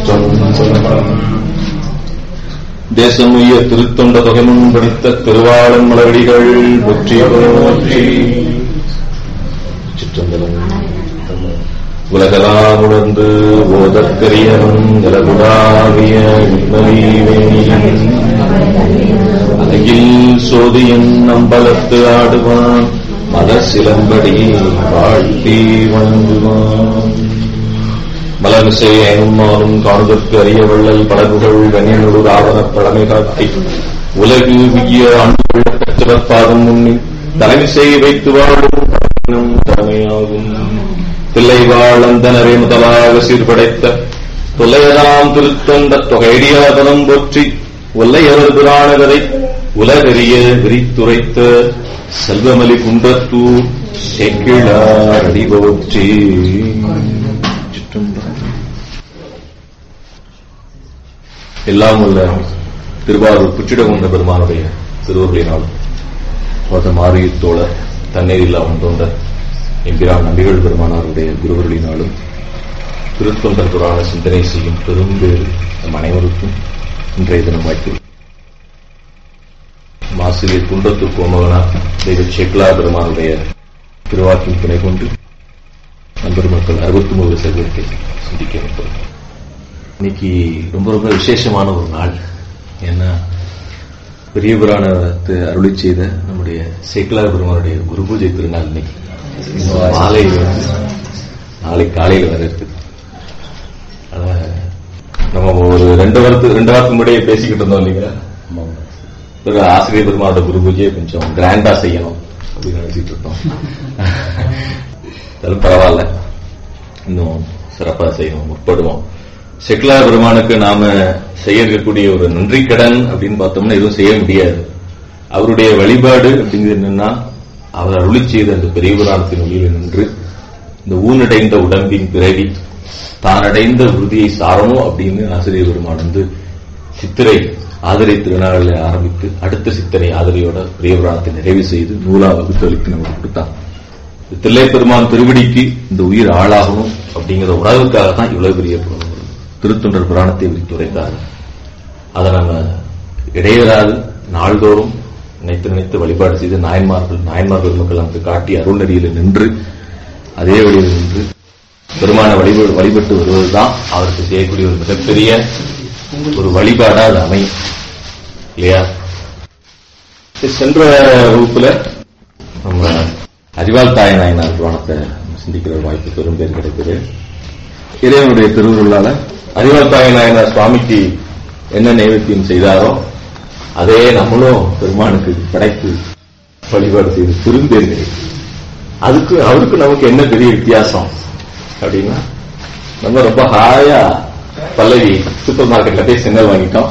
திருச்சிற்றம்பலம் தேசமுய திருத்தொண்ட தொகைமுன் படித்த திருவாளன் மலரடிகள் போற்றி போற்றி சிற்றம்பலம் உலகலாம் உணர்ந்து போதற்கரியனும் நிலகுடாவிய அழகில் சோதியன் அம்பலத்து ஆடுவான் மத சிலம்படி வாழ்த்தி வணங்குவான் மலமிசை ஐனும்மாலும் காணுதற்கு அறிய வள்ளல் படகுகள் கண்ணியனொரு ராவணப் பழமை காட்டி உலகு விகிய அன்புள்ள கற்றவற்பாதம் முன்னி தலைமிசை வைத்து வாழும் பழகினும் தலைமையாகும் தில்லை வாழந்தனரே முதலாக சீர்படைத்த தொல்லையதாம் திருத்தொண்ட தொகையடியாதனம் போற்றி ஒல்லையவர் புராணகதை உலகறிய விரித்துரைத்த செல்வமலி குண்டத்தூர் செக்கிழார் அடிபோற்றி எல்லாம் உள்ள திருவாரூர் புற்றிடகுண்ட பெருமானுடைய திருவருளினால் போத மாறிய தோழர் தண்ணீர் இல்லாமல் தோன்ற எம்பிரான் நம்பிகள் பெருமானாருடைய குருவருளினாலும் திருத்தொண்டர் புராண சிந்தனை செய்யும் பெரும்பேறு நம் அனைவருக்கும் இன்றைய தினம் வாய்ப்பு ஆசிரியர் குண்டத்தூர் கோமகனா தெய்வ சேக்லா பெருமானுடைய திருவாக்கின் துணை கொண்டு நண்பர் மக்கள் அறுபத்தி மூணு சதவீதத்தை சிந்திக்க வைப்போம் இன்னைக்கு ரொம்ப ரொம்ப விசேஷமான ஒரு நாள் ஏன்னா பெரிய புராணத்தை அருளி செய்த நம்முடைய சேக்கலா பெருமானுடைய குரு பூஜை திருநாள் இன்னைக்கு மாலை நாளை காலையில் வர இருக்குது அதனால நம்ம ஒரு ரெண்டு வாரத்துக்கு ரெண்டு வாரத்துக்கு முன்னாடியே பேசிக்கிட்டு இருந்தோம் இல்லைங்களா ஒரு ஆசிரியர் பெருமானோட குரு பூஜையை கொஞ்சம் கிராண்டா செய்யணும் அப்படின்னு நினைச்சிட்டு இருந்தோம் அது பரவாயில்ல இன்னும் சிறப்பா செய்யணும் முற்படுவோம் செக்லா பெருமானுக்கு நாம செய்ய இருக்கக்கூடிய ஒரு நன்றி கடன் அப்படின்னு பார்த்தோம்னா எதுவும் செய்ய முடியாது அவருடைய வழிபாடு அப்படிங்கிறது என்னன்னா அவர் அருளி செய்த அந்த பெரிய புராணத்தின் ஒளியில் நின்று இந்த ஊனடைந்த உடம்பின் பிறவி தான் அடைந்த உறுதியை சாரணும் அப்படின்னு ஆசிரியர் பெருமான் வந்து சித்திரை ஆதரை திருநாளில் ஆரம்பித்து அடுத்த சித்திரை ஆதரையோட பெரிய புராணத்தை நிறைவு செய்து நூலா வகுத்து அளித்து நமக்கு கொடுத்தான் தில்லை பெருமான் திருவடிக்கு இந்த உயிர் ஆளாகணும் அப்படிங்கிற உணர்வுக்காக தான் இவ்வளவு பெரிய திருத்தொண்டர் புராணத்தை விரித்துரைத்தார் அதை நம்ம இடையராது நாள்தோறும் நினைத்து நினைத்து வழிபாடு செய்து நாயன்மார்கள் நாயன்மார் பெருமக்கள் நமக்கு காட்டி அருள்நெறியில் நின்று அதே வழியில் நின்று பெருமான வழிபாடு வழிபட்டு வருவதுதான் அவருக்கு செய்யக்கூடிய ஒரு மிகப்பெரிய ஒரு வழிபாடா அது அமையும் இல்லையா சென்ற வகுப்புல நம்ம அறிவால் தாய நாயனார் புராணத்தை சிந்திக்கிற வாய்ப்பு பெரும் பேர் கிடைக்குது இறைவனுடைய திருவுருளால அறிவால் தாய நாயனார் சுவாமிக்கு என்ன நைவேத்தியம் செய்தாரோ அதே நம்மளும் பெருமானுக்கு படைத்து வழிபாடு செய்து பெரும்பேர் கிடைக்கும் அதுக்கு அவருக்கு நமக்கு என்ன பெரிய வித்தியாசம் அப்படின்னா நம்ம ரொம்ப ஹாயா பல்லவி சூப்பர் மார்க்கெட்ல போய் செங்கல் வாங்கிட்டோம்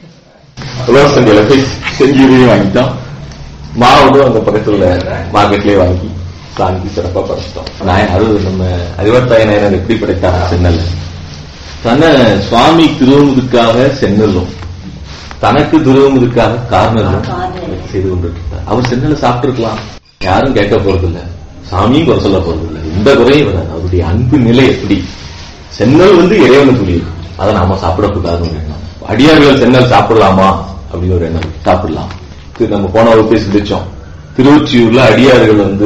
உழவர் சந்தையில போய் செஞ்சீரியும் வாங்கிட்டோம் மாவுடும் அந்த பக்கத்துல மார்க்கெட்லயே வாங்கி சாமி சிறப்பா படைச்சிட்டோம் நான் அது நம்ம அறிவத்தாய நாயனர் எப்படி படைத்தாங்க சென்னல் தன்னை சுவாமி திருவமுதுக்காக சென்னலும் தனக்கு திருவமுதுக்காக காரணம் செய்து கொண்டிருக்கிறார் அவர் சென்னல சாப்பிட்டுருக்கலாம் யாரும் கேட்க போறதில்ல சாமியும் குறை சொல்ல போறதில்ல இந்த குறையும் வராது அவருடைய அன்பு நிலை எப்படி சென்னல் வந்து இறைவனுக்குரியது அதை நாம சாப்பிடக்கூடாதுன்னு ஒரு எண்ணம் அடியார்கள் சென்னல் சாப்பிடலாமா அப்படின்னு ஒரு எண்ணம் சாப்பிடலாம் நம்ம போன வகுப்பை சிந்திச்சோம் திருவொற்றியூர்ல அடியார்கள் வந்து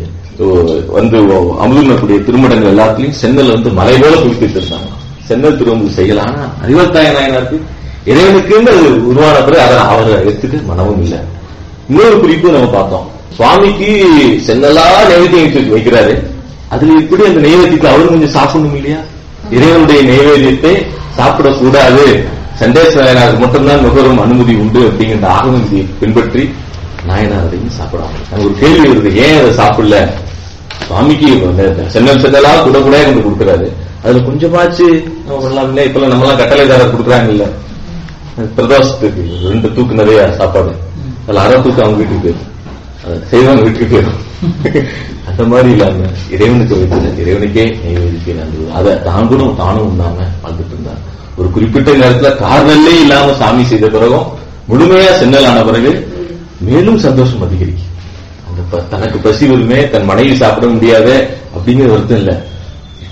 வந்து அமுதுனக்கூடிய திருமடங்கள் எல்லாத்துலயும் சென்னல் வந்து மலை போல குவித்து இருந்தாங்க சென்னல் திருவம்பு செய்யலாம் ஆனா அறிவத்தாய நாயனாருக்கு இறைவனுக்குன்னு அது உருவான பிறகு அதை அவரை எடுத்துக்க மனமும் இல்லை இன்னொரு குறிப்பு நம்ம பார்த்தோம் சுவாமிக்கு சென்னலா நைவேத்தியம் வைக்கிறாரு அதுல எப்படி அந்த நைவேத்தியத்தை அவரும் கொஞ்சம் சாப்பிடணும் இல்லையா இறைவனுடைய நைவேத்தியத்தை சாப்பிடக்கூடாது சண்டேஸ்வரனாருக்கு மட்டும்தான் நுகரும் அனுமதி உண்டு அப்படிங்கிற ஆகம விதியை பின்பற்றி நாயனார் அதையும் சாப்பிடாம எனக்கு ஒரு கேள்வி வருது ஏன் அதை சாப்பிடல சுவாமிக்கு சென்னல் சென்னலா கூட கூட கொண்டு கொடுக்குறாரு அதுல கொஞ்சமாச்சு நம்ம பண்ணலாம் இல்ல இப்ப நம்ம எல்லாம் கட்டளைதாரர் கொடுக்குறாங்க இல்ல பிரதோஷத்துக்கு ரெண்டு தூக்கு நிறைய சாப்பாடு அதுல அரை தூக்கு அவங்க வீட்டுக்கு போயிடும் செய்வாங்க வீட்டுக்கு போயிடும் அந்த மாதிரி இல்லாம இறைவனுக்கு வைத்தது இறைவனுக்கே நெய்வேதிக்கு நன்றி அதை தாங்களும் தானும் உண்ணாம வாழ்ந்துட்டு இருந்தார் ஒரு குறிப்பிட்ட நேரத்துல காரணமே இல்லாம சாமி செய்த பிறகும் முழுமையா சென்னலான பிறகு மேலும் சந்தோஷம் அதிகரிக்கும் அந்த தனக்கு பசி வருமே தன் மனைவி சாப்பிட முடியாத அப்படிங்கிற வருத்தம் இல்ல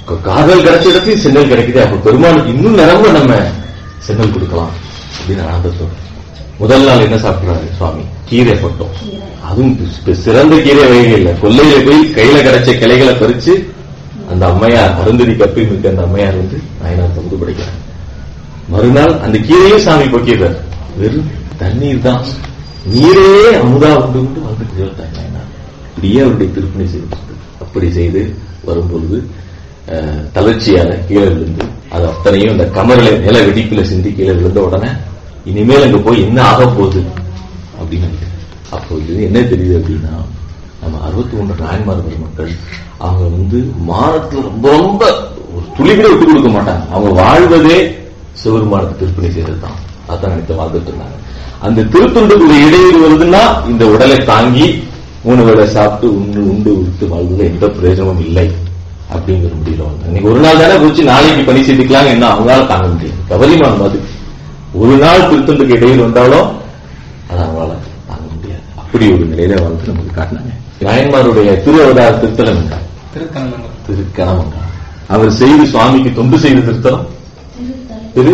க- காதல் கிடைச்ச இடத்தையும் சென்னல் கிடைக்குது அப்ப பெருமானுக்கு இன்னும் நிரம்ப நம்ம சென்னல் கொடுக்கலாம் அப்படின்னு ஆனந்தத்தோட முதல் நாள் என்ன சாப்பிடுறாரு சுவாமி கீரை பட்டம் அதுவும் சி- சிறந்த கீரை வகை இல்ல கொல்லையில போய் கையில கிடைச்ச கிளைகளை பறிச்சு அந்த அம்மையார் அருந்ததி கப்பி மிக்க அந்த அம்மையார் வந்து நாயனார் தகுந்து படைக்கிறார் மறுநாள் அந்த கீரையும் சாமி பொக்கிடுறார் வெறும் தண்ணீர் தான் நீரே அமுதா உண்டு உண்டு வந்து நாயனார் இப்படியே அவருடைய திருப்பணி செய்து அப்படி செய்து வரும்பொழுது அஹ், தளர்ச்சியான கீழே விழுந்து அது அத்தனையும் அந்த கமரில நில வெடிப்புல சிந்தி கீழே விழுந்த உடனே இனிமேல் அங்க போய் என்ன ஆக போகுது அப்படின்னு நினைக்கிறேன். அப்போ இது என்ன தெரியுது அப்படின்னா நம்ம அறுபத்தி ஒன்று நாயன்மார் பெருமக்கள் அவங்க வந்து மானத்துல ரொம்ப ரொம்ப ஒரு துளி கூட விட்டு கொடுக்க மாட்டாங்க அவங்க வாழ்வதே சிவருமானுக்கு திருப்பணி செய்யறது தான் அதான் நினைத்து வாழ்ந்துட்டு இருந்தாங்க அந்த திருத்துண்டுக்குள்ள இடையூறு வருதுன்னா இந்த உடலை தாங்கி மூணு வேளை சாப்பிட்டு உண்டு உண்டு உடுத்து வாழ்வதில் எந்த பிரயோஜனமும் இல்லை அப்படிங்கிற முடியல வந்து இன்னைக்கு ஒரு நாள் தானே குறிச்சு நாளைக்கு பணி செய்துக்கலாம் என்ன அவங்களால தாங்க முடியாது கவரிமான் மாதிரி ஒரு நாள் திருத்தண்டுக்கு இடையில் வந்தாலும் அது அவங்களால தாங்க முடியாது அப்படி ஒரு நிலையில வந்து நமக்கு காட்டினாங்க நாயன்மாருடைய திரு அவதார திருத்தலம் என்றார் திருக்கண்ணங்கள் திருக்கணவங்க அவர் செய்து சுவாமிக்கு தொண்டு செய்த திருத்தலம் திரு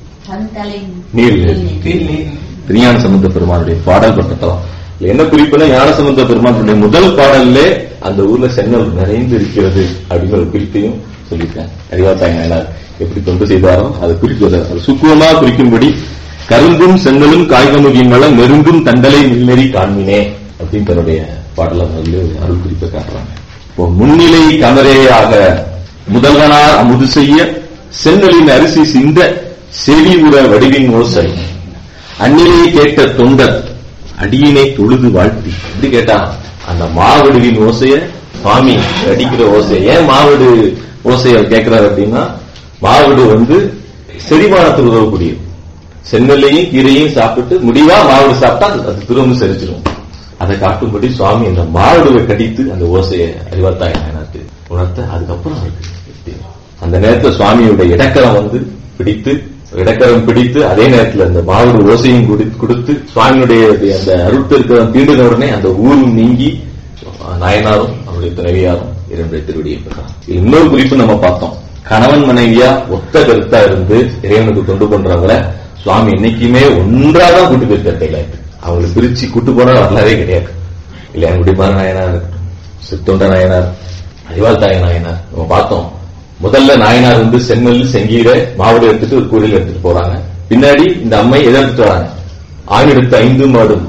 நீர் தீல் நீர் திருஞான சம்பந்த பெருமானுடைய பாடல் பட்டத்தலம் இதுல என்ன குறிப்புனா ஞான சம்பந்த பெருமானுடைய முதல் பாடல்லே அந்த ஊர்ல சென்னல் நிறைந்து இருக்கிறது அப்படிங்கிற ஒரு குறிப்பையும் சொல்லியிருக்காங்க அறிவாத்தாங்க நாயனார் எப்படி தொண்டு செய்தாரோ அது குறிப்பது அது சுக்குவமா குறிக்கும்படி கரும்பும் சென்னலும் காய்கமுகின் மேல நெருங்கும் தண்டலை மில்நெறி காண்மினே அப்படின்னு தன்னுடைய பாடல முதல்ல ஒரு அருள் குறிப்பை காட்டுறாங்க இப்போ முன்னிலை கமரேயாக முதல்வனார் அமுது செய்ய சென்னலின் அரிசி சிந்த செவி உற வடிவின் ஓசை அந்நிலையை கேட்ட தொண்டர் அடியினை தொழுது வாழ்த்தி எப்படி கேட்டான் அந்த மாவடுவின் ஓசைய சுவாமி அடிக்கிற ஓசைய ஏன் மாவடு ஓசைய கேட்கிறார் அப்படின்னா மாவடு வந்து செரிமானத்துக்கு உதவக்கூடியது சென்னல்லையும் கீரையும் சாப்பிட்டு முடிவா மாவடு சாப்பிட்டா அது- அது திரும்ப செரிச்சிடும் அதை காட்டும்படி சுவாமி அந்த மாவடுவை கடித்து அந்த ஓசையை அறிவாத்தாய் நாயனாருக்கு உணர்த்த அதுக்கப்புறம் அவருக்கு தெரியும். அந்த நேரத்துல சுவாமியுடைய இடக்கரம் வந்து பிடித்து இடக்கரம் பிடித்து அதே நேரத்துல அந்த மாவடு ஓசையும் குடி- கொடுத்து சுவாமியுடைய அந்த அருட்பெருக்கம் தீண்டின உடனே அந்த ஊரும் நீங்கி நாயனாரும் அவருடைய துணைவியாரும் இரண்டு திருவடியை பெறார் இது இன்னொரு குறிப்பு நம்ம பார்த்தோம் கணவன் மனைவியா ஒத்த கருத்தா இருந்து இறைவனுக்கு தொண்டு பண்றவங்கள சுவாமி என்னைக்குமே ஒன்றாதான் கூட்டு போயிருக்கார் கைலாயத்துக்கு அவங்களை பிரிச்சு கூட்டு போன வரலாறே கிடையாது இல்லையா குடிமார நாயனார் இருக்கட்டும் சித்தொண்ட நாயனார் அறிவாள் தாய நாயனார் நம்ம பார்த்தோம் முதல்ல நாயனார் வந்து சென்னல் செங்கீரை மாவடு எடுத்துட்டு ஒரு கூடையில் எடுத்துட்டு போறாங்க பின்னாடி இந்த அம்மை எதை எடுத்துட்டு வராங்க ஆண் எடுத்து ஐந்து மாடும்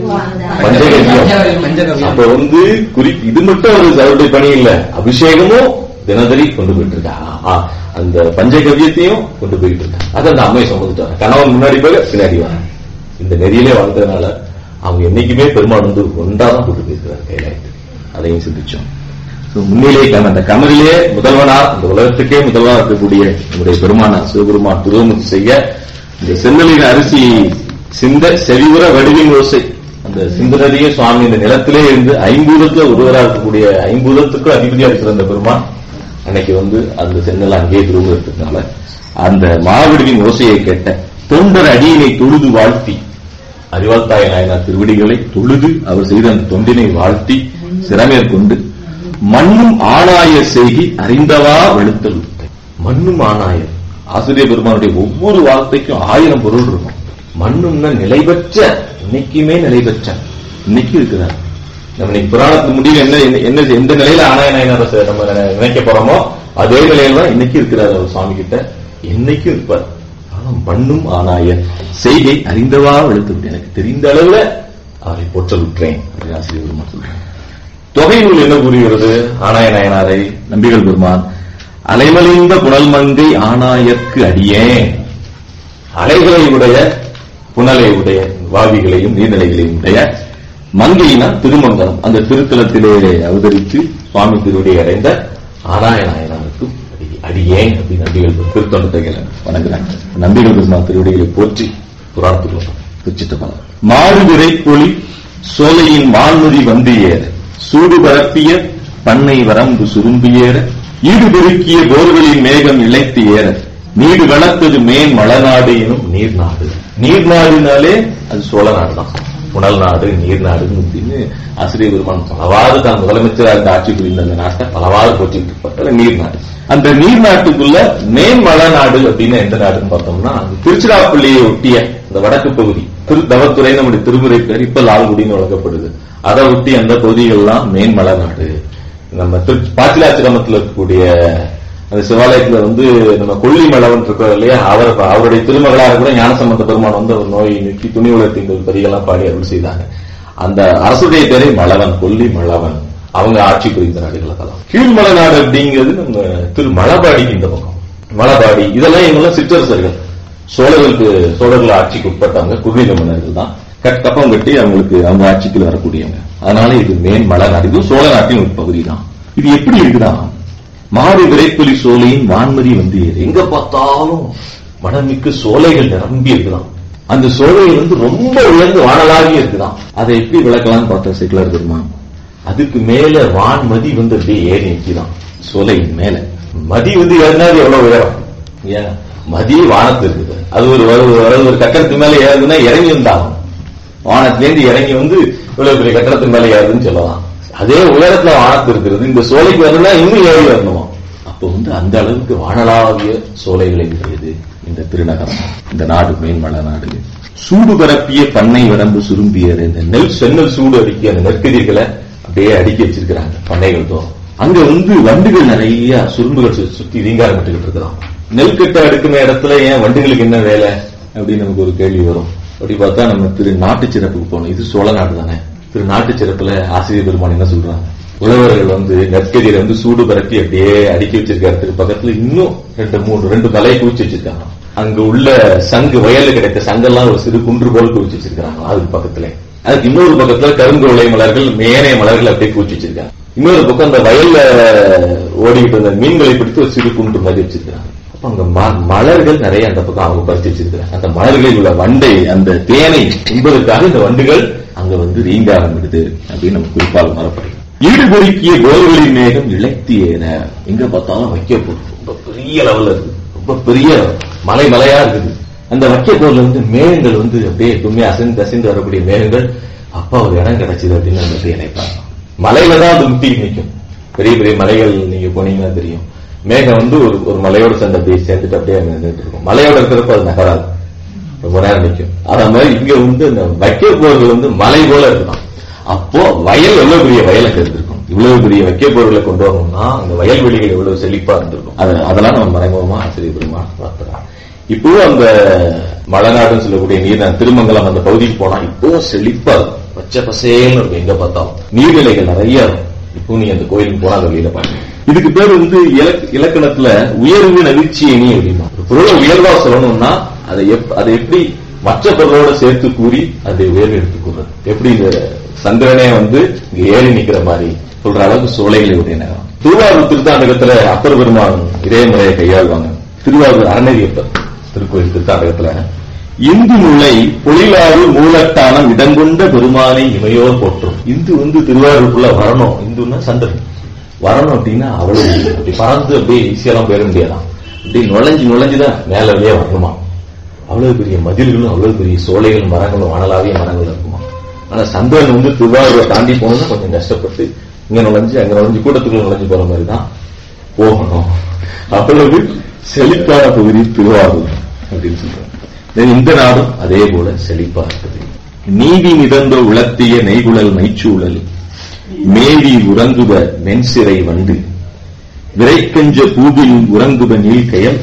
பஞ்சகவியம் பஞ்சகவியம். அப்ப வந்து குறி இது மட்டும் ஒரு அவருடைய பணி இல்ல அபிஷேகமும் தினசரி கொண்டு போயிட்டு இருக்கா ஆ, அந்த பஞ்சகவியத்தையும் கொண்டு போயிட்டு இருக்கா அதை அந்த அம்மையை சம்மதிச்சாங்க கணவன் முன்னாடி போய் பின்னாடி வர இந்த நெறியிலே வாழ்ந்ததுனால அவங்க என்னைக்குமே பெருமாள் வந்து ஒன்றாதான் கொண்டு போயிருக்கிறார் கைலாயத்துக்கு அதையும் சிந்திச்சோம் So, முன்னிலை கம அந்த கமரிலே முதல்வனார் இந்த உலகத்துக்கே முதல்வனார் இருக்கக்கூடிய நம்முடைய பெருமானார் சிவபெருமான் திருவமுத்தி செய்ய இந்த சென்னலின் அரிசி சிந்த செவிவுற வடிவின் ஓசை அந்த சிந்தனதையே சுவாமி இந்த நிலத்திலே இருந்து ஐம்பூதத்துல ஒருவரா இருக்கக்கூடிய ஐம்பூதத்துக்கும் அதிபதியா இருக்கிற அந்த பெருமான் அன்னைக்கு வந்து அந்த சென்னல் அங்கேயே திருவுறதுனால அந்த மாவடிவின் ஓசையை கேட்ட தொண்டர் அடியினை தொழுது வாழ்த்தி அறிவாத்தாய நாயனார் திருவடிகளை தொழுது அவர் செய்த அந்த தொண்டினை வாழ்த்தி சிறமேற்கொண்டு மண்ணும் ஆணாய செய்கி அறிந்தவா வெளுத்தல் உத்தை. மண்ணும் ஆணாயர் ஆசிரியர் பெருமானுடைய ஒவ்வொரு வார்த்தைக்கும் ஆயிரம் பொருள் இருக்கும் மண்ணும்னா நிலைபெற்ற இன்னைக்குமே நிலைபெற்ற இன்னைக்கு இருக்கிறார் நம்ம இன்னைக்கு புராணத்து முடிவு என்ன என்ன- என்ன எந்த நிலையில ஆனாய நாயனாரை ச- நம்ம நினைக்க போறோமோ அதே நிலையில தான் இன்னைக்கு இருக்கிறார் அவர் சுவாமி கிட்ட என்னைக்கும் இருப்பார் ஆனா மண்ணும் ஆனாய செய்கை அறிந்தவா வெளுத்து விட்டு எனக்கு தெரிந்த அளவுல அவரை போற்றல் விட்டுறேன் அப்படின்னு ஆசிரியர் பெருமான் சொல்றேன் தொகை நூல் என்ன கூறுகிறது ஆனாய நாயனாரை நம்பிகள் பெருமான் அலைமலிந்த புனல் மங்கை ஆனாயற்கு அடியேன் அலைகளை உடைய புனலை உடைய வாவிகளையும் நீர்நிலைகளையும் உடைய மங்கையினா திருமங்கலம் அந்த திருத்தலத்திலே அவதரித்து சுவாமி திருவடியை அடைந்த ஆராயநாயனாருக்கு அடி- அடியேன் அப்படி நம்பிகள் திருத்தொண்டத்தைகளை வணங்குறாங்க நம்பிகள் பெருமாள் திருவடிகளை போற்றி புராணத்துக்கு துச்சிட்டு பலம் மாடு விரைப்பொலி சோலையின் மான்முடி வந்து ஏற சூடு பரப்பிய பண்ணை வரம்பு சுரும்பியேற ஈடு பெருக்கிய போர்களின் மேகம் இழைத்து ஏற நீடு வளர்த்தது மேன் மலநாடு எனும் நீர்நாடு நீர்நாடுனாலே அது சோழ நாடு தான் புனல் நாடு நீர்நாடு அப்படின்னு ஆசிரியர் பெருமான் பலவாறு தான் முதலமைச்சராக இருந்த ஆட்சி புரிந்த அந்த நாட்டை பலவாறு போற்றிட்டு இருப்பார் நீர்நாடு அந்த நீர்நாட்டுக்குள்ள மேன்மலைநாடு அப்படின்னு எந்த நாடுன்னு பார்த்தோம்னா திருச்சிராப்பள்ளியை ஒட்டிய இந்த வடக்கு பகுதி திரு தவத்துறை நம்முடைய திருமுறை பேர் இப்ப லால்குடின்னு வழங்கப்படுது அதை ஒட்டி அந்த பகுதிகள்லாம் மேன்மலைநாடு நம்ம திரு பாத்திலாச்சிரமத்தில் இருக்கக்கூடிய அந்த சிவாலயத்துல வந்து நம்ம கொல்லிமலவன் இருக்கிறோம் இல்லையா அவர் அவருடைய திருமகளாக கூட ஞானசம்பந்த பெருமான் வந்து அவர் நோய் நீக்கி துணி உலகத்தின் பதிகள்லாம் பாடி அருள் செய்தாங்க அந்த அரசுடைய பேரே மலவன் கொல்லி மலவன் அவங்க ஆட்சி புரிந்த நாடுகள் அதெல்லாம் கீழ்மலைநாடு அப்படிங்கிறது நம்ம திரு மலபாடிக்கு இந்த பக்கம் மலபாடி இதெல்லாம் இவங்கெல்லாம் சிற்றரசர்கள் சோழர்களுக்கு சோழர்கள் ஆட்சிக்கு உட்பட்டவங்க குறுநில மன்னர்கள் தான் கட்- கப்பம் கட்டி அவங்களுக்கு அவங்க ஆட்சிக்குள்ள வரக்கூடியவங்க அதனால இது மேன் மலைநாடு இது சோழ நாட்டின் ஒரு பகுதி தான் இது எப்படி இருக்குதா மாடு விரைப்புலி சோலையின் வான்மதி வந்து எங்க பார்த்தாலும் மனமிக்கு சோலைகள் நிரம்பி இருக்குதாம் அந்த சோலைகள் வந்து ரொம்ப உயர்ந்து வானலாகி இருக்குதாம் அதை எப்படி விளக்கலாம்னு பார்த்தா செக்குலர் பெருமான் அதுக்கு மேல வான்மதி வந்து அப்படியே ஏறி நிற்கிறான் சோலையின் மேல மதி வந்து ஏறினாது எவ்வளவு உயரம் ஏன் மதி வானத்து இருக்குது அது ஒரு ஒரு- ஒரு- ஒரு கட்டடத்து மேல ஏறுதுன்னா இறங்கி வந்தாகும் வானத்திலேருந்து இறங்கி வந்து இவ்வளவு பெரிய கட்டடத்து மேல ஏறுதுன்னு சொல்லலாம் அதே உயரத்துல வானத்து இருக்கிறது இந்த சோலைக்கு வரணும்னா இன்னும் ஏறி வரணுமா அப்போ வந்து அந்த அளவுக்கு வானளாவிய சோலைகளை உடையது இந்த திருநகரம் இந்த நாடு மேன்மலை நாடு சூடு பரப்பிய பண்ணை வரம்பு சுரும்பியது இந்த நெல் சென்னல் சூடு அடிக்கிய அந்த நெற்கதிர்களை அப்படியே அடுக்கி வச்சிருக்கிறாங்க பண்ணைகள் தோறும் அங்க வந்து வண்டுகள் நிறைய சுரும்புகள் சு- சுத்தி ரீங்காரமிட்டுக்கிட்டு இருக்கிறான் நெல் கட்ட அடுக்கின இடத்துல ஏன் வண்டுகளுக்கு என்ன வேலை அப்படின்னு நமக்கு ஒரு கேள்வி வரும் அப்படி பார்த்தா நம்ம திரு நாட்டு சிறப்புக்கு போகணும் இது சோழ நாடு தானே திரு நாட்டு சிறப்புல ஆசிரியர் பெருமான் என்ன சொல்றாங்க உழவர்கள் வந்து நெற்கதிரை வந்து சூடு பரப்பி அப்படியே அடுக்கி வச்சிருக்க இடத்துக்கு பக்கத்துல இன்னும் ரெண்டு மூணு ரெண்டு மலையை குவிச்சு வச்சிருக்காங்க அங்க உள்ள சங்கு வயல்ல கிடைத்த சங்கெல்லாம் ஒரு சிறு குன்று போல் குவிச்சு வச்சிருக்காங்க அதுக்கு பக்கத்துல அதுக்கு இன்னொரு பக்கத்துல கரும்பு விளை மலர்கள் மேனைய மலர்கள் அப்படியே குவிச்சு வச்சிருக்காங்க இன்னொரு பக்கம் அந்த வயல்ல ஓடிக்கிட்டு இருந்த மீன்களை பிடித்து ஒரு சிறு குன்று மாதிரி வச்சிருக்காங்க அப்ப அங்க ம- மலர்கள் நிறைய அந்த பக்கம் அவங்க பறிச்சு வச்சிருக்காங்க அந்த மலர்களில் உள்ள வண்டை அந்த தேனை உண்பதற்காக இந்த வண்டுகள் அங்க வந்து ரீங்காரம் விடுது அப்படின்னு நம்ம குறிப்பாக மரப்படுகிறோம் ஈடுபொருக்கிய கோல்களின் மேகம் இழைத்தி ஏற எங்க பார்த்தாலும் வைக்க போகுது ரொம்ப பெரிய லெவல்ல இருக்கு ரொம்ப பெரிய மலை மலையா இருக்குது அந்த வைக்கோல்ல வந்து மேகங்கள் வந்து அப்படியே எப்பவுமே அசைந்து அசைந்து வரக்கூடிய மேகங்கள் அப்பா ஒரு இடம் கிடைச்சது அப்படின்னு நம்ம அப்படியே நினைப்பாங்க மலையில தான் அது முட்டி நிற்கும் பெரிய பெரிய மலைகள் நீங்க போனீங்கன்னா தெரியும் மேகம் வந்து ஒரு ஒரு மலையோட சேர்ந்து அப்படியே சேர்ந்துட்டு அப்படியே அங்க நின்றுட்டு இருக்கும் மலையோட இருக்கிறப்ப அது நகராது ரொம்ப நேரம் நிற்கும் அத மாதிரி இங்க வந்து இந்த வைக்கப்போர்கள் வந்து மலை போல இருக்கலாம் அப்போ வயல் எவ்வளவு பெரிய வயலை இருந்திருக்கும் இவ்வளவு பெரிய வைக்கப்போர்களை கொண்டு வரணும்னா அந்த வயல்வெளிகள் எவ்வளவு செழிப்பா இருந்திருக்கும் அது அதெல்லாம் நம்ம மறைமுகமா ஆசிரியர் பெருமான் பார்த்துறோம் இப்பவும் அந்த மலைநாடுன்னு சொல்லக்கூடிய நீர் திருமங்கலம் அந்த பகுதிக்கு போனா இப்பவும் செழிப்பா இருக்கும் பச்சை பசேல்னு இருக்கும் எங்க பார்த்தாலும் நீர்நிலைகள் நிறைய இருக்கும் இப்போ நீ அந்த கோயிலுக்கு போனா அந்த வெளியில பாருங்க இதுக்கு பேர் வந்து இலக்- இலக்கணத்துல உயர்வு நெகிழ்ச்சியணி அப்படின்னா ஒரு பொருளை உயர்வா சொல்லணும்னா அதை எப்- அதை எப்படி மற்ற பொருளோட சேர்த்து கூறி அதை உயர்வு எடுத்துக் கூறுறது எப்படி இந்த சந்திரனே வந்து இங்க ஏறி நிக்கிற மாதிரி சொல்ற அளவுக்கு சோலைகளை உடைய நகரம் திருவாரூர் திருத்தாண்டகத்துல அப்பர் பெருமான் இதே முறையை கையாளுவாங்க திருவாரூர் அறநெறியப்பர் திருக்கோயில் திருத்தாண்டகத்துல இந்து முல்லை பொழிலாறு மூலட்டானம் இடங்கொண்ட பெருமானை இமையோர் போற்றும் இந்து வந்து திருவாரூருக்குள்ள வரணும் இந்துன்னா சந்திரன் வரணும் அப்படின்னா அவ்வளவு அப்படி பறந்து அப்படியே ஈஸியெல்லாம் போயிட முடியாதான் அப்படி நுழைஞ்சு நுழைஞ்சுதான் மேல வழியே வரணுமா அவ்வளவு பெரிய மதில்களும் அவ்வளவு பெரிய சோலைகள் மரங்களும் வனலாவிய மரங்கள் இருக்குமா ஆனா சந்திரன் வந்து திருவாரூரை தாண்டி போகணும்னா கொஞ்சம் கஷ்டப்பட்டு இங்க நுழைஞ்சு அங்க நுழைஞ்சு கூட்டத்துக்குள்ள நுழைஞ்சு போற மாதிரி தான் போகணும் அவ்வளவு செழிப்பான பகுதி திருவாரூர் அப்படின்னு சொல்றாங்க then இந்த நாடும் அதே போல செழிப்பா இருக்குது நீதி மிதந்த உளத்திய நெய்குழல் மைச்சூழல் மேவி உறங்குப மென்சிறை வண்டு விரைக்கஞ்ச பூவில் உறங்குப நீள்கயல்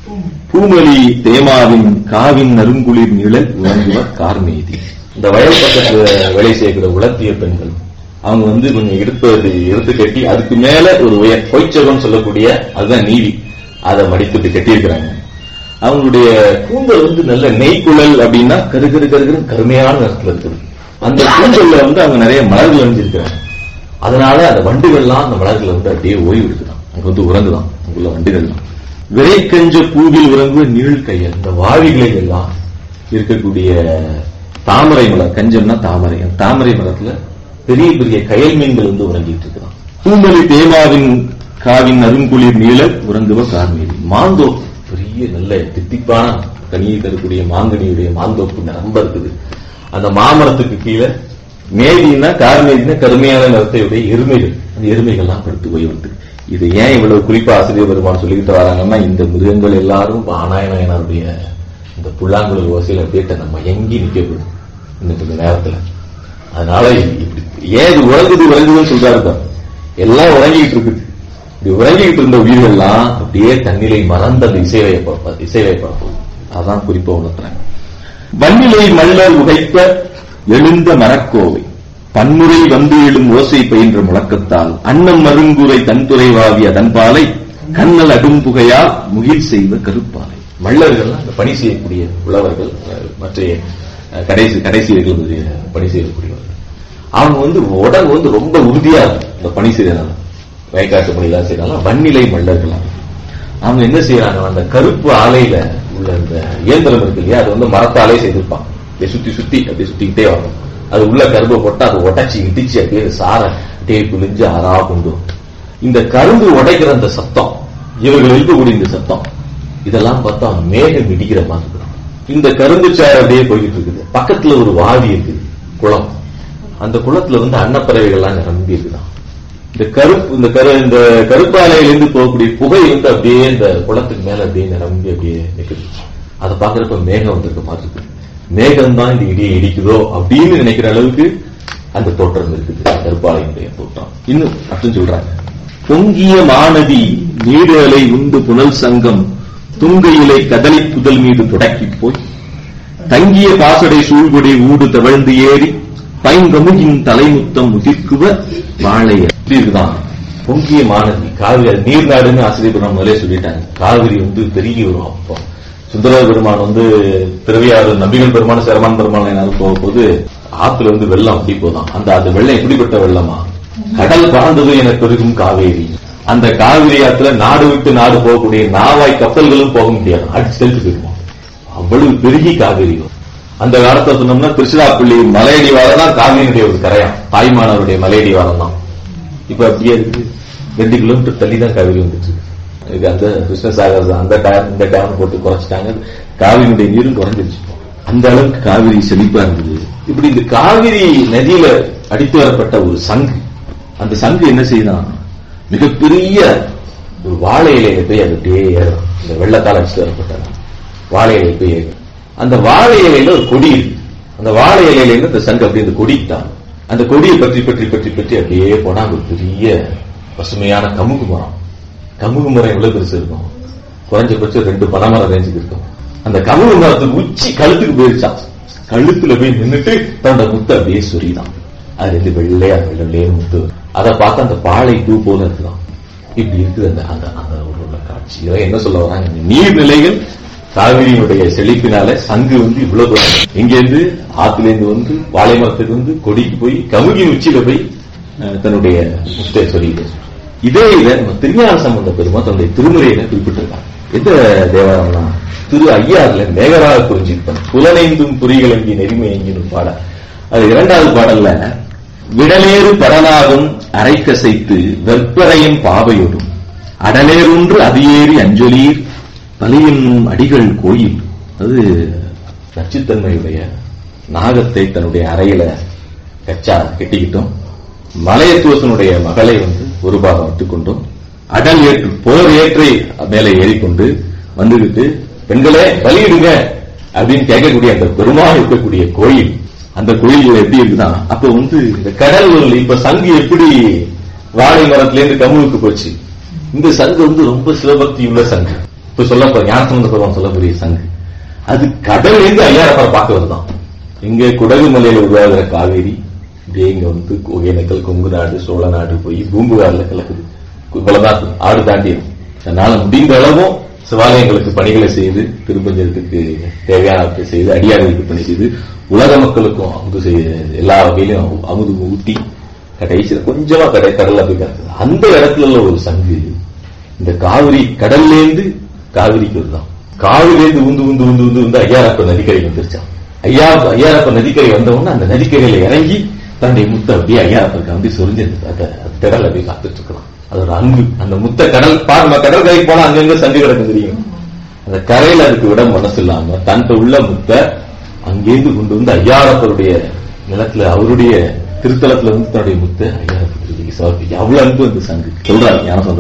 பூமலி தேமாவின் காவின் நறுங்குளிர் நிழல் உறங்குவ கார்மேதி இந்த வயல் பக்கத்துல வேலை செய்யக்கூடிய உலர்த்திய பெண்கள் அவங்க வந்து கொஞ்சம் இடுப்பது எடுத்து கட்டி அதுக்கு மேல ஒரு உயர் பொய்ச்சகம் சொல்லக்கூடிய அதுதான் நீதி அதை மடித்துட்டு கட்டியிருக்கிறாங்க அவங்களுடைய கூந்தல் வந்து நல்ல நெய்க்குழல் அப்படின்னா கரு கரு கருகரு கருமையான நிறத்துல இருக்குது அந்த கூந்தல்ல வந்து அவங்க நிறைய மலர்கள் அணிஞ்சிருக்கிறாங்க அதனால அந்த வண்டுகள்லாம் அந்த மலர்களை வந்து அப்படியே ஓய்வு எடுக்குதான் அங்க வந்து உறங்குதான் அங்குள்ள வண்டுகள்லாம் விரைக்கஞ்ச பூவில் உறங்குவ நீள் கையல் இந்த வாழிகளில் எல்லாம் இருக்கக்கூடிய தாமரை மலர் கஞ்சம்னா தாமரை அந்த தாமரை மரத்துல பெரிய பெரிய கயல் மீன்கள் வந்து உறங்கிட்டு இருக்கிறான் பூமலி தேமாவின் காவின் அருங்குளிர் நீள உறங்குவ கார்மீதி மாந்தோப்பு பெரிய நல்ல தித்திப்பான கனியை தரக்கூடிய மாங்கனியுடைய மாந்தோப்பு நிரம்ப இருக்குது அந்த மாமரத்துக்கு கீழே மேதினா கார்மேதினா கருமையான நிறத்தையுடைய எருமைகள் அந்த எருமைகள்லாம் படுத்து ஓய்வு இது ஏன் இவ்வளவு குறிப்பா ஆசிரியர் பெருமான் சொல்லிக்கிட்டு வராங்கன்னா இந்த மிருகங்கள் எல்லாரும் ஆனாயனாயனாருடைய இந்த புல்லாங்குழல் ஓசையில அப்படியே தன்னை மயங்கி நிக்கப்படும் இந்த கொஞ்ச நேரத்துல அதனால இப்படி ஏன் இது உறங்குது உறங்குதுன்னு சொல்றாரு பாரு. எல்லாம் உறங்கிட்டு இருக்குது இப்படி உறங்கிட்டு இருந்த உயிர்கள்லாம் அப்படியே தன்னிலை மறந்த அந்த இசைவை இசைவை பார்ப்போம் அதான் குறிப்பா உணர்த்துறாங்க வன்னிலை மல்லர் உகைப்ப எழுந்த மரக்கோவை பன்முறை வந்து எழும் ஓசை பயின்ற முழக்கத்தால் அன்னம் மருங்குரை தன்துறைவாவி அதன்பாலை கண்ணல் அடும்புகையா முகில் செய்த கருப்பாலை மல்லர்கள் அந்த பணி செய்யக்கூடிய உழவர்கள் அஹ், மற்ற அஹ், கடைசி கடைசியர்கள் பணி செய்யக்கூடியவர்கள் அவங்க வந்து உடம்பு வந்து ரொம்ப உறுதியா இருக்கும் இந்த பணி செய்யறாங்க வயக்காட்டு பணிலாம் செய்யறாங்க வன்னிலை மல்லர்களா அவங்க என்ன செய்யறாங்க அந்த கருப்பு ஆலையில உள்ள அந்த இயந்திரம் இருக்கு இல்லையா அது வந்து மரத்தாலே செய்திருப்பாங்க அப்படியே சுத்தி சுத்தி அப்படியே சுத்திக்கிட்டே வரும் அது உள்ள கரும்பை போட்டு அதை உடைச்சு இடிச்சு அப்படியே சார அப்படியே பிழிஞ்சு ஆறா கொண்டு வரும். இந்த கரும்பு உடைக்கிற அந்த சத்தம் இவர்கள் எழுப்பக்கூடிய இந்த சத்தம் இதெல்லாம் பார்த்தா மேகம் இடிக்கிற மாதிரி இருக்கும் இந்த கரும்பு சாறு அப்படியே போய்கிட்டு இருக்குது பக்கத்துல ஒரு வாடி இருக்குது குளம் அந்த குளத்துல வந்து அன்னப்பறவைகள்லாம் நிரம்பி இருக்குதான் இந்த கருப்பு இந்த கரு இந்த கருப்பாலையிலிருந்து போகக்கூடிய புகை வந்து அப்படியே இந்த குளத்துக்கு மேல அப்படியே நிரம்பி அப்படியே நிக்குது அதை பாக்குறப்ப மேகம் வந்திருக்க மாதிரி இருக்கு மேகம் தான் இந்த இடியை இடிக்குதோ அப்படின்னு நினைக்கிற அளவுக்கு அந்த தோற்றம் இருக்குது கருப்பாலையினுடைய தோற்றம் இன்னும் அப்படின்னு சொல்றாங்க பொங்கிய மாநதி நீடு அலை உண்டு புனல் சங்கம் துங்க இலை கதலி புதல் மீது புடக்கி போய் தங்கிய பாசடை சூழ்குடி ஊடு தவழ்ந்து ஏறி பைங்கமுகின் தலைமுத்தம் முதிர்க்குவ வாழைய இப்படி இருக்குதான் பொங்கிய மாநதி காவிரி அது நீர்நாடுன்னு ஆசிரியர் பெருமான் முதலே சொல்லிட்டாங்க காவிரி வந்து பெருகி வரும் அப்போ சுந்தர பெருமான் வந்து திருவையாறு நம்பிகள் பெருமான் சிரமான் பெருமான் எல்லாரும் போகும்போது ஆத்துல வந்து வெள்ளம் அப்படி போதான் அந்த அந்த வெள்ளம் எப்படிப்பட்ட வெள்ளமா கடல் பறந்தது என பெருகும் காவேரி அந்த காவிரி ஆத்துல நாடு விட்டு நாடு போகக்கூடிய நாவாய் கப்பல்களும் போக முடியாது அடிச்சு செலுத்து போயிருமா அவ்வளவு பெருகி காவிரி வரும். அந்த காலத்துல சொன்னோம்னா திருச்சிராப்பள்ளி மலையடி வாரம் தான் காவிரியினுடைய ஒரு கரையாம் தாய்மானவருடைய மலையடி வாரம் தான் இப்ப அப்படியே இருக்கு ரெண்டு கிலோமீட்டர் தள்ளி தான் காவிரி வந்துட்டு இருக்கு. இது அந்த கிருஷ்ணசாகர் அந்த டேம் இந்த டேம் போட்டு குறைச்சிட்டாங்க காவிரியுடைய நீரும் குறைஞ்சிருச்சு அந்த அளவுக்கு காவிரி செழிப்பா இருந்தது இப்படி இந்த காவிரி நதியில அடித்து வரப்பட்ட ஒரு சங்கு அந்த சங்கு என்ன செய்யுதான் மிகப்பெரிய ஒரு வாழை இலையில போய் அது அப்படியே ஏறும் இந்த வெள்ளத்தால் அடிச்சு வரப்பட்ட வாழை இலை போய் ஏறும் அந்த வாழை இலையில ஒரு கொடி இருக்கு அந்த வாழை இலையில இருந்து அந்த சங்கு அப்படியே அந்த கொடித்தான் அந்த கொடியை பற்றி பற்றி பற்றி பற்றி அப்படியே போனா அங்க ஒரு பெரிய பசுமையான கமுகு மரம் கமுகு மரம் எவ்வளவு பெருசு இருக்கும் குறைஞ்சபட்சம் ரெண்டு பனைமரம் ரேஞ்சுக்கு இருக்கும் அந்த கமுகு மரத்துக்கு உச்சி கழுத்துக்கு போயிருச்சான் கழுத்துல போய் நின்னுட்டு தன்னோட முத்தை அப்படியே சொரிதான் அது ரெண்டு வெள்ளையா வெள்ளையே முத்து அதை பார்த்து அந்த பாலை பூ போல இருக்குதான் இப்படி இருக்குது அந்த அந்த அந்த ஒரு உள்ள காட்சி இதை என்ன சொல்ல வராங்க இந்த நீர்நிலைகள் காவிரியினுடைய செழிப்பினால சங்கு வந்து இவ்வளவு தூரம் இங்க இருந்து ஆத்துல இருந்து வந்து வாழை மரத்துக்கு வந்து கொடிக்கு போய் கமுகி உச்சியில போய் அஹ், தன்னுடைய முத்தை சொல்லிட்டு இதே இதை நம்ம திருஞான சம்பந்த பெருமா தன்னுடைய திருமுறையில குறிப்பிட்டிருக்காங்க எந்த தேவாரம்னா திரு ஐயாறுல மேகராக குறிஞ்சிருப்பன் புலனைந்தும் புரிகளங்கி நெறிமை எங்கினும் பாட அது இரண்டாவது பாடல்ல விடலேறு படலாகும் அரைக்கசைத்து வெற்பரையும் பாவையோடும் அடலேறொன்று அதியேறி அஞ்சொலீர் பலியென்னும் அடிகள் கோயில் அது நச்சுத்தன்மையுடைய நாகத்தை தன்னுடைய அறையில கச்சா கெட்டிக்கிட்டும் மலையத்துவசனுடைய மகளை வந்து ஒரு பாகம் விட்டுக்கொண்டும் அடல் ஏற்று போர் ஏற்றை மேலே ஏறிக்கொண்டு வந்துகிட்டு பெண்களே பலியிடுங்க அப்படின்னு கேட்கக்கூடிய அந்த பெருமாள் இருக்கக்கூடிய கோயில் அந்த கோயில் எப்படி இருக்குதான் அப்ப வந்து இந்த கடல் இப்ப சங்கு எப்படி வாழை மரத்துல இருந்து கமுவுக்கு போச்சு இந்த சங்கு வந்து ரொம்ப சிவபக்தி உள்ள சங்கு இப்ப சொல்ல ஞானசம்பந்த பெருமான் சொல்லக்கூடிய சங்கு அது கடல்ல இருந்து ஐயாரப்பரை பார்க்க வருதான் இங்க குடகு மலையில உருவாகிற காவேரி இப்படியே இங்க வந்து ஒகேனக்கல் கொங்கு நாடு சோழ நாடு போய் பூம்புகார்ல கலக்குது இவ்வளவுதான் ஆடு தாண்டி அதனால முடிந்த அளவும் சிவாலயங்களுக்கு பணிகளை செய்து திருப்பஞ்சத்துக்கு தேவையானவற்றை செய்து அடியார்களுக்கு பணி செய்து உலக மக்களுக்கும் அமுது செய்ய எல்லா வகையிலும் அமுது ஊட்டி கடைசியில் கொஞ்சமா கடை கடல்ல போய் கிடக்குது அந்த இடத்துல உள்ள ஒரு சங்கு இந்த காவிரி கடல்லேருந்து காவிரிக்கு வருதான் காவிரிலேருந்து உந்து உந்து உந்து உந்து வந்து ஐயாரப்ப நதிக்கரை வந்துருச்சான் ஐயா ஐயாரப்ப நதிக்கரை வந்தவொடனே அந்த நதிக்கரையில இறங்கி தன்னுடைய முத்தை அப்படியே ஐயாரப்பருக்கு வந்து சொரிஞ்சு அந்த திடல் அப்படியே காத்துட்டு இருக்கலாம் அது ஒரு அன்பு அந்த முத்த கடல் பாருங்க கடற்கரைக்கு போனா அங்கங்க சங்கு கிடக்கு தெரியும் அந்த கரையில அதுக்கு விட மனசு இல்லாம தன்ட்ட உள்ள முத்த அங்கேருந்து கொண்டு வந்து ஐயாரப்பருடைய நிலத்துல அவருடைய திருத்தலத்துல வந்து தன்னுடைய முத்த ஐயாரப்ப திருவிக்கு சமர்ப்பிக்க அவ்வளவு அன்பு அந்த சங்கு சொல்றாரு ஞான சந்தர்ப்பமா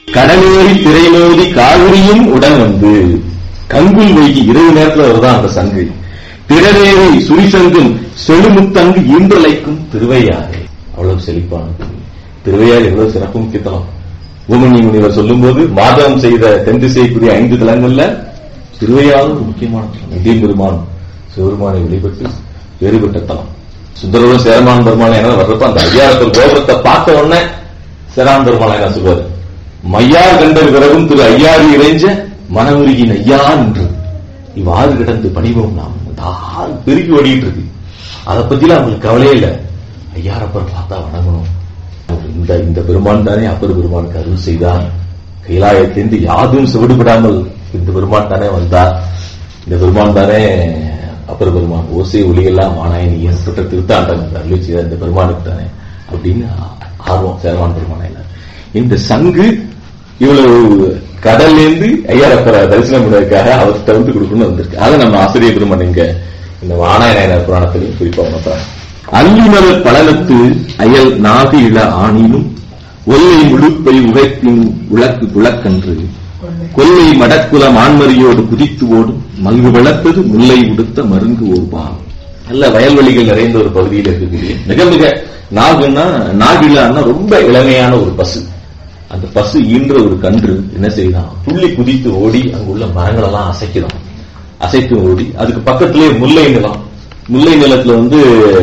கடலேறி திரைமோதி காவிரியும் உடன் வந்து கங்குல் வைகி இரவு நேரத்துல வருதான் அந்த சங்கு திரவேறி சுரிசங்கும் செழுமுத்தங்கு ஈன்றலைக்கும் திருவையாறு அவ்வளவு செழிப்பானது திருவையாறு எவ்வளவு சிறப்பு முக்கியத்துவம் பூமணி முனிவர் சொல்லும்போது மாதவம் செய்த தென் திசைக்குரிய ஐந்து தலங்கள்ல திருவையாறு ஒரு முக்கியமான தலம் இந்திய பெருமான் சிவபெருமானை வழிபட்டு வேறுபட்ட தலம் சுந்தரோட சேரமான் பெருமாள் என்ன வர்றப்ப அந்த ஐயாயிரத்தொரு கோபுரத்தை பார்த்த உடனே சேரான் பெருமாள் என்ன சொல்வாரு மையார் கண்டர் பிறகும் திரு ஐயாறு இறைஞ்ச மனமுருகின் ஐயா என்று இவ்வாறு கிடந்து பணிவோம் நாம் தார் பெருகி ஓடிட்டு இருக்கு அதை பத்திலாம் அவங்களுக்கு கவலையே இல்லை ஐயாரப்பர் பார்த்தா வணங்கணும் இந்த இந்த பெருமான் தானே அப்பர் பெருமானுக்கு அருள் செய்தார் கைலாயத்திலிருந்து யாதும் செவிடுபடாமல் இந்த பெருமான் தானே வந்தார் இந்த பெருமான் தானே அப்பர் பெருமான் ஓசை ஒளியெல்லாம் ஆனாயனி ஏற்பட்ட திருத்தாண்டம் அருள் செய்தார் இந்த பெருமானுக்கு தானே அப்படின்னு ஆர்வம் சேரமான் பெருமான் இந்த சங்கு இவ்வளவு கடல்ல இருந்து ஐயாரப்பரை தரிசனம் பண்ணுவதற்காக அவர்கிட்ட வந்து கொடுக்கணும்னு வந்திருக்கு அதை நம்ம ஆசிரியர் பெருமான் இங்க இந்த வானாயன புராணத்திலையும் குறிப்பா உணர்த்தாங்க அல்லிமலர் பலனத்து அயல் நாகு இள ஆணினும் ஒல்லை முழுப்பை உகைப்பின் உலக்கு குளக்கன்று கொல்லை மடக்குல மான்மரியோடு குதித்து ஓடும் மல்கு வளர்த்தது முல்லை உடுத்த மருங்கு ஓர்பான் நல்ல வயல்வெளிகள் நிறைந்த ஒரு பகுதியில் இருக்கக்கூடிய மிக மிக நாகுன்னா நாகிலான்னா ரொம்ப இளமையான ஒரு பசு அந்த பசு ஈன்ற ஒரு கன்று என்ன செய்யுதான் துள்ளி குதித்து ஓடி அங்குள்ள மரங்கள் எல்லாம் அசைக்குதான் அசைத்து ஓடி அதுக்கு பக்கத்திலே முல்லை நிலம் முல்லை நிலத்துல வந்து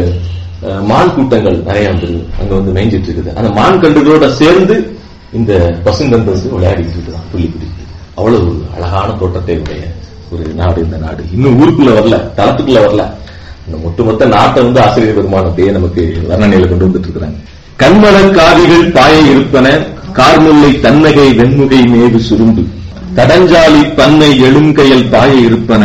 அஹ், மான் கூட்டங்கள் நிறைய வந்துருது அங்க வந்து மேய்ஞ்சிட்டு இருக்குது அந்த மான் கன்றுகளோட சேர்ந்து இந்த பசுங்கன்று வந்து விளையாடிட்டு இருக்குதான் துள்ளி குதித்து அவ்வளவு ஒரு அழகான தோட்டத்தை உடைய ஒரு நாடு இந்த நாடு இன்னும் ஊருக்குள்ள வரல தளத்துக்குள்ள வரல இந்த ஒட்டுமொத்த நாட்டை வந்து ஆசிரியர் பெருமான் அப்படியே நமக்கு வர்ணனையில கொண்டு வந்துட்டு இருக்கிறாங்க கண்மலர் காவிகள் பாய இருப்பன கார்முல்லை தன்னகை வெண்முகை மேவு சுருண்டு கடஞ்சாலி பண்ணை எழுங்கயல் பாய இருப்பன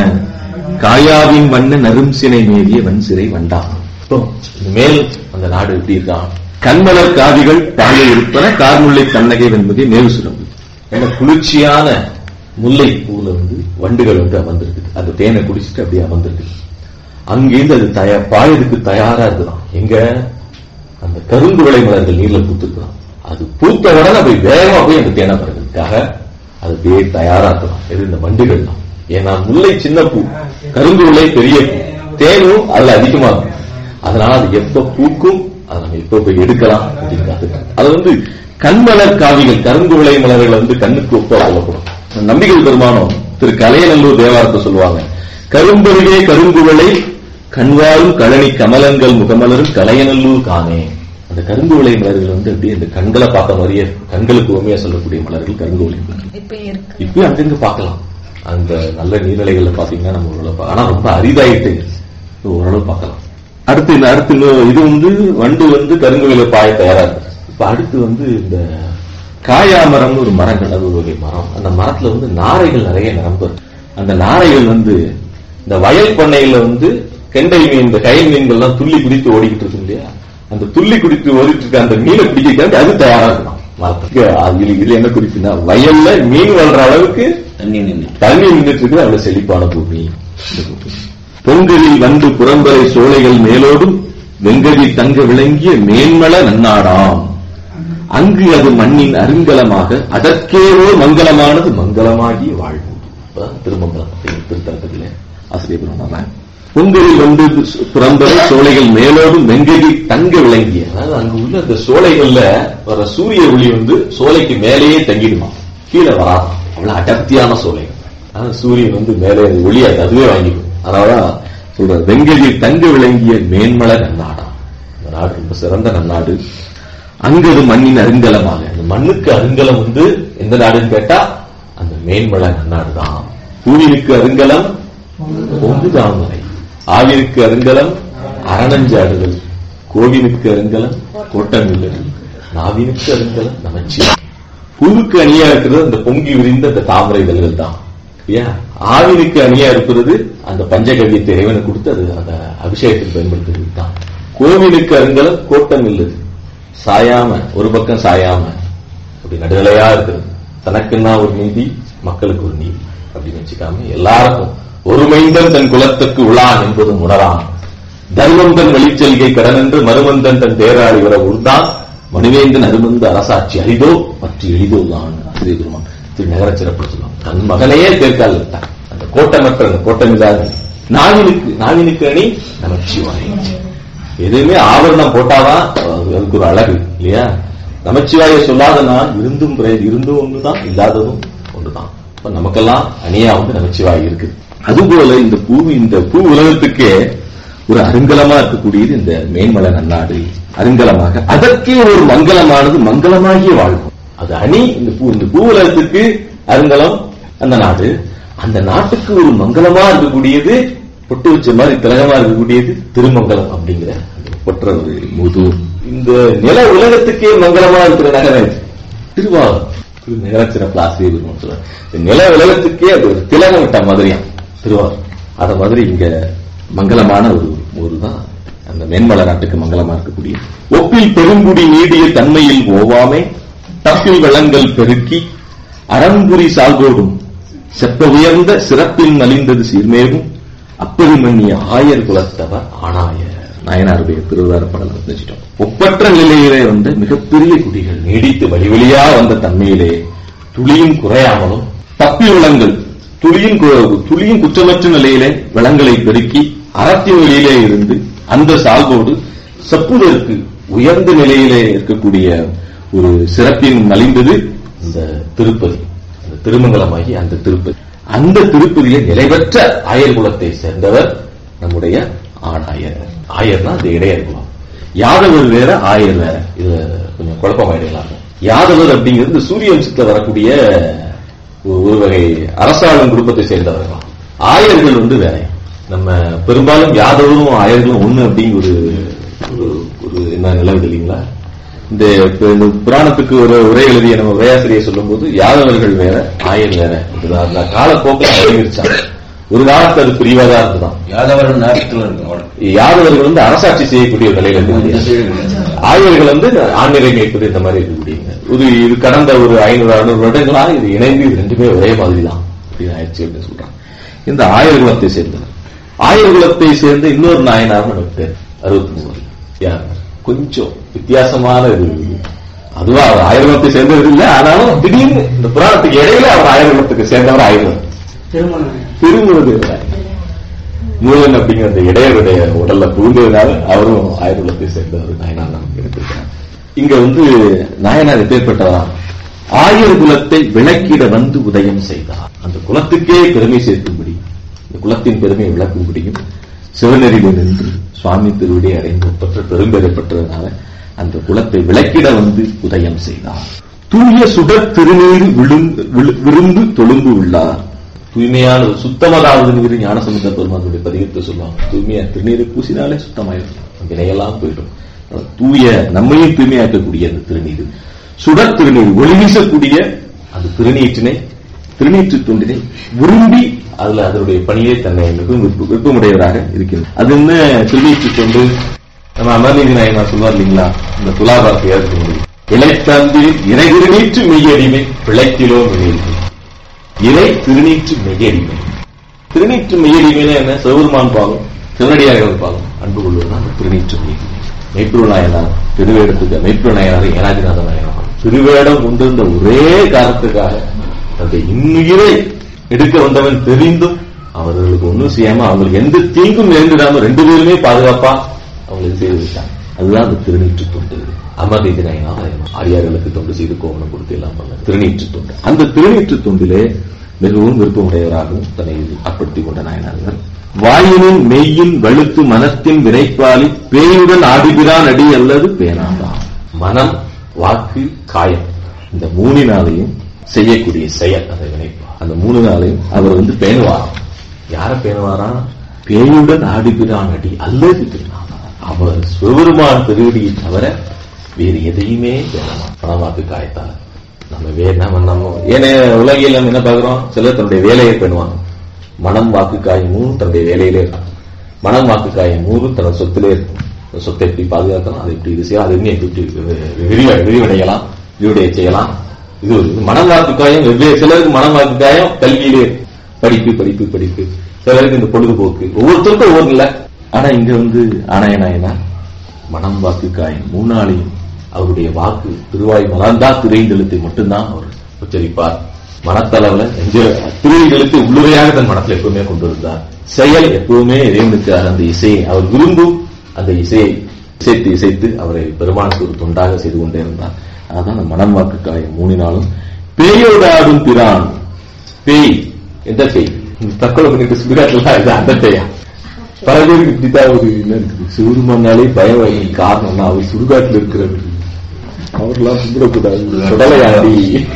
காயாவின் வண்ண நரும் சினை மேவிய வன் சிறை வண்டான் இப்போ, இந்த மேல் அந்த நாடு எப்படி இருக்கான் கண்மலர் காவிகள் பாய இருப்பன கார்முல்லை தன்னகை வெண்முகை மேவு சுருண்டு ஏன்னா குளிர்ச்சியான முல்லை பூல வந்து வண்டுகள் வந்து அமர்ந்திருக்கு அந்த தேனை குடிச்சிட்டு அப்படியே அமர்ந்திருக்கு அங்கிருந்து அது தயா பாயதுக்கு தயாரா இருக்குதான் எங்க அந்த கரும்பு விளை மலர்கள் நீர்ல பூத்துருக்குதான் அது பூத்த உடனே போய் வேகமா போய் அந்த தேனை பறக்கிறதுக்காக அது அப்படியே தயாரா இருக்கலாம் எது இந்த வண்டுகள் தான் ஏன்னா முல்லை சின்ன பூ கரும்பு விளை பெரிய பூ தேனும் அதுல அதிகமா இருக்கும் அதனால அது எப்ப பூக்கும் அதை நம்ம எப்ப போய் எடுக்கலாம் அப்படின்னு காத்துக்காங்க அது வந்து கண்மலர் காவிகள் கரும்பு விளை மலர்கள் வந்து கண்ணுக்கு ஒப்பா சொல்லப்படும் நம்பிகள் பெருமானம் திரு கலையநல்லூர் தேவாரத்தை சொல்லுவாங்க கரும்பருகே கரும்பு விளை கண்வாரும் கழனி கமலங்கள் முகமலரும் கலையநல்லூர் காணே அந்த கரும்பு விளை மலர்கள் வந்து அப்படியே இந்த கண்களை பார்த்த மாதிரியே கண்களுக்கு உண்மையா சொல்லக்கூடிய மலர்கள் கரும்பு விளை மலர்கள் இப்ப இருக்கு இப்பயும் அங்கங்க பார்க்கலாம் அந்த நல்ல நீர்நிலைகள்ல பாத்தீங்கன்னா நம்ம ஓரளவு பா- ஆனா ரொம்ப அரிதாயிட்டு இது ஓரளவு பார்க்கலாம் அடுத்து இந்த அடுத்து இன்னும் இது வந்து வண்டு வந்து கருங்குவில பாய தயாரா இருக்கு இப்ப அடுத்து வந்து இந்த காயாமரம்னு ஒரு மரங்கள் அது ஒரு வகை மரம் அந்த மரத்துல வந்து நாரைகள் நிறைய நிரம்பு இருக்கு. அந்த நாரைகள் வந்து இந்த வயல் பண்ணையில வந்து கெண்டை மீன் இந்த கயல் மீன்கள்லாம் துள்ளி குடித்து ஓடிக்கிட்டு இருக்கும் இல்லையா அந்த துள்ளி குடித்து ஓடிட்டு இருக்க அந்த மீனை பிடிக்க அது தயாரா இருக்கும் மரத்துக்கு அது இதுல- இதுல என்ன குறிப்புன்னா வயல்ல மீன் வளர்ற அளவுக்கு தண்ணி நின்று தண்ணி நின்றுட்டு இருக்குது அவ்வளவு செழிப்பான பூமி இந்த பூமி. பொங்கலில் வந்து புறம்பரை சோலைகள் மேலோடும் வெங்கதி தங்க விளங்கிய மேன்மல நன்னாடாம் அங்கு அது மண்ணின் அருங்கலமாக அதற்கேவோ மங்களமானது மங்களமாகிய வாழ்வு இப்பதான் திருமங்கலம் அப்படிங்கிற திருத்தலத்திலே ஆசிரியர் பெருமானார். பொங்கலில் வந்து புறம்பரை சோலைகள் மேலோடும் வெங்கதி தங்க விளங்கிய அதாவது அங்கு உள்ள அந்த சோலைகள்ல வர சூரிய ஒளி வந்து சோலைக்கு மேலேயே தங்கிடுமா கீழே வராது அவ்வளவு அடர்த்தியான சோலை ஆனா சூரியன் வந்து மேலே ஒளி அது அதுவே வாங்கிடும் அதனாலதான் சொல்ற வெங்கதி தங்க விளங்கிய மேன்மல நன்னாடா இந்த நாடு ரொம்ப சிறந்த நன்னாடு அங்கு அது மண்ணின் அருங்கலமாக அந்த மண்ணுக்கு அருங்கலம் வந்து எந்த நாடுன்னு கேட்டா அந்த மேன்மல நன்னாடு தான் பூவினுக்கு அருங்கலம் பொங்கு தாமரை ஆவிற்கு அருங்கலம் அரணஞ்சாடுதல் கோவிலுக்கு அருங்கலம் கோட்டமில்லது நாவினுக்கு அருங்கலம் நமச்சி பூவுக்கு அணியா இருக்கிறது அந்த பொங்கி விரிந்த அந்த தாமரை இதழ்கள் தான் ஏன் ஆவினுக்கு அணியா இருக்கிறது அந்த பஞ்சகவியத்தை இறைவனுக்கு கொடுத்து அது அந்த அபிஷேகத்துக்கு பயன்படுத்துறது தான் கோவிலுக்கு அருங்கலம் கோட்டம் இல்லது சாயாம ஒரு பக்கம் சாயாம அப்படி நடுநிலையா இருக்கிறது தனக்குன்னா ஒரு நீதி மக்களுக்கு ஒரு நீதி அப்படின்னு வச்சுக்காம எல்லாருக்கும் ஒரு மைந்தன் தன் குலத்துக்கு உளான் என்பதும் உணரான் தர்மந்தன் வழிச்செல்கை கடனென்று மருமந்தன் தன் தேராளி வர உள்தான் மனுவேந்தன் அருமந்த அரசாட்சி அரிதோ மற்ற எளிதோ தான் ஞானேஸ்வரி பெருமான் திரு நகர சிறப்பு சொல்லுவாங்க தன் மகனையே தேர்க்கால் விட்டான் அந்த கோட்டமற்ற அந்த கோட்டம் இல்லாத நாவினுக்கு நாவினுக்கு அணி நமச்சிவாயம் எதுவுமே ஆவரணம் போட்டாதான் அது- அதுக்கு ஒரு அழகு இல்லையா நமச்சிவாய சொல்லாத நான் இருந்தும் பிற- இருந்தும் ஒண்ணுதான் இல்லாததும் ஒன்றுதான் இப்ப நமக்கெல்லாம் அணியா வந்து நமச்சிவாய் இருக்கு அதுபோல இந்த பூ இந்த பூ உலகத்துக்கே ஒரு அருங்கலமா இருக்கக்கூடியது இந்த மேன்மலை நன்னாடு அருங்கலமாக அதற்கே ஒரு மங்களமானது மங்களமாகிய வாழ்வு அது அணி இந்த பூ இந்த பூ உலகத்துக்கு அருங்கலம் அந்த நாடு அந்த நாட்டுக்கு ஒரு மங்களமா இருக்கக்கூடியது பொட்டு வச்ச மாதிரி திலகமா இருக்கக்கூடியது திருமங்கலம் அப்படிங்கிற அந்த ஒற்ற ஒரு முதூர் இந்த நில உலகத்துக்கே மங்களமா இருக்கிற நகரம் இது. திருவாரூர் திரு நில சிறப்பு ஆசிரியர் பெருமான் சொல்றார். இந்த நில உலகத்துக்கே அது ஒரு திலகம் விட்ட மாதிரியா திருவாரூர் அத மாதிரி இங்க மங்களமான ஒரு ஊர் தான் அந்த மேன்மலை நாட்டுக்கு மங்களமா இருக்கக்கூடிய ஒப்பில் பெருங்குடி நீடிய தன்மையில் ஓவாமை தப்பில் வளங்கள் பெருக்கி அறம்புரி சால்கோடும் செப்ப உயர்ந்த சிறப்பில் நலிந்தது சீர்மேவும் அப்பெருமண்ணிய ஆயர் குலத்தவர் ஆணாயர் நாயனாருடைய திருவார படம் வச்சுட்டோம் ஒப்பற்ற நிலையிலே வந்த மிகப்பெரிய குடிகள் நீடித்து வழி வழியா வந்த தன்மையிலே துளியும் குறையாமலும் தப்பி விளங்கள் துளியின் கு- துளியின் குற்றமற்ற நிலையிலே விளங்களை பெருக்கி அறத்தின் வழியிலே இருந்து அந்த சால்வோடு செப்புதற்கு உயர்ந்த நிலையிலே இருக்கக்கூடிய ஒரு சிறப்பின் நலிந்தது இந்த திருப்பதி அந்த திருமங்கலமாகி அந்த திருப்பதி அந்த திருப்பதியை நிலைபெற்ற ஆயர் குலத்தை சேர்ந்தவர் நம்முடைய ஆணாயர் ஆயர்னா அந்த இடையர் குலம் யாதவர் வேற ஆயர் வேற இது கொஞ்சம் குழப்பமாயிடலாம் யாதவர் அப்படிங்கிறது இந்த சூரிய வம்சத்துல வரக்கூடிய ஒரு ஒரு வகை அரசாளும் குடும்பத்தை சேர்ந்தவர்கள் ஆயர்கள் வந்து வேற நம்ம பெரும்பாலும் யாதவரும் ஆயர்களும் ஒண்ணு அப்படிங்கிற ஒரு ஒரு- ஒரு என்ன நிலவுது இல்லைங்களா இந்த இப்ப இந்த புராணத்துக்கு ஒரு உரை எழுதிய நம்ம உரையாசிரியை சொல்லும்போது யாதவர்கள் வேற ஆயர் வேற இதுதான் அந்த காலப்போக்கில் அறிவிச்சாங்க ஒரு காலத்து அது பிரிவாதா இருந்துதான் யாதவர்கள் நேரத்தில் இருக்கு அவனுக்கு யாதவர்கள் வந்து அரசாட்சி செய்யக்கூடிய ஒரு நிலையில இந்த இருக்காங்க சைடு இல்லை. ஆயர்கள் வந்து ஆன்மீக மேய்ப்பது இந்த மாதிரி இருக்கக்கூடியவங்க ஒரு இது கடந்த ஒரு ஐநூறு அறுநூறு வருடங்களாக இது இணைந்து இது ரெண்டுமே ஒரே மாதிரி தான் அப்படின்னு ஆயிடுச்சு அப்படின்னு சொல்றாங்க இந்த ஆயர் குலத்தை சேர்ந்தவர் ஆயர் குலத்தை சேர்ந்த இன்னொரு நாயனார் நமக்கு பேர் அறுபத்தி மூணு யார் கொஞ்சம் வித்தியாசமான இது அதுவா அவர் ஆயர் குலத்தை சேர்ந்தவர் இல்லை ஆனாலும் திடீர்னு இந்த புராணத்துக்கு இடையில அவர் ஆயர் குலத்துக்கு சேர்ந்தவர் ஆயிரம் திருமுருகர் மூலன் அப்படிங்கிற அந்த இடையருடைய உடல்ல புகுந்ததுனால அவரும் ஆயுர்வேதத்தை சேர்ந்த ஒரு நாயனார் நமக்கு எடுத்திருக்கிறார் இங்க வந்து நாயனார் எப்பேற்பட்டதா ஆயர் குலத்தை விளக்கிட வந்து உதயம் செய்தார் அந்த குலத்துக்கே பெருமை சேர்க்கும்படி இந்த குலத்தின் பெருமையை விளக்கும்படியும் சிவநெறியில் நின்று சுவாமி திருவிடை அடைந்து பெற்ற பெரும்பெறை பெற்றதுனால அந்த குலத்தை விளக்கிட வந்து உதயம் செய்தார் தூய சுடர் திருநீர் விழுந்து விழு- விரும்பு தொழும்பு உள்ளார் தூய்மையான ஒரு சுத்தமதாவது நீர் ஞானசமுத்த பெருமானுடைய பதிகத்தை சொல்லுவாங்க தூய்மையா திருநீரை பூசினாலே சுத்தமாயிடும் வினையெல்லாம் போயிடும் அஹ் தூய நம்மையும் தூய்மையாக்கக்கூடிய அந்த திருநீர் சுடர் திருநீர் ஒளி வீசக்கூடிய அந்த திருநீற்றினை திருநீற்று தொண்டினை விரும்பி அதுல அதனுடைய பணியை தன்னை மிகவும் விருப்ப- விருப்பமுடையவராக இருக்கிறது அது என்ன திருநீற்று தொண்டு நம்ம அமர்நீதி நாயனா சொல்வார் இல்லைங்களா இந்த துலாபாரத்தை ஏற்க முடியும் இழைத்தந்து இறை திருநீற்று மெய்யடிமை பிழைத்திலோ மெய்யடிமை இறை திருநீற்று மெய்யடிமை திருநீற்று மெய்யடிமைனா என்ன சிவபெருமான் பாகம் சிவனடியார்கள் பாகம் அன்பு கொள்வதுதான் அந்த திருநீற்று மெய்யடிமை மெய்ப்பொருள் நாயனார் திருவேடத்துக்கு மெய்ப்பொருள் நாயனார் ஏனாதிநாத நாயனார் திருவேடம் கொண்டிருந்த ஒரே காரணத்துக்காக அந்த இன்னுயிரை எடுக்க வந்தவன் தெரிந்தும் அவர்களுக்கு ஒண்ணும் செய்யாம அவங்களுக்கு எந்த தீங்கும் நேர்ந்துடாம ரெண்டு பேருமே பாதுகாப்பா அவங்களுக்கு செய்து விட்டாங்க அதுதான் அந்த திருநீற்று தொண்டு அமர்நீதி நாயனார் ஆரியார்களுக்கு தொண்டு செய்து கோவணம் கொடுத்து எல்லாம் பண்ண திருநீற்று தொண்டு அந்த திருநீற்று தொண்டிலே மிகவும் விருப்பமுடையவராகவும் தன்னை அர்ப்படுத்திக் கொண்ட நாயனார்கள் வாயினின் மெய்யின் வழுத்து மனத்தின் வினைப்பாலி பேயுடன் ஆடுகிறான் அடி அல்லது பேனாதான் மனம் வாக்கு காயம் இந்த மூணினாலையும் செய்யக்கூடிய செயல் அந்த வினைப்பா அந்த மூணு நாளையும் அவர் வந்து பேணுவாராம் யார பேணுவாரா பேயுடன் ஆடுகிறான் அடி அல்லது பேனாதான் அவர் சிவபெருமான் திருவடியை தவிர வேறு எதையுமே வேணாம் பணமாக்கு காயத்தால நம்ம வே நம்ம நம்ம ஏன்னா உலகில் நம்ம என்ன பார்க்கிறோம் சிலர் தன்னுடைய வேலையை பண்ணுவாங்க மனம் வாக்கு காயம் மூணும் தன்னுடைய வேலையிலே இருக்கும் மனம் வாக்கு காயம் மூணும் தன்னோட சொத்திலே இருக்கும் அந்த சொத்தை எப்படி பாதுகாக்கலாம் அதை எப்படி இது செய்யலாம் அதை இன்னும் எப்படி விரிவ விரிவடையலாம் விரிவடைய செய்யலாம் இது ஒரு இது. மனம் வாக்கு காயம் வெவ்வேறு சிலருக்கு மனம் வாக்கு காயம் கல்வியிலே இருக்கு. படிப்பு படிப்பு படிப்பு சிலருக்கு இந்த பொழுதுபோக்கு ஒவ்வொருத்தருக்கும் ஒவ்வொரு இல்லை ஆனா இங்க வந்து ஆனாயனாயனா மனம் வாக்கு காயம் மூணாளையும் அவருடைய வாக்கு திருவாய் மலர்ந்தா திரைந்தெழுத்தை மட்டும்தான் அவர் உச்சரிப்பார் மனத்தளவுல நெஞ்ச திருவிகளுக்கு உள்ளுரையாக தன் மனத்தில் எப்பவுமே கொண்டு வந்தார் செயல் எப்பவுமே இறைவனுக்காக அந்த இசையை அவர் விரும்பும் அந்த இசையை இசைத்து இசைத்து அவரை பெருமானுக்கு ஒரு தொண்டாக செய்து கொண்டே இருந்தார் அதான் அந்த மனம் வாக்கு காயம் மூணினாலும் பேயோடு ஆடும் பிரான் பேய் எந்த பேய் இந்த தற்கொலை பண்ணிட்டு சுடுகாட்டுல இது அந்த பேயா பல பேருக்கு இப்படித்தான் ஒரு என்ன இருக்குது சிவருமானாலே பயம் வாங்கி காரணம்னா அவர் சுடுகாட்டுல இருக்கிறவர் அவர்லாம் கும்பிடக்கூடாது சுடலை ஆடி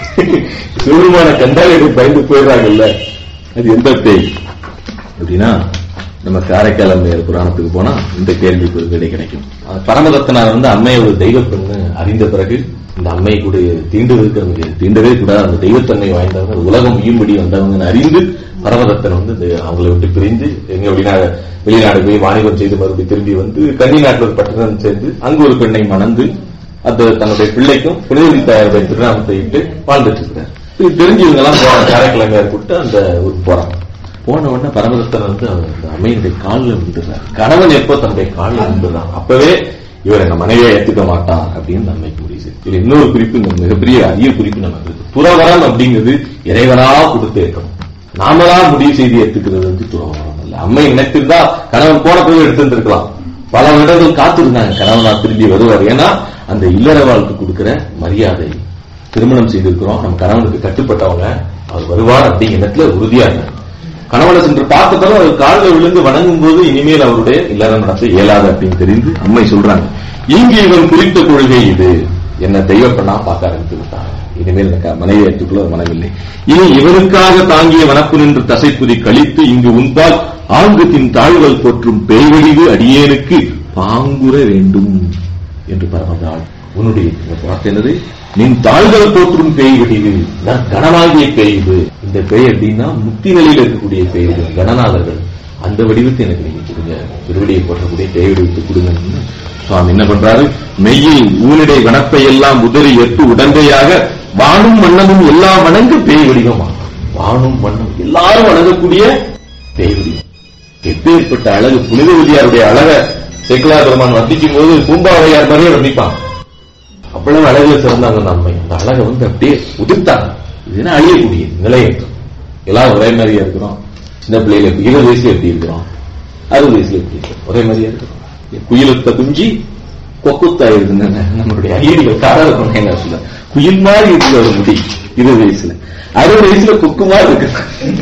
சிவருமான கண்டாலே பயந்து போயிடுறாங்கல்ல அது எந்த பேய் அப்படின்னா நம்ம காரைக்கால் அம்மையார் புராணத்துக்கு போனா இந்த கேள்விக்கு ஒரு விடை கிடைக்கும் அஹ் பரமதத்தனார் வந்து அம்மையை ஒரு தெய்வ பெண்ணு அறிந்த பிறகு இந்த அம்மை கூட தீண்டுவதற்கு அவங்க தீண்டவே கூடாது அந்த தெய்வத்தன்மை வாய்ந்தவங்க அந்த உலகம் உயும்படி வந்தவங்க அறிந்து பரமதத்தன் வந்து இந்த அவங்களை விட்டு பிரிந்து எங்க வெளிநாடு வெளிநாடு போய் வாணிபம் செய்து மறுபடியும் திரும்பி வந்து கன்னி நாட்டில் ஒரு பட்டணம் சேர்ந்து அங்கு ஒரு பெண்ணை மணந்து அந்த தன்னுடைய பிள்ளைக்கும் புனிதவதி தாயாருடைய திருநாமத்தை இட்டு வாழ்ந்துட்டு இருக்கிறார் இது தெரிஞ்சு இவங்க எல்லாம் போறாங்க காரைக்கிழமையார் கூப்பிட்டு அந்த ஊருக்கு போறாங்க போன உடனே பரமதத்தன் வந்து அவர் அந்த அம்மையினுடைய காலில் விழுந்துடுறார் கணவன் எப்போ தன்னுடைய காலில் விழுந்துடுறான் அப்பவே இவர் எங்க மனைவியை ஏத்துக்க மாட்டான் அப்படின்னு அந்த அம்மைக்கு முடியுது இதுல இன்னொரு குறிப்பு இந்த மிகப்பெரிய அரிய குறிப்பு நமக்கு இருக்கு துறவரம் அப்படிங்கிறது இறைவனா கொடுத்து ஏற்கணும் நாமளா முடிவு செய்து ஏத்துக்கிறது வந்து துறவரம் அல்ல அம்மை நினைத்திருந்தா கணவன் போன போய் எடுத்திருந்திருக்கலாம் பல வருடங்கள் காத்திருந்தாங்க கணவனா திரும்பி வருவார் ஏன்னா அந்த இல்லற வாழ்க்கை கொடுக்கிற மரியாதை திருமணம் செய்திருக்கிறோம் நம்ம கணவனுக்கு கட்டுப்பட்டவங்க அவர் வருவார் அப்படிங்கிற இடத்துல உறுதியா இருந்தாங்க கணவனை சென்று பார்த்ததும் அவர் காலில் விழுந்து வணங்கும் போது இனிமேல் அவருடைய இல்லறம் நடத்த இயலாது அப்படின்னு தெரிந்து அம்மை சொல்றாங்க இங்கு இவன் குறித்த கொள்கை இது என்ன தெய்வ பெண்ணா பார்க்க ஆரம்பித்து விட்டாங்க இனிமேல் எனக்கு மனைவி ஏற்றுக்கொள்ள ஒரு மனமில்லை இனி இவனுக்காக தாங்கிய வனப்பு நின்று தசைப்புதி கழித்து இங்கு உன்பால் ஆங்குத்தின் தாழ்வல் போற்றும் பேய்வழிவு அடியேனுக்கு பாங்குற வேண்டும் என்று பரமதாள் உன்னுடைய இந்த வார்த்தை என்னது நின் தாழ்கள் போற்றும் பேய் வடிவு நான் கனமாகிய பேய் இது இந்த பேய் எப்படின்னா முக்தி நிலையில் இருக்கக்கூடிய பேய் இது கணநாதர்கள் அந்த வடிவத்தை எனக்கு நீங்க கொடுங்க திருவடியை போற்றக்கூடிய பேய் வடிவத்தை கொடுங்க சுவாமி என்ன பண்றாரு மெய்யில் ஊனிடை வனப்பை எல்லாம் உதறி எட்டு உடந்தையாக வானும் மன்னமும் எல்லாம் வணங்கு பேய் வடிவமா வானும் மண்ணும் எல்லாரும் வணங்கக்கூடிய பேய் வடிவம் எப்பேற்பட்ட அழகு புனிதவதியாருடைய அழக சேக்கலா பெருமான் வர்ணிக்கும் போது பூம்பாவையார் மாதிரியே வர்ணிப்பான் அவ்வளவு அழகுல சிறந்தாங்க அந்த அம்மை அந்த அழகை வந்து அப்படியே உதிர்த்தாங்க இதுனா அழியக்கூடிய நிலையற்றம் எல்லாரும் ஒரே மாதிரியா இருக்கிறோம் சின்ன பிள்ளையில இருபது வயசுல எப்படி இருக்கிறோம் அறுபது வயசுல எப்படி இருக்கிறோம் ஒரே மாதிரியா இருக்கிறோம் குயிலத்த குஞ்சி கொக்குத்தா இருக்குன்னு நம்மளுடைய ஐயடிகள் காதல பண்ண சொல்ல குயில் மாதிரி இருக்குது ஒரு முடி இருபது வயசுல அறுபது வயசுல கொக்கு மாதிரி இருக்கு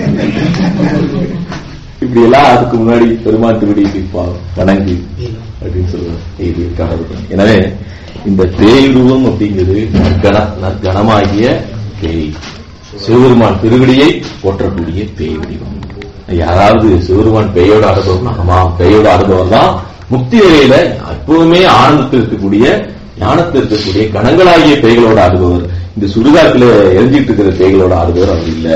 இப்படி எல்லாம் அதுக்கு முன்னாடி பெருமாள் திருவடி வணங்கி அப்படின்னு சொல்லுவாங்க இது காரணம் எனவே இந்த பேயுருவம் அப்படிங்கிறது நற்கண நற்கணமாகிய பேய் சிவபெருமான் திருவடியை போற்றக்கூடிய பேய் வடிவம் யாராவது சிவபெருமான் பேயோட ஆடுபவர்னா ஆமா பேயோட ஆடுபவர் தான் முக்தி நிலையில எப்பவுமே ஆனந்தத்தில் இருக்கக்கூடிய ஞானத்தில் இருக்கக்கூடிய கணங்களாகிய பேய்களோட ஆடுபவர் இந்த சுடுகாட்டுல எரிஞ்சிட்டு இருக்கிற பேய்களோட ஆடுபவர் அவர் இல்ல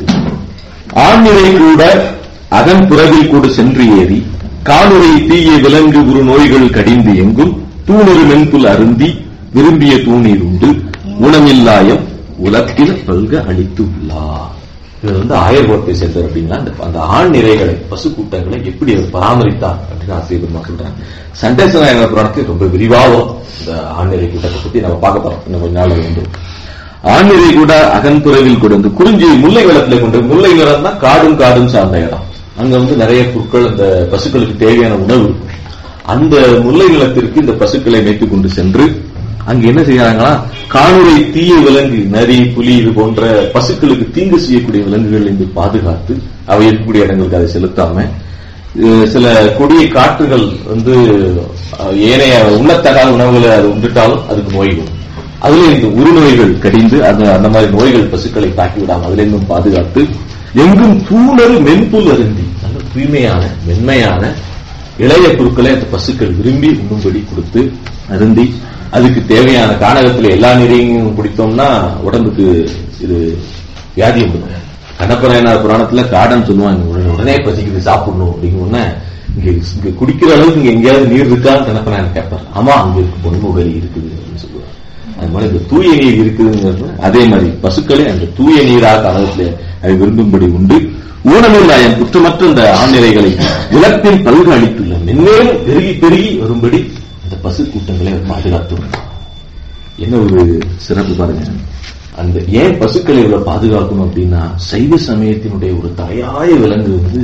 ஆண்நிலை கூட அதன் புறவில் கூட சென்று ஏறி காலுரை தீய விலங்கு உரு நோய்கள் கடிந்து எங்கும் தூணொரு மென்புல் அருந்தி விரும்பிய தூணீர் உண்டு உணமில்லாயம் உலகில் பல்க அளித்து உள்ளார் இது வந்து ஆயர்கோட்டை சேர்ந்தவர் அப்படின்னா அந்த அந்த ஆண் நிறைகளை பசு கூட்டங்களை எப்படி அவர் பராமரித்தார் அப்படின்னு ஆசிரியர் பெருமாள் சொல்றாங்க சண்டேசனாயன புராணத்தில் ரொம்ப விரிவாகும் இந்த ஆண் நிறை கூட்டத்தை பத்தி நம்ம பார்க்க போறோம் இன்னும் கொஞ்ச நாள் வந்து ஆண்நிறை கூட அகன்புறவில் கூட இந்த குறிஞ்சி முல்லை நிலத்துல கொண்டு முல்லை நிலம் தான் காடும் காடும் சார்ந்த இடம் அங்க வந்து நிறைய புற்கள் அந்த பசுக்களுக்கு தேவையான உணவு இருக்கும் அந்த முல்லை நிலத்திற்கு இந்த பசுக்களை மேய்த்து கொண்டு சென்று அங்க என்ன செய்யறாங்கன்னா காணுரை தீய விலங்கு நரி புலி இது போன்ற பசுக்களுக்கு தீங்கு செய்யக்கூடிய விலங்குகள் இருந்து பாதுகாத்து அவை இருக்கக்கூடிய இடங்களுக்கு அதை செலுத்தாம அஹ் சில கொடிய காற்றுகள் வந்து அஹ், ஏனைய உண்ணத்தகாத உணவுகளை அது உண்டுட்டாலும் அதுக்கு நோய் வரும் அதுல இந்த உருநோய்கள் கடிந்து அந்த அந்த மாதிரி நோய்கள் பசுக்களை தாக்கி விடாம அதுல இருந்தும் பாதுகாத்து எங்கும் தூணரு மென்புல் அருந்தி நல்ல தூய்மையான மென்மையான இளைய பொருட்களை அந்த பசுக்கள் விரும்பி உண்ணும்படி கொடுத்து அருந்தி அதுக்கு தேவையான கானகத்துல எல்லா நீரையும் குடித்தோம்னா உடம்புக்கு இது வியாதி வந்துடும் கண்ணப்பராயனார் புராணத்துல காடன் சொல்லுவாங்க உடனே உடனே பசிக்குது சாப்பிடணும் அப்படிங்க உடனே இங்க இங்க குடிக்கிற அளவுக்கு இங்க எங்கேயாவது நீர் இருக்கான்னு கண்ணப்பராயன் கேட்பார் ஆமா அங்க இருக்கு பொன்முகலி இருக்குது அப்படின்னு சொல்லுவார் அது மாதிரி இந்த தூய நீர் இருக்குதுங்கிறது அதே மாதிரி பசுக்களே அந்த தூய நீராக காலத்துல அதை விரும்பும்படி உண்டு ஊனமில்லாயம் குற்றமற்ற இந்த ஆண்நிலைகளை உலகத்தில் பல்கு அளித்துள்ள மென்மேலும் பெருகி பெருகி வரும்படி அந்த பசு கூட்டங்களை அவர் பாதுகாத்து என்ன ஒரு சிறப்பு பாருங்க அந்த ஏன் பசுக்களை இவ்வளவு பாதுகாக்கணும் அப்படின்னா சைவ சமயத்தினுடைய ஒரு தலையாய விலங்கு வந்து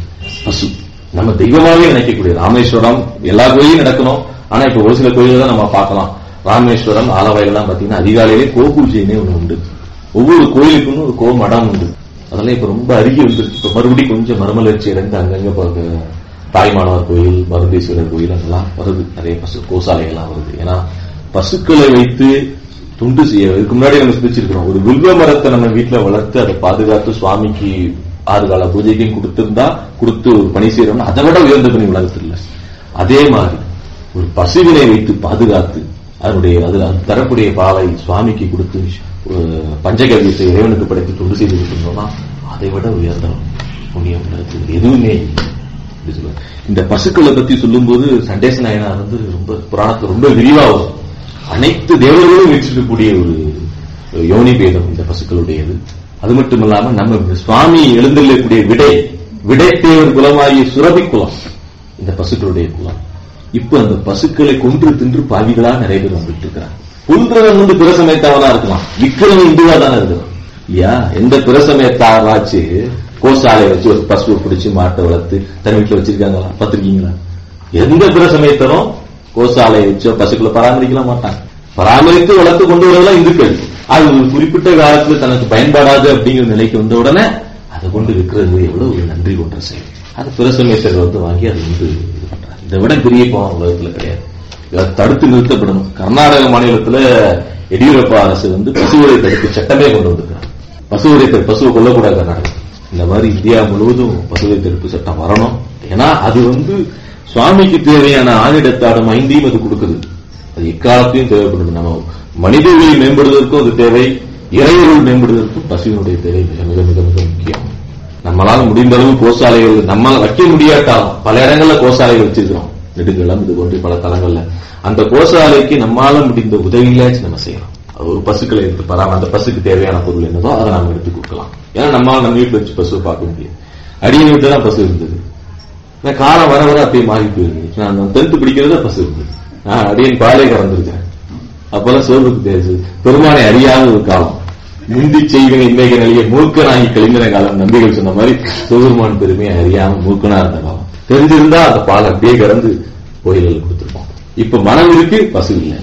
பசு நம்ம தெய்வமாவே நினைக்கக்கூடிய ராமேஸ்வரம் எல்லா கோயிலும் நடக்கணும் ஆனா இப்ப ஒரு சில கோயில்கள் தான் நம்ம பார்க்கலாம் ராமேஸ்வரம் ஆலவாயெல்லாம் பாத்தீங்கன்னா அதிகாலையிலே கோ பூஜைன்னே ஒண்ணு உண்டு ஒவ்வொரு கோயிலுக்கும் ஒரு கோ மடம் உண்டு அதெல்லாம் இப்ப ரொம்ப அருகி வந்துருக்கு இப்ப மறுபடியும் கொஞ்சம் மறுமலர்ச்சி அடைந்து அங்கங்க பார்க்க தாய்மானவர் கோயில் மருந்தீஸ்வரர் கோயில் அதெல்லாம் வருது நிறைய பசு கோசாலைகள்லாம் வருது ஏன்னா பசுக்களை வைத்து துண்டு செய்ய இதுக்கு முன்னாடி நம்ம சிந்திச்சிருக்கிறோம் ஒரு வில்வ மரத்தை நம்ம வீட்டுல வளர்த்து அதை பாதுகாத்து சுவாமிக்கு ஆறு கால பூஜைக்கும் கொடுத்திருந்தா கொடுத்து ஒரு பணி செய்யறோம்னா அதை விட உயர்ந்த பணி உலகத்தில் இல்லை அதே மாதிரி ஒரு பசுவினை வைத்து பாதுகாத்து அதனுடைய அதுல அது தரக்கூடிய பாலை சுவாமிக்கு கொடுத்து அஹ், பஞ்சகவியத்தை இறைவனுக்கு படைத்து தொண்டு செய்து இருந்தோம்னா அதை விட உயர்ந்த புண்ணியம் உலகத்தில் எதுவுமே இல்லை. அப்படி சொல்லுவாங்க. இந்த பசுக்களை பத்தி சொல்லும்போது சண்டேச நாயனார் வந்து ரொம்ப புராணத்துல ரொம்ப விரிவா வரும் அனைத்து தேவர்களும் வீற்றிருக்கக்கூடிய ஒரு யோனி பேதம் இந்த பசுக்களுடையது அது மட்டும் இல்லாம நம்ம சுவாமி எழுந்தள்ளக்கூடிய விடை விடைத்தேவர் குலமாகிய சுரபி குலம் இந்த பசுக்களுடைய குலம் இப்ப அந்த பசுக்களை கொன்று தின்று பாவிகளா நிறைய பேர் வந்துட்டு இருக்கிறாங்க புல்றவன் வந்து பிரசமேத்தாவனா இருக்கலாம் விக்கிரவன் இந்துவா தானே இருக்கிறான் இல்லையா எந்த பிரசமேத்தாவாச்சு கோசாலை வச்சு ஒரு பசுவை பிடிச்சு மாட்டை வளர்த்து தன் வீட்டுல வச்சிருக்காங்களா பார்த்திருக்கீங்களா எந்த பிரசமேத்தரும் கோசாலையை வச்சோ பசுக்களை பராமரிக்கலாம் மாட்டாங்க பராமரித்து வளர்த்து கொண்டு வரதெல்லாம் இந்துக்கள் அது ஒரு குறிப்பிட்ட காலத்துல தனக்கு பயன்படாது அப்படிங்கிற நிலைக்கு வந்த உடனே அதை கொண்டு விற்கிறது எவ்வளவு ஒரு நன்றி கொன்ற செயல் அது பிரசமேத்தர் வந்து வாங்கி அதை வந்து இது பண்றாங்க இதை விட பெரிய பாவம் உலகத்துல கிடையாது இதை தடுத்து நிறுத்தப்படணும் கர்நாடக மாநிலத்துல எடியூரப்பா அரசு வந்து பசுவரை தடுப்பு சட்டமே கொண்டு வந்திருக்கிறாங்க பசுவரை தடுப்பு பசுவை கொல்லக்கூடாது கர்நாடகம் இந்த மாதிரி இந்தியா முழுவதும் பசுவை தடுப்பு சட்டம் வரணும் ஏன்னா அது வந்து சுவாமிக்கு தேவையான ஆணிடத்தாடும் ஐந்தையும் அது கொடுக்குது அது எக்காலத்தையும் தேவைப்படுது நம்ம மனிதர்களை மேம்படுவதற்கும் அது தேவை இறையர்கள் மேம்படுவதற்கும் பசுவினுடைய தேவை மிக மிக மிக மிக முக்கியம் நம்மளால முடிந்த அளவு கோசாலைகள் நம்மால வைக்க முடியாட்டாலும் பல இடங்கள்ல கோசாலைகள் வச்சிருக்கிறோம் நெடுங்கலம் இது போன்ற பல தலங்கள்ல அந்த கோசாலைக்கு நம்மால முடிந்த உதவிகளாச்சும் நம்ம செய்யலாம் அது ஒரு பசுக்களை எடுத்து பராம அந்த பசுக்கு தேவையான பொருள் என்னதோ அதை நாம எடுத்து கொடுக்கலாம் ஏன்னா நம்மால நம்ம வீட்டுல வச்சு பசுவை பார்க்க முடியாது அடியின் வீட்டுல தான் பசு இருந்தது நான் காலம் வர வர அப்படியே மாறி போயிருக்கு நான் டென்த் படிக்கிறத பசு இருந்தது நான் அடியன் பாலே கறந்துருக்கேன் அப்பெல்லாம் சோர்வுக்கு தெரிஞ்சு பெருமானை அறியாத ஒரு காலம் முந்தி செய்வன இன்னைக்கு நிலைய மூர்க்கனாகி கழிந்த காலம் நம்பிகள் சொன்ன மாதிரி சிவபெருமான் பெருமையை அறியாம மூர்க்கனா இருந்த காலம் தெரிஞ்சிருந்தா அந்த பால் அப்படியே கறந்து கோயில்கள் கொடுத்துருப்போம் இப்ப மனம் இருக்கு பசு இல்லை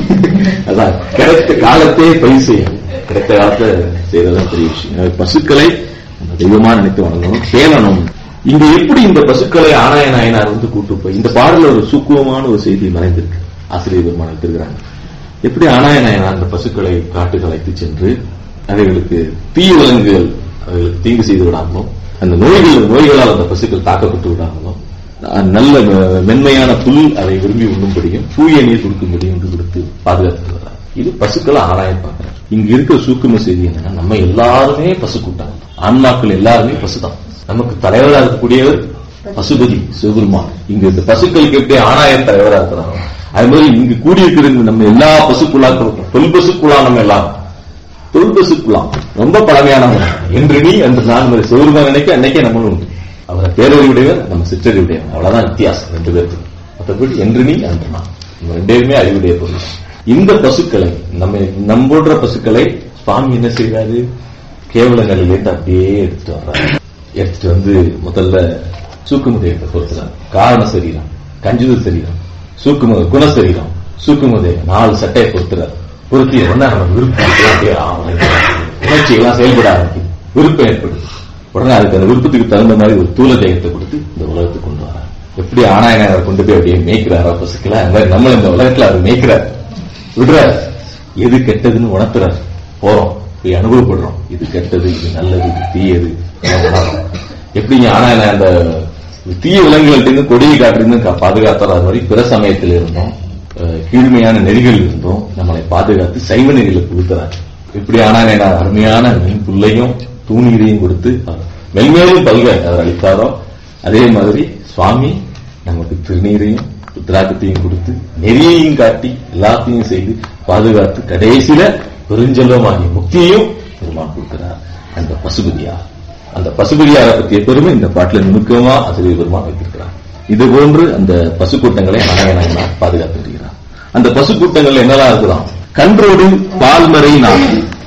அதான் கிடைத்த காலத்தையே பயிர் செய்யும் கிடைத்த காலத்தை செய்யறதுதான் பெரிய விஷயம் எனவே பசுக்களை நம்ம தெய்வமா நினைத்து வணங்கணும் கேளணும் இங்க எப்படி இந்த பசுக்களை ஆனாய நாயனார் வந்து கூட்டு போய் இந்த பாடல ஒரு சூக்குவமான ஒரு செய்தி மறைந்திருக்கு ஆசிரியர் பெருமான் எடுத்திருக்கிறாங்க எப்படி ஆனாய நாயனார் அந்த பசுக்களை காட்டுக்கு அழைத்து சென்று அவைகளுக்கு தீ விலங்குகள் அவைகளுக்கு தீங்கு செய்து விடாமலும் அந்த நோய்கள் நோய்களால் அந்த பசுக்கள் தாக்கப்பட்டு விடாமலும் அஹ் நல்ல மெ- மென்மையான புல் அதை விரும்பி உண்ணும்படியும் தூய நீர் கொடுக்கும்படியும் என்று கொடுத்து பாதுகாத்து வர்றார் இது பசுக்களை ஆராயம் பார்க்கிறார் இங்க இருக்கிற சூக்கும செய்தி என்னன்னா நம்ம எல்லாருமே பசு கூட்டம் ஆன்மாக்கள் எல்லாருமே பசுதான் நமக்கு தலைவராக இருக்கக்கூடியவர் பசுபதி சிவபெருமான் இங்க இந்த பசுக்களுக்கு எப்படி ஆணாய தலைவராக இருக்கிறாங்க அது மாதிரி இங்கு கூடியிருக்கிற நம்ம எல்லா பசுக்குள்ளாக்களும் தொல் பசுக்குள்ளா நம்ம எல்லாரும் தொல் பசுக்குள்ளாம் ரொம்ப பழமையானவங்க என்று நீ என்று நான் சிவபெருமான் நினைக்க அன்னைக்கே நம்மளும் உண்டு அவரை பேரறிவுடையவர் நம்ம சிற்றறிவுடையவர் அவ்வளவுதான் வித்தியாசம் ரெண்டு பேருக்கு மற்றபடி என்று நீ அன்று நான் நம்ம ரெண்டு பேருமே அறிவுடைய பொருள் இந்த பசுக்களை நம்ம நம்போன்ற பசுக்களை சுவாமி என்ன செய்வாரு கேவல நிலையிலேருந்து அப்படியே எடுத்துட்டு வர்றாரு எடுத்துட்டு வந்து முதல்ல சூக்குமுதயத்தை பொறுத்துறாரு காரண சரீரம் கஞ்சுத சரீரம் சூக்குமுத குண சரீரம் சூக்குமுதயம் நாலு சட்டையை பொறுத்துறாரு பொருத்தி உடனே நம்ம விருப்பம் அப்படியே ஆரம்பிக்குது. உணர்ச்சிகள்லாம் செயல்பட ஆரம்பிக்குது விருப்பம் ஏற்படுது உடனே அதுக்கு அந்த விருப்பத்துக்கு தகுந்த மாதிரி ஒரு தூல தேகத்தை கொடுத்து இந்த உலகத்துக்கு கொண்டு வரார் எப்படி ஆனாயனாரை கொண்டு போய் அப்படியே மேய்க்கிறாரா பசுக்களை அந்த மாதிரி நம்மள இந்த உலகத்துல அவர் மேய்க்கிறார் விடுறார் எது கெட்டதுன்னு உணர்த்துறார் போறோம் போய் அனுபவப்படுறோம் இது கெட்டது இது நல்லது இது தீயது இதெல்லாம் உணர்றோம். எப்படிங்க ஆனாயன அந்த தீய விலங்குகள்ட்ட கொடியை காட்டுறது பாதுகாத்தார் அது மாதிரி பிற சமயத்தில் இருந்தோம் அஹ், கீழ்மையான நெறிகள் இருந்தோம் நம்மளை பாதுகாத்து சைவ நெறிகளை புகுத்துறார் இப்படி ஆனாயன அருமையான மீன் புல்லையும் தூணீரையும் கொடுத்து அவர் மென்மேலும் பல்க அவர் அளித்தாரோ அதே மாதிரி சுவாமி நமக்கு திருநீரையும் ருத்ராக்கத்தையும் கொடுத்து நெறியையும் காட்டி எல்லாத்தையும் செய்து பாதுகாத்து கடைசியில பெருஞ்செல்வமாகிய முக்தியையும் பெருமான் கொடுக்கிறார் அந்த பசுபதியார் அந்த பசுபதியாரை பற்றிய பெருமை இந்த பாட்டில் நுணுக்கமா ஆசிரியர் பெருமான் வைத்திருக்கிறார் இது போன்று அந்த பசு கூட்டங்களை நாராயணனார் பாதுகாத்து வருகிறார் அந்த பசு கூட்டங்கள் என்னெல்லாம் இருக்கலாம் கன்றோடு பால்மறை நாகம்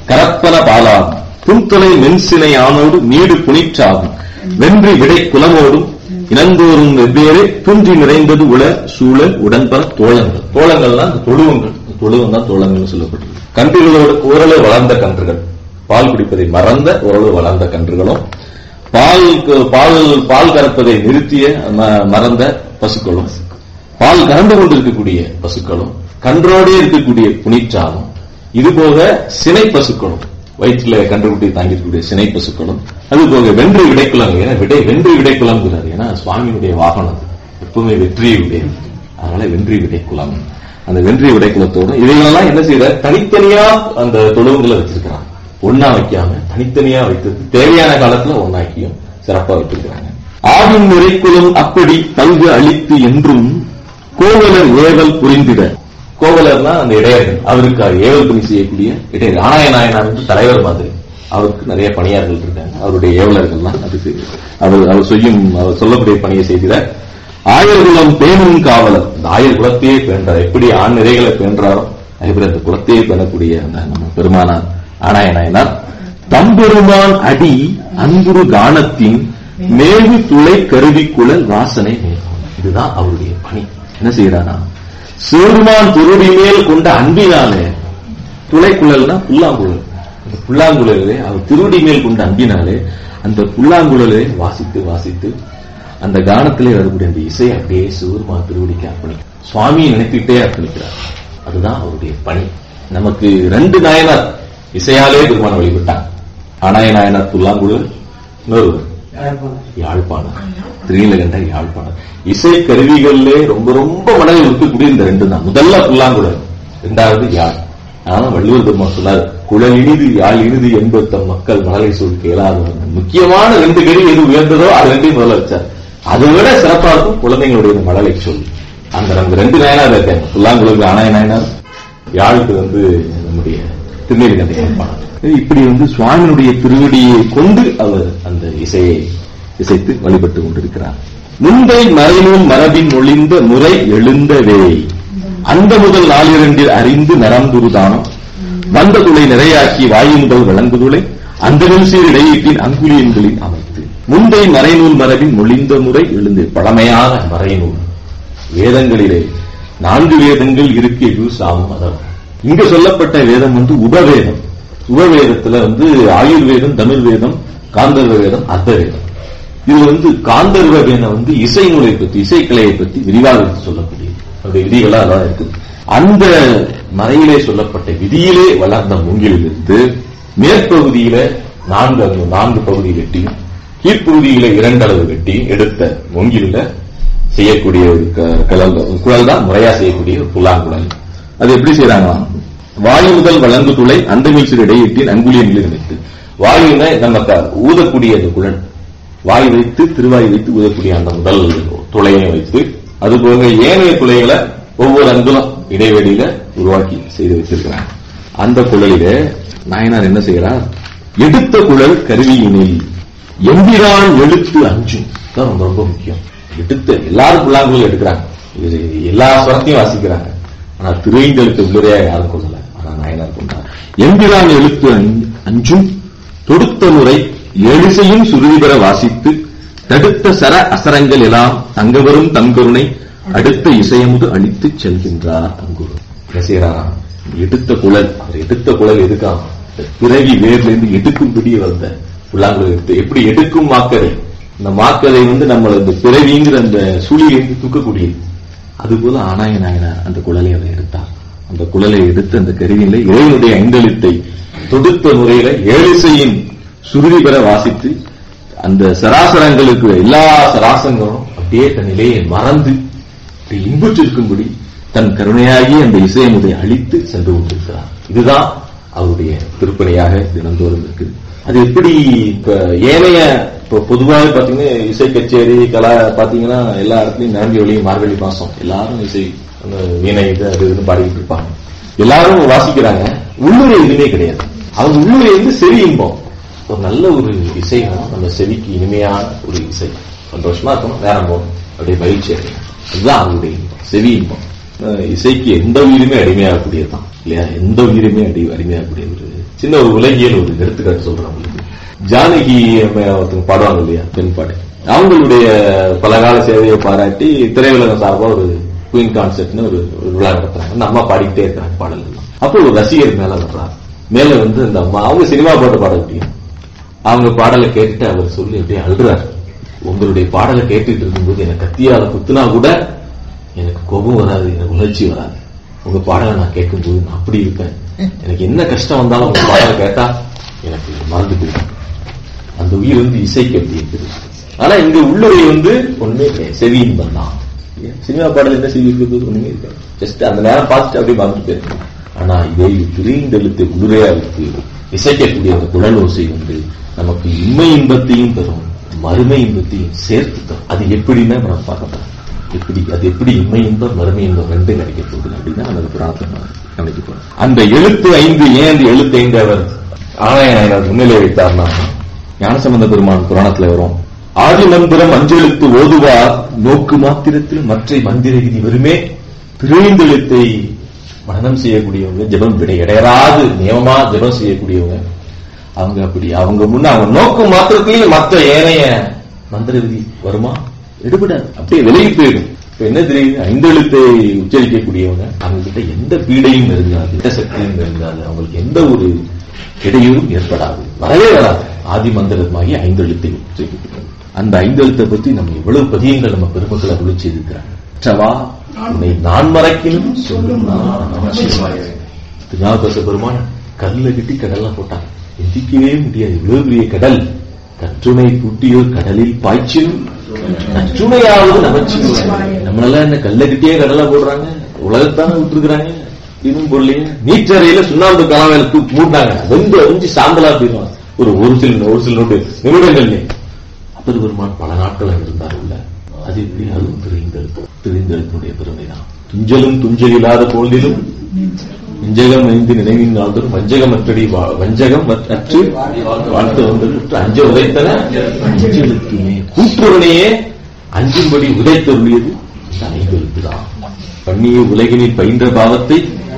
கரப்பன பாலாகும் புன்தலை மென்சினை ஆனோடு நீடு புனிற்றாகும் வென்றி விடை குலமோடும் இனந்தோறும் வெவ்வேறு துன்றி நிறைந்தது உள சூழல் உடன்பர தோழங்கள் தோழங்கள்னா இந்த தொழுவங்கள் இந்த தொழுவம் தான் தோழங்கள் சொல்லப்பட்டது கன்றுகளோடு ஓரளவு வளர்ந்த கன்றுகள் பால் குடிப்பதை மறந்த ஓரளவு வளர்ந்த கன்றுகளும் பால் பால் பால் கறப்பதை நிறுத்திய ம- மறந்த பசுக்களும் பால் கறந்து கொண்டிருக்கக்கூடிய பசுக்களும் கன்றோடே இருக்கக்கூடிய புனிற்றாலும் இதுபோக சினை பசுக்களும் வயிற்றில கன்றுக்குட்டி தாங்கியிருக்கக்கூடிய சினை பசுக்களும் அதுபோக வென்று விடைக்குளம் ஏன்னா விடை வென்று விடைக்குளம்ங்கிறாரு ஏன்னா சுவாமியினுடைய வாகனம் அது எப்பவுமே வெற்றியை உடைய அதனால வென்றி விடைக்குளம் அந்த வென்றி விடைக்குளத்தோட இதையெல்லாம் என்ன செய்யற தனித்தனியா அந்த தொழுவுகளை வச்சிருக்கிறாங்க ஒன்னா வைக்காம தனித்தனியா வைத்து தேவையான காலத்துல ஒன்னாக்கியும் சிறப்பா வைத்திருக்கிறாங்க ஆவின் நிறைக்குளம் அப்படி பல்கு அளித்து என்றும் கோவலர் ஏவல் புரிந்திட கோவலர்னா அந்த இடையர்கள் அவருக்கு ஏவல் பணி செய்யக்கூடிய இடையர் ஆனாய நாயனார் வந்து தலைவர் மாதிரி அவருக்கு நிறைய பணியாளர்கள் இருக்காங்க அவருடைய ஏவலர்கள்லாம் அதுக்கு அவர் அவர் செய்யும் அவர் சொல்லக்கூடிய பணியை செய்கிறார் ஆயர்குலம் பேணும் காவலர் இந்த ஆயர் குலத்தையே பேன்றார் எப்படி ஆண் நிறைகளை பேன்றாரோ அதேபோல அந்த குலத்தையே பேணக்கூடிய அந்த நம்ம பெருமானார் ஆனாய நாயனார் தம்பெருமான் அடி அன்புரு கானத்தின் மேவு துளை கருவி குழல் வாசனை மேகம் இதுதான் அவருடைய பணி என்ன செய்யறானா சிறுமான் திருடி மேல் கொண்ட அன்பினாலே துளைக்குழல்னா புல்லாங்குழல் அந்த புல்லாங்குழலே அவர் திருடி மேல் கொண்ட அன்பினாலே அந்த புல்லாங்குழலை வாசித்து வாசித்து அந்த கானத்திலே வரக்கூடிய அந்த இசை அப்படியே சிவருமா திருவடிக்கு அர்ப்பணிக்கும் சுவாமியை நினைத்துட்டே அர்ப்பணிக்கிறார் அதுதான் அவருடைய பணி நமக்கு ரெண்டு நாயனார் இசையாலே பெருமான வழிபட்டான் ஆனாய நாயனார் புல்லாங்குழல் இன்னொருவர் யாழ்ப்பாணம் திரீலகண்ட யாழ்ப்பாணம் இசை கருவிகளிலே ரொம்ப ரொம்ப மனதில் இருக்கக்கூடிய இந்த ரெண்டு தான் முதல்ல புல்லாங்குழல் இரண்டாவது யாழ் ஆனா வள்ளுவர் பெருமான் சொன்னார் குழல் இனிது யாழ் இனிது என்பது தம் மக்கள் மலரை சொல் கேளாதவர்கள் முக்கியமான ரெண்டு கருவி எது உயர்ந்ததோ அது ரெண்டையும் முதல்ல வச்சார் அதை விட சிறப்பா இருக்கும் குழந்தைங்களுடைய இந்த மழலை சொல் அந்த நமக்கு ரெண்டு நாயனார் இருக்காங்க புல்லாங்குழலுக்கு ஆனாய நாயனார் யாழுக்கு வந்து நம்முடைய திருநீலகண்ட யாழ்ப்பாணம் இப்படி வந்து சுவாமியினுடைய திருவடியை கொண்டு அவர் அந்த இசையை இசைத்து வழிபட்டு கொண்டிருக்கிறார் முந்தை மறைநூல் மரபின் ஒளிந்த முறை எழுந்தவே அந்த முதல் நாளிரண்டில் அறிந்து நரம்புருதானம் வந்த துளை நிறையாக்கி வாயு முதல் வழங்குதுளை அந்த சீர் இடையீட்டின் அங்குலியன்களில் அமைத்து முந்தை மறைநூல் மரபின் மொழிந்த முறை எழுந்து பழமையான மறைநூல் வேதங்களிலே நான்கு வேதங்கள் இருக்கு இது சாமம் அதான் இங்க சொல்லப்பட்ட வேதம் வந்து உபவேதம் உபவேதத்துல வந்து ஆயுர்வேதம் தமிழ் வேதம் காந்தர்வ வேதம் அர்த்த வேதம் இது வந்து காந்தர்வ வேதம் வந்து இசை நூலை பத்தி இசைக்கலையை பத்தி விரிவாக எடுத்து சொல்லக்கூடியது அதனுடைய விதிகளா அதான் இருக்குது அந்த மறையிலே சொல்லப்பட்ட விதியிலே வளர்ந்த மூங்கிலிருந்து மேற்பகுதியில நான்கு அங்கு நான்கு பகுதி வெட்டியும் கீழ்ப்பகுதியில இரண்டளவு வெட்டி எடுத்த மூங்கிலில செய்யக்கூடிய ஒரு க- கலல் குழல் தான் முறையா செய்யக்கூடிய ஒரு புல்லாங்குழல் அது எப்படி செய்யறாங்களாம் வாயு முதல் வழங்கு துளை அண்டமில் சிறு இடையிட்டின் அங்குலியங்களில் வைத்து வாயுனா நம்ம க- ஊதக்கூடிய அந்த குழல் வாய் வைத்து திருவாய் வைத்து ஊதக்கூடிய அந்த முதல் துளையை வைத்து அதுபோக ஏனைய துளைகளை ஒவ்வொரு அங்குலம் இடைவெளியில உருவாக்கி செய்து வச்சிருக்கிறாங்க அந்த குழலிலே நாயனார் என்ன செய்யறார் எடுத்த குழல் கருவியினில் எம்பிரான் எழுத்து அஞ்சும் தான் ரொம்ப ரொம்ப முக்கியம் எடுத்த எல்லாரும் புல்லாங்குழல் எடுக்கிறாங்க இது எல்லா ஸ்வரத்தையும் வாசிக்கிறாங்க ஆனா திருவைந்தெழுத்து உள்ளுரையா யாரும் கொள்ளல ஆனா நாயனார் கொண்டார் எம்பிரான் எழுத்து அஞ்- அஞ்சும் தொடுத்த முறை எழிசையும் சுருதி பெற வாசித்து தடுத்த சர அசரங்கள் எல்லாம் தங்கவரும் தங்கருணை அடுத்த இசையமுது அழித்துச் செல்கின்றார் அங்குரு என்ன செய்யறாராம் எடுத்த குழல் அவர் எடுத்த குழல் எதுக்காம் பிறவி வேர்ல இருந்து எடுக்கும்படி வந்த புல்லாங்குழல் எடுத்து எப்படி எடுக்கும் மாக்கரை இந்த மாக்கரை வந்து நம்மள இந்த பிறவிங்கிற அந்த சுழியிலிருந்து தூக்கக்கூடியது அதுபோல ஆனாய நாயனார் அந்த குழலை அவர் எடுத்தார் அந்த குழலை எடுத்து அந்த கருவியில இறைவனுடைய ஐந்தெழுத்தை தொடுத்த முறையில ஏழிசையின் சுருதி பெற வாசித்து அந்த சராசரங்களுக்கு எல்லா சராசங்களும் அப்படியே தன் நிலையை மறந்து அப்படி இன்புற்றிருக்கும்படி தன் கருணையாகி அந்த இசையமுதை அழித்து சென்று கொண்டிருக்கிறார் இதுதான் அவருடைய திருப்பணியாக தினந்தோறும் இருக்குது அது எப்படி இப்ப ஏனைய இப்ப பொதுவாக பாத்தீங்கன்னா இசை கச்சேரி கலா பாத்தீங்கன்னா எல்லா இடத்துலயும் நிரம்பி ஒளியும் மார்கழி மாசம் எல்லாரும் இசை அந்த வீணை இது அது இதுன்னு பாடிக்கிட்டு இருப்பாங்க எல்லாரும் வாசிக்கிறாங்க உள்ளுரை எதுவுமே கிடையாது அவங்க உள்ளுரை வந்து செவி இன்பம் ஒரு நல்ல ஒரு இசை வேணும் நம்ம செவிக்கு இனிமையான ஒரு இசை சந்தோஷமா இருக்கணும் நேரம் போகணும் அப்படியே மகிழ்ச்சி அடையணும் அதுதான் அவங்களுடைய இன்பம் செவி இன்பம் அஹ் இசைக்கு எந்த உயிருமே அடிமையாகக்கூடியதுதான் இல்லையா எந்த உயிருமே அடி அடிமையாகக்கூடிய ஒரு சின்ன ஒரு உலகியல் ஒரு எடுத்துக்காட்டு சொல்றேன் உங்களுக்கு ஜானகி அம்மா ஒருத்தங்க பாடுவாங்க இல்லையா பெண் பாடு அவங்களுடைய பலகால சேவையை பாராட்டி திரையுலகம் சார்பா ஒரு குயின் கான்செர்ட்னு ஒரு ஒரு விழா நடத்துறாங்க அந்த அம்மா பாடிக்கிட்டே இருக்காங்க பாடல் எல்லாம் அப்போ ஒரு ரசிகர் மேல வர்றாங்க மேல வந்து அந்த அம்மா அவங்க சினிமா பாட்டு பாட முடியும் அவங்க பாடலை கேட்டுட்டு அவர் சொல்லி அப்படியே அழுறாரு உங்களுடைய பாடலை கேட்டுட்டு இருக்கும்போது எனக்கு கத்தியால குத்துனா கூட எனக்கு கோபம் வராது எனக்கு உணர்ச்சி வராது உங்க பாடலை நான் கேட்கும்போது நான் அப்படி இருப்பேன் எனக்கு என்ன கஷ்டம் வந்தாலும் உங்க பாடலை கேட்டா எனக்கு மறந்து போயிடும் அந்த உயிர் வந்து இசைக்கு அப்படி இருக்குது ஆனா இங்க உள்ளுரை வந்து ஒண்ணுமே கிடையாது செவியின் பண்ணலாம் சினிமா பாடல் என்ன செவி இருக்கிறது ஒண்ணுமே இருக்காது ஜஸ்ட் அந்த நேரம் பார்த்துட்டு அப்படியே மறந்து போயிருக்கோம் ஆனா இதை பிரிந்தெழுத்து உள்ளுரையா வைத்து இசைக்கக்கூடிய அந்த குழல் ஓசை வந்து நமக்கு இன்மை இன்பத்தையும் தரும் மறுமை இன்பத்தையும் சேர்த்து தரும் அது எப்படின்னா நம்ம பார்க்கலாம் எப்படி அது எப்படி இன்மை இன்பம் மறுமை இன்பம் ரெண்டும் கிடைக்க போகுது அப்படின்னா அந்த புராணத்தை கவனிக்க போறோம் அந்த எழுத்து ஐந்து ஏன் அந்த எழுத்து ஐந்து அவர் ஆலயநாயனர் முன்னிலை வைத்தார்னா ஞானசம்பந்த பெருமான் புராணத்துல வரும் ஆதி மந்திரம் அஞ்செழுத்து ஓதுவார் நோக்கு மாத்திரத்தில் மற்ற மந்திர விதி வருமே திரைந்தெழுத்தை மனனம் செய்யக்கூடியவங்க ஜெபம் விடை இடையராது நியமமா ஜெபம் செய்யக்கூடியவங்க அவங்க அப்படி அவங்க முன்ன அவங்க நோக்கு மாத்திரத்திலேயே மற்ற ஏனைய மந்திர விதி வருமா எடுபடாது அப்படியே விலகி போயிடும் இப்ப என்ன தெரியுது ஐந்தெழுத்தை உச்சரிக்கக்கூடியவங்க அவங்க கிட்ட எந்த பீடையும் நெருங்காது எந்த சக்தியும் நெருங்காது அவங்களுக்கு எந்த ஒரு இடையூறும் ஏற்படாது வரவே வராது ஆதி மந்திரமாகி ஐந்தெழுத்தை உச்சரிக்கக்கூடியவங்க அந்த ஐந்தெழுத்தை பத்தி நம்ம எவ்வளவு பதியங்கள் நம்ம பெருமக்கள் அருளி செய்திருக்கிறாங்க சவா உன்னை நான் மறைக்கணும் சொல்லும் நான் நமச்சிவாய. திருநாவுக்கரச பெருமான் கல்ல கட்டி கடல்ல போட்டான் எந்திக்கவே முடியாது இவ்வளவு பெரிய கடல் கற்றுணை பூட்டியோர் கடலில் பாய்ச்சினும் நற்றுணையாவது நமச்சிவாய நம்மளெல்லாம் என்ன கல்ல கட்டியே கடல்ல போடுறாங்க உலகத்தானே விட்டுருக்காங்க இதுவும் பொருளையே நீச்சரையில சுண்ணாம்பு கலாவையில தூக்கி மூடினாங்க வெந்து அரிஞ்சு சாம்பலா போயிடுவாங்க ஒரு ஒரு சில ஒரு சில நோட்டு நிமிடங்கள்ல அப்பர் பெருமான் பல நாட்கள் அங்க இருந்தார் உள்ள அது எப்படி அதுவும் திரிந்தெழுத்து திரிந்தெழுத்தினுடைய பெருமைதான் துஞ்சலும் துஞ்சல் இல்லாத போதிலும் நெஞ்சகம் ஐந்து நினைவின் நாள்தோறும் வஞ்சகம் அற்றடி வா- வஞ்சகம் அற்று வாழ்த்து வந்தது அஞ்ச உதைத்தன அஞ்செழுத்துமே கூற்றுவனையே அஞ்சும்படி உதைத்தருளியது இந்த ஐந்தெழுத்துதான் பண்ணிய உலகினில் பயின்ற பாவத்தை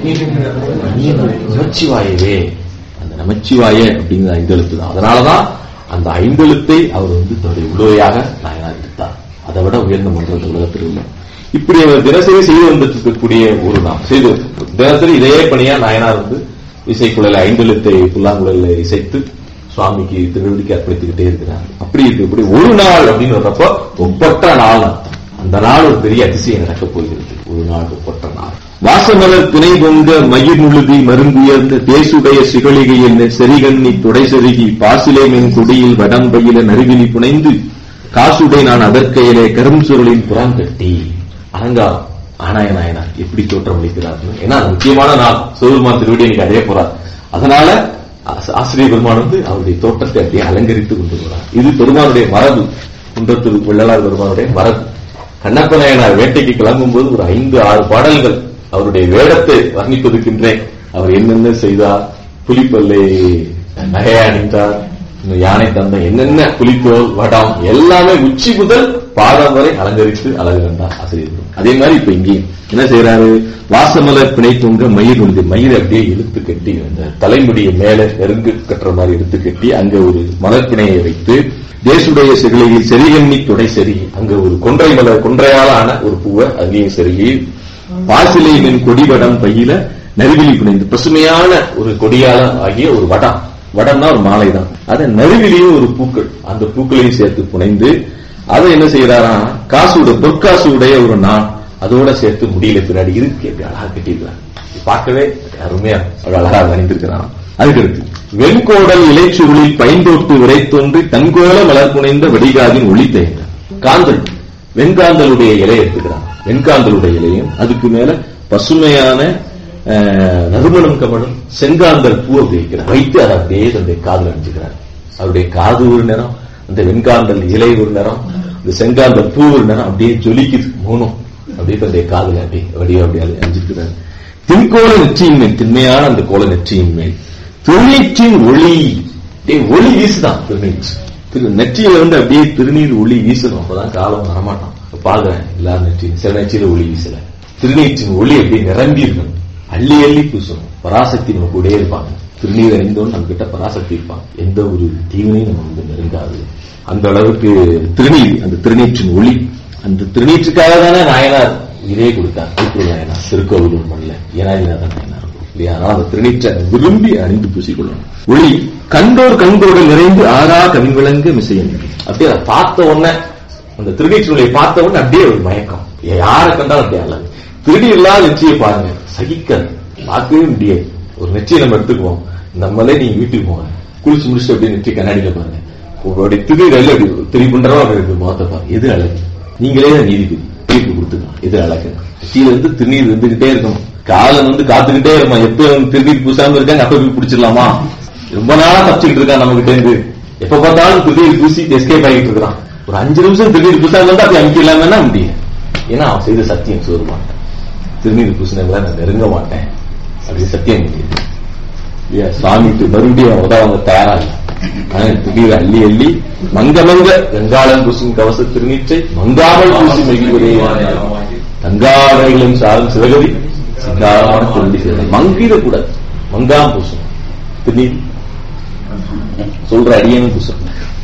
பண்ணிய நமச்சிவாயவே அந்த நமச்சிவாய அப்படிங்கிற ஐந்தெழுத்து தான் அதனாலதான் அந்த ஐந்தெழுத்தை அவர் வந்து தன்னுடைய உழுவையாக நாயனார் எடுத்தார் அதை விட உயர்ந்த மன்றம் இந்த உலகத்தில் இல்லை இப்படி அவர் தினசரி செய்து வந்திருக்கக்கூடிய ஒரு நாம் செய்து தினசரி இதே பணியா நாயனார் வந்து இசைக்குழல ஐந்தெழுத்தை புல்லாங்குழல இசைத்து சுவாமிக்கு திருவடிக்கு அர்ப்பணித்துக்கிட்டே இருக்கிறார் அப்படி இருக்கக்கூடிய ஒரு நாள் அப்படின்னு வர்றப்போ ஒப்பற்ற நாள் அர்த்தம். அந்த நாள் ஒரு பெரிய அதிசயம் நடக்கப் போகிறது ஒரு நாள் ஒப்பற்ற நாள் வாசமலர் துணை பொங்க மயிர் முழுதி மருங்குயர்ந்த தேசுடைய சிகழிகையில் செரிகண்ணி துடை செருகி பாசிலே மென் குடியில் வடம்பையில நறுவினி புனைந்து காசுடை நான் அதற்கையிலே கரும் சுருளின் புறம் கட்டி அலங்காரம் ஆனாய நாயனார் எப்படி தோற்றம் அளிக்கிறார்கள் ஏன்னா அது முக்கியமான நாள் சிவபெருமான் திருவடி எனக்கு அதே போறார் அதனால ஆச- ஆசிரியர் பெருமான் வந்து அவருடைய தோற்றத்தை அப்படியே அலங்கரித்து கொண்டு போறார் இது பெருமானுடைய மரபு குன்றத்தூர் வெள்ளலார் பெருமானுடைய மரபு கண்ணப்ப நாயனார் வேட்டைக்கு கிளம்பும் போது ஒரு ஐந்து ஆறு பாடல்கள் அவருடைய வேடத்தை வர்ணிப்பதற்கின்றேன் அவர் என்னென்ன செய்தார் புலிப்பல்லை நகையை அணிந்தார் இன்னும் யானை தந்த என்னென்ன புலித்தோல் வடம் எல்லாமே உச்சி முதல் பாதம் வரை அலங்கரித்து அழகு கண்டார் ஆசிரியர் அதே மாதிரி இப்ப இங்கேயும் என்ன செய்யறாரு வாசமலர் பிணை தொங்க மயிர் உண்டு மயிர் அப்படியே இழுத்து கட்டி அந்த தலைமுடியை மேல நெருங்கு கட்டுற மாதிரி இழுத்து கட்டி அங்க ஒரு மலர் பிணையை வைத்து தேசுடைய சிறுகையில் செரிகண்ணி துடை செருகி அங்க ஒரு கொன்றை மலர் கொன்றையால ஆன ஒரு பூவை அங்கேயும் செருகி பாசிலை மின் கொடிவடம் பையில நறுவிலி புனைந்து பசுமையான ஒரு கொடியால ஆகிய ஒரு வடம் வடம்னா ஒரு மாலை தான் அதை நறுவிலியும் ஒரு பூக்கள் அந்த பூக்களையும் சேர்த்து புனைந்து அதை என்ன செய்யறாராம் காசுட பொற்காசு உடைய ஒரு நாள் அதோட சேர்த்து முடியல பின்னாடி இருக்கு அப்படி அழகா கட்டியிருக்கிறார் பார்க்கவே அருமையா அவ்வளவு அழகா அணிந்திருக்கிறான் அதுக்கு இருக்கு வெண்கோடல் இலைச்சுருளில் பைந்தோட்டு உரை தோன்றி தங்கோல மலர் புனைந்த வடிகாதின் ஒளி தேங்க காந்தல் வெண்காந்தலுடைய இலை எடுத்துக்கிறான் வெண்காந்தலுடைய இலையும் அதுக்கு மேல பசுமையான அஹ், நறுமணம் கமலும் செங்காந்தல் பூ அப்படி வைக்கிறார் வைத்து அதை அப்படியே தன்னுடைய காதில் அணிஞ்சுக்கிறார் அவருடைய காது ஒரு நிறம் அந்த வெண்காந்தல் இலை ஒரு நிறம் இந்த செங்காந்தல் பூ ஒரு நிறம் அப்படியே ஜொலிக்குது மூணும் அப்படியே தன்னுடைய காதுல அப்படியே வடிவ அப்படியே அணிஞ்சிருக்கிறார் தின்கோல நெற்றியின் மேல் திண்மையான அந்த கோல நெற்றியின் மேல் திருநீற்றின் ஒளி டேய், ஒளி வீசுதான் திருநீற்று திரு நெற்றியில வந்து அப்படியே திருநீர் ஒளி வீசணும் அப்பதான் காலம் வரமாட்டான் இப்ப பாக்குறேன் எல்லாரும் நெற்றி சில நெற்றியில ஒளி வீசல திருநீற்றின் ஒளி அப்படியே நிரம்பி இருக்கணும் அள்ளி அள்ளி பூசணும் பராசக்தி நம்ம கூடயே இருப்பாங்க திருநீர் அணிந்தோம் நம்ம கிட்ட பராசக்தி இருப்பான் எந்த ஒரு தீவினையும் நம்ம வந்து நெருங்காது அந்த அளவுக்கு திருநீர் அந்த திருநீற்றின் ஒளி அந்த திருநீற்றுக்காக தானே நாயனார் உயிரே கொடுத்தார் திருக்குறள் நாயனார் திருக்கோவிலூர் மண்ணில் ஏனாதிநாதன் நாயனார் இல்லையா அதனால அந்த திருநீற்றை விரும்பி அணிந்து பூசிக்கொள்ளணும் ஒளி கண்டோர் கண்களோடு நிறைந்து ஆறா கவி விளங்க மிசையன் அப்படியே அதை பார்த்த உடனே அந்த திருநீற்றுடைய பார்த்த உடனே அப்படியே ஒரு மயக்கம் யாரை கண்டாலும் அப்படியே அல்லது திருடி இல்லாத நெச்சியை பாருங்க சகிக்காது பார்க்கவே முடியாது ஒரு நெச்சியை நம்ம எடுத்துக்குவோம் நம்மளே நீங்க வீட்டுக்கு போங்க குளிச்சு முடிச்சு அப்படியே நெச்சி கண்ணாடியில பாருங்க உங்களுடைய திருநீர் அல்ல அப்படி திரி பண்றவா அப்படி இருக்கு முகத்தை பாருங்க எது அழகு நீங்களே தான் நீதிபதி தீர்ப்பு கொடுத்துக்கலாம் எது அழகு கீழே இருந்து திருநீர் இருந்துகிட்டே இருக்கணும் காலம் வந்து காத்துக்கிட்டே இருப்பான் எப்ப வந்து திருநீர் பூசாம இருக்காங்க அப்ப போய் பிடிச்சிடலாமா ரொம்ப நாளா தப்பிச்சுக்கிட்டு இருக்கான் நம்ம கிட்ட இருந்து எப்ப பார்த்தாலும் திருநீர் பூசி எஸ்கேப் ஆகிட்டு இருக்கிறான் ஒரு அஞ்சு நிமிஷம் திருநீர் பூசாம இருந்தா அப்படி அமுக்கி இல்லாம முடியும் ஏன்னா அவன் செய்த சத்தியம் சோறு மாட்டான் திருநீர் பூசினங்களை நான் நெருங்க மாட்டேன் அப்படி சத்தியம் முடியுது இல்லையா சாமிக்கு மறுபடியும் உதவங்க தயாரா இல்லை ஆனா திடீர் அள்ளி அள்ளி மங்க மங்க கங்காளன் பூசும் கவச திருநீற்றை மங்காமல் பூசி மகிழ்வரே தங்காடைகளும் சாரும் சிவகதி சிங்காரமான திருந்தி சேர்ந்த மங்கிட கூட மங்காம் பூசும் திருநீர் சொல்ற அடியனும் பூசும்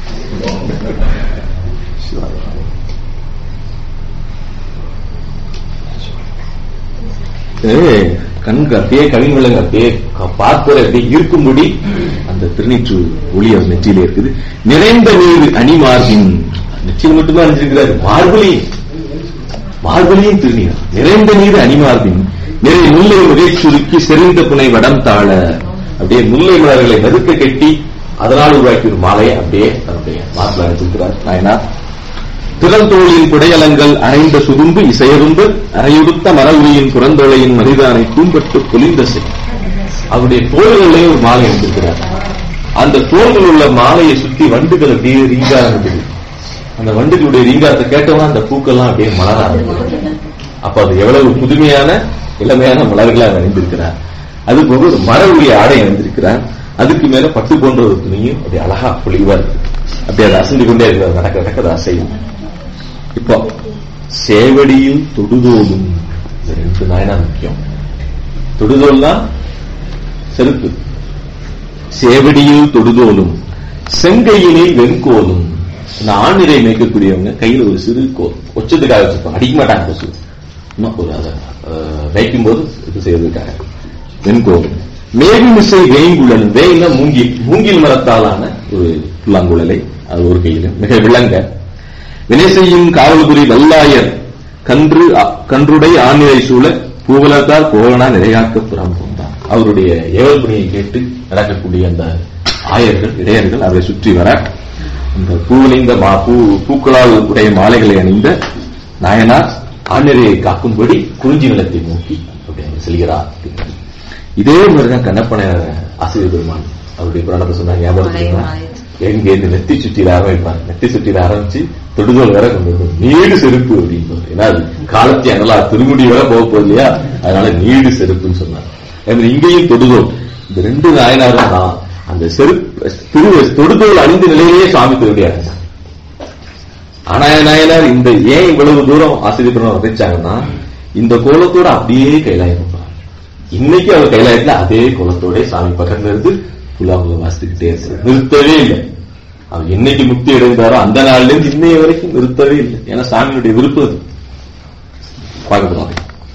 கண்கு அப்படியே கவிங்களுக்கு அப்படியே பார்ப்பதை அப்படியே இருக்கும்படி அந்த திருநீற்று ஒளி அவர் நெற்றியிலே இருக்குது நிறைந்த நீர் அணிமார்பின் நெற்றியில் மட்டும்தான் அணிஞ்சிருக்கிறாரு மார்புலையும் மார்புலையும் திருநீர் நிறைந்த நீர் அணிமார்பின் நிறைய முல்லை முறை சுருக்கி செறிந்த புனை வடம் தாழ அப்படியே முல்லை மலர்களை நெருக்க கட்டி அதனால் உருவாக்கி ஒரு மாலையை அப்படியே தன்னுடைய மார்பில் அணிந்திருக்கிறார் நாயனா திறந்தோளின் குடையலங்கள் அரைந்த சுரும்பு இசையரும்பு அரையுடுத்த மரவுரியின் புறந்தோளையின் மரிதானை பூம்பட்டு பொலிந்த செய் அவருடைய தோள்களிலே ஒரு மாலை எடுத்திருக்கிறார் அந்த தோள்கள் உள்ள மாலையை சுத்தி வண்டுகள் அப்படியே ரீங்காரம் இருந்தது அந்த வண்டுகளுடைய ரீங்காரத்தை கேட்டவங்க அந்த பூக்கள்லாம் அப்படியே மலர ஆரம்பிக்கும் அப்ப அது எவ்வளவு புதுமையான இளமையான மலர்களை அவர் அணிந்திருக்கிறார் அது போக ஒரு மர உரிய ஆடை அணிந்திருக்கிறார் அதுக்கு மேல பட்டு போன்ற ஒரு துணியும் அப்படி அழகா பொழிவா இருக்கு அப்படி அதை அசைந்து கொண்டே இருக்கிறார் நடக்க நடக்க அதை அசையும் இப்போ சேவடியில் தொடுதோலும் இந்த ரெண்டு நாயனா முக்கியம் தொடுதோல்னா செருப்பு சேவடியில் தொடுதோலும் செங்கையினில் வெண்கோலும் இந்த ஆணிரை மேய்க்கக்கூடியவங்க கையில் ஒரு சிறு கோல் ஒச்சத்துக்காக வச்சிருப்பாங்க அடிக்க மாட்டாங்க கொசு இன்னும் ஒரு அதை வைக்கும் போது இது செய்வதற்காக வெண்கோல் மேகுமிசை வேங்குழல் வேயில மூங்கில் மூங்கில் மரத்தாலான ஒரு புல்லாங்குழலை அது ஒரு கையில மிக விளங்க வினை செய்யும் காவல்புரி வல்லாயர் கன்று கன்றுடை ஆணிரை சூழ பூவலத்தார் கோவனா நிறையாக்க புறம் கொண்டார் அவருடைய ஏவல் பணியை கேட்டு நடக்கக்கூடிய அந்த ஆயர்கள் இடையர்கள் அவரை சுற்றி வர அந்த பூவிலிந்த மா பூ பூக்களால் உடைய மாலைகளை அணிந்த நாயனார் ஆணிரையை காக்கும்படி குறிஞ்சி நிலத்தை நோக்கி அப்படி அங்கு செல்கிறார் இதே மாதிரிதான் கண்ணப்பன ஆசிரியர் பெருமான் அவருடைய புராணத்தை சொன்னாங்க ஞாபகம் எங்க இந்த நெத்தி சுற்றில ஆரம்பிப்பாங்க நெத்தி சுற்றில ஆரம்பிச்சு தொடுதல் வர கொண்டு வந்து நீடு செருப்பு அப்படின்னு ஏன்னா அது காலத்தை நல்லா திருமுடி வர போக போகுது இல்லையா அதனால நீடு செருப்புன்னு சொன்னாங்க இங்கேயும் தொடுதோல் இந்த ரெண்டு நாயனாரும் தான் அந்த செருப்பு திரு தொடுதோல் அணிந்த நிலையிலேயே சுவாமி திருடி அடைஞ்சாங்க ஆனா நாயனார் இந்த ஏன் இவ்வளவு தூரம் ஆசிரியர் வதைச்சாங்கன்னா இந்த கோலத்தோட அப்படியே கைலாயம் இன்னைக்கு அவர் கைலாயத்துல அதே கோலத்தோட சாமி பக்கத்துல இருந்து புலாவுல வாசித்துக்கிட்டே இருக்கு நிறுத்தவே இல்லை அவர் என்னைக்கு முக்தி அடைந்தாரோ அந்த நாள்ல இருந்து இன்னைய வரைக்கும் நிறுத்தவே இல்லை ஏன்னா சாமியுடைய விருப்பம் அது பார்க்கப்படுவாங்க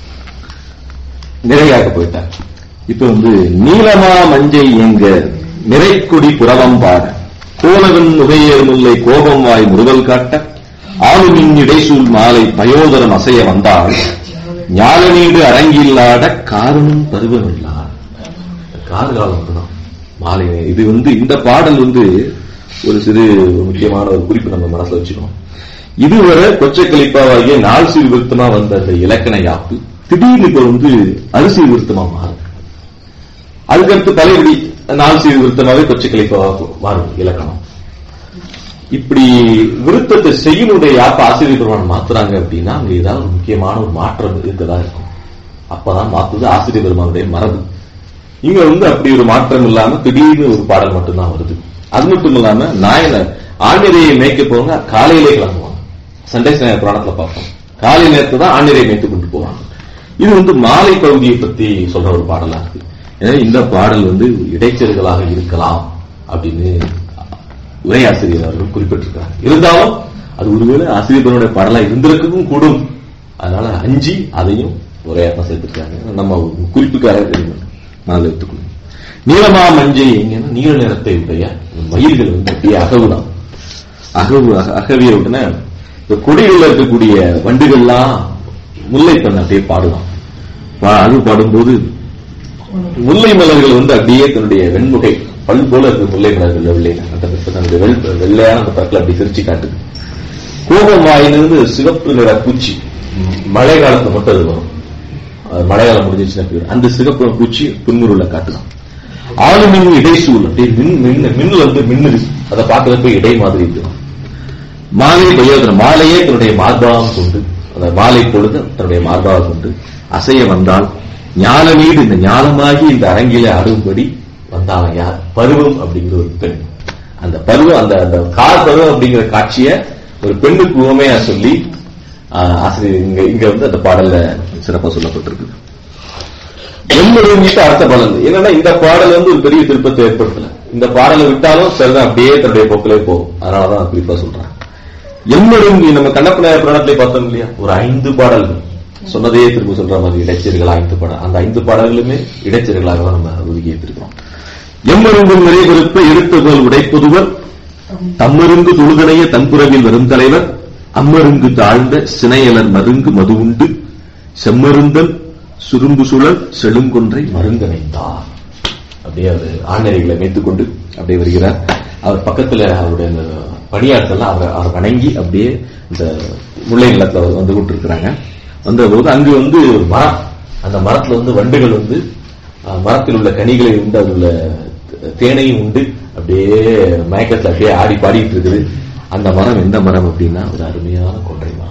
நிறையாக போயிட்டார் இப்ப வந்து நீலமா மஞ்சை எங்க நிறைக்குடி புறவம் பாட கோலவன் நுகையர் முல்லை கோபம் வாய் முருகல் காட்ட ஆளுமின் இடைசூல் மாலை பயோதரம் அசைய வந்தால் ஞானநீடு அரங்கில்லாட காரணம் பருவமில்லார் காது காலம் தான் மாலை இது வந்து இந்த பாடல் வந்து ஒரு சிறு முக்கியமான ஒரு குறிப்பு நம்ம மனசுல வச்சுக்கணும் இதுவரை கொச்சை கலிப்பாவாகிய நாள் சீர் விருத்தமா வந்த அந்த இலக்கண யாப்பு திடீர்னு இப்ப வந்து அரிசி விருத்தமா மாறும் அதுக்கடுத்து பழையபடி நாள் சீர் விருத்தமாவே கொச்சை கலிப்பாவா மாறும் இலக்கணம் இப்படி விருத்தத்தை செய்யணுடைய யாப்ப ஆசிரியர் பெருமான் மாத்துறாங்க அப்படின்னா அங்க ஏதாவது ஒரு முக்கியமான ஒரு மாற்றம் இருக்கதா இருக்கும் அப்பதான் மாத்துது ஆசிரியர் பெருமானுடைய மரபு இங்க வந்து அப்படி ஒரு மாற்றம் இல்லாம திடீர்னு ஒரு பாடல் மட்டும்தான் வருது அது மட்டும் இல்லாம நாயனர் ஆணிரையை மேய்க்க போவாங்க காலையிலே கிளம்புவாங்க சண்டே புராணத்துல பார்ப்போம் காலை நேரத்தை தான் ஆணிரையை மேய்த்து கொண்டு போவாங்க இது வந்து மாலை பகுதியை பத்தி சொல்ற ஒரு பாடலா இருக்கு எனவே இந்த பாடல் வந்து இடைச்செருகலாக இருக்கலாம் அப்படின்னு உரையாசிரியர் அவர்கள் குறிப்பிட்டிருக்கிறார் இருந்தாலும் அது ஒருவேளை ஆசிரியர்களுடைய பாடலா இருந்திருக்கவும் கூடும் அதனால அஞ்சி அதையும் உரையாட்டம் சேர்த்திருக்காங்க நம்ம குறிப்புக்காக தெரியும் மனதில் எடுத்துக்கணும் நீளமா மஞ்சை எங்கன்னா நீல நிறத்தை உடைய மயில்கள் வந்து அப்படியே அகவுதான் அகவு அக- அகவிய உடனே இந்த கொடிகளில் இருக்கக்கூடிய வண்டுகள்லாம் முல்லை பண்ண அப்படியே பாடுதான் பா- அது பாடும்போது முல்லை மலர்கள் வந்து அப்படியே தன்னுடைய வெண்முகை பல் போல இருக்கு முல்லை மலர்கள் வெள்ளை அந்த தன்னுடைய வெள் வெள்ளையான அந்த பற்களை அப்படி சிரிச்சு காட்டுது கோபம் வாயிலிருந்து சிவப்பு நிற பூச்சி ம், மழை காலத்துல மட்டும் அது வரும் அது மழைக்காலம் முடிஞ்சிச்சுன்னா போயிடும் அந்த சிவப்பு பூச்சி புன்முருளை காட்டுதான் ஆளுமின் இடைசூல் அப்படியே மின் மின் மின்னல் வந்து மின்னுது அதை பார்க்கறப்ப இடை மாதிரி இருக்கு மாலை பிரயோஜனம் மாலையே தன்னுடைய மார்பாகம் கொண்டு அந்த மாலை பொழுது தன்னுடைய மார்பாகம் கொண்டு அசைய வந்தால் ஞான வீடு இந்த ஞானமாகி இந்த அரங்கிலே ஆடும்படி வந்தாங்க யார் பருவம் அப்படிங்கிற ஒரு பெண் அந்த பருவம் அந்த அந்த கார் பருவம் அப்படிங்கிற காட்சிய ஒரு பெண்ணுக்கு உவமையா சொல்லி ஆஹ், ஆசிரியர் இங்க இங்க வந்து அந்த பாடல்ல சிறப்பா சொல்லப்பட்டிருக்கு எண்பது அர்த்த பலன் என்னன்னா இந்த பாடல் வந்து ஒரு பெரிய திருப்பத்தை ஏற்படுத்தல இந்த பாடலை விட்டாலும் சரிதான் அப்படியே தன்னுடைய போக்கிலே போகும் அதனாலதான் நான் குறிப்பா சொல்றேன் எண்படுங்கி நம்ம கண்ணப்பன புராணத்திலே பார்த்தோம் இல்லையா ஒரு ஐந்து பாடல்கள் சொன்னதையே திரும்ப சொல்ற மாதிரி இடைச்செருகள் ஐந்து பாடல் அந்த ஐந்து பாடல்களுமே இடைச்செருகளாக தான் நம்ம ஒதுக்கி வைத்திருக்கிறோம் எம்மருங்கும் நிறைவெறுப்ப எடுத்த போல் உடைப்பொதுவர் தம்மருங்கு தொழுதனைய தன்புறவில் வரும் தலைவர் அம்மருங்கு தாழ்ந்த சினையலர் மருங்கு மது உண்டு செம்மருந்தல் சுரும்பு சுழல் செழுங்கொன்றை மருந்தனைந்தார் அப்படியே அவர் ஆண்நெறிகளை மேய்த்துக் கொண்டு அப்படியே வருகிறார் அவர் பக்கத்துல அவருடைய அந்த பணியாட்கள் அவர் அவர் வணங்கி அப்படியே இந்த முல்லை நிலத்துல அவர் வந்து கொண்டிருக்கிறாங்க வந்தபோது அங்கு வந்து ஒரு மரம் அந்த மரத்துல வந்து வண்டுகள் வந்து அஹ், மரத்தில் உள்ள கனிகளை உண்டு அதில் உள்ள தேனையும் உண்டு அப்படியே மயக்கத்துல அப்படியே ஆடி பாடிட்டு இருக்குது அந்த மரம் எந்த மரம் அப்படின்னா ஒரு அருமையான கொன்றை மரம்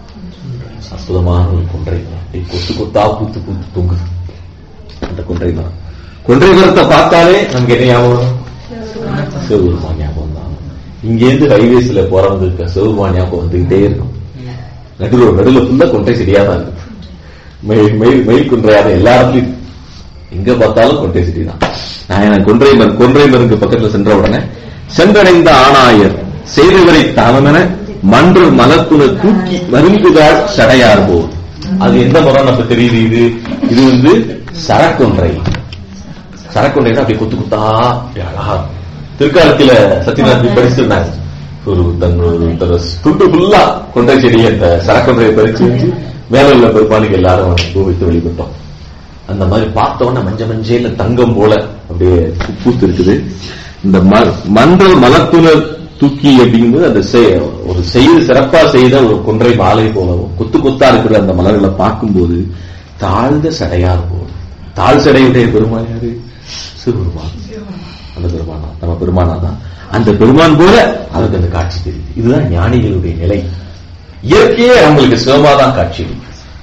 அற்புதமான ஒரு கொன்றை மரம் அப்படியே கொத்து கொத்தா பூத்து பூத்து தொங்குது அந்த கொன்றை மரம் கொன்றை மரத்தை பார்த்தாலே நமக்கு என்ன ஞாபகம் வரும்? சிவபெருமான் ஞாபகம் தான் இங்கேருந்து ஹைவேஸ்ல போறவங்க இருக்க சிவபெருமான் ஞாபகம் வந்துகிட்டே இருக்கும் நடுவில் நடுவில் ஃபுல்லா கொன்றை செடியா தான் இருக்கு மயில் மயில் மயில் கொன்றையாக எல்லா இடத்துலயும் எங்க பார்த்தாலும் கொன்றை செடி தான் நான் எனக்கு கொன்றை மரம் கொன்றை மருக்கு பக்கத்துல சென்ற உடனே சென்றடைந்த ஆணாயர் செய்தவரை தாமமென மன்று மலத்துண தூக்கி மருங்குதாள் சடையார் போல் அது எந்த மரம் நமக்கு தெரியுது இது இது வந்து சரக்கொன்றை சரக்கொண்டைனா அப்படி குத்து குத்தா அப்படி அழகா இருக்கும். திருக்காலத்துல சத்யநாத் படிச்சிருந்தாங்க ஒரு தன் ஒரு தன் துண்டு ஃபுல்லா கொண்டை செடி அந்த சரக்கொன்றையை பறிச்சு வச்சு மேல உள்ள பெருமானுக்கு எல்லாரும் பூவித்து வழிபட்டோம் அந்த மாதிரி பார்த்த உடனே மஞ்ச மஞ்சேல தங்கம் போல அப்படியே பூ- பூத்து இருக்குது இந்த ம- மன்றல் மலத்துணர் தூக்கி அப்படிங்கும்போது அந்த செய்- ஒரு செய்து சிறப்பா செய்த ஒரு கொன்றை மாலை போலவும் கொத்து கொத்தா இருக்கிற அந்த மலர்களை பார்க்கும்போது தாழ்ந்த சடையார் போல் தாழ் சடையுடைய பெருமான் யாரு சிவபெருமான் அந்த பெருமானா நம்ம பெருமானா தான் அந்த பெருமான் போல அவருக்கு அந்த காட்சி தெரியுது இதுதான் ஞானிகளுடைய நிலை இயற்கையே அவங்களுக்கு சிவமாதான் காட்சி அளிக்கும்.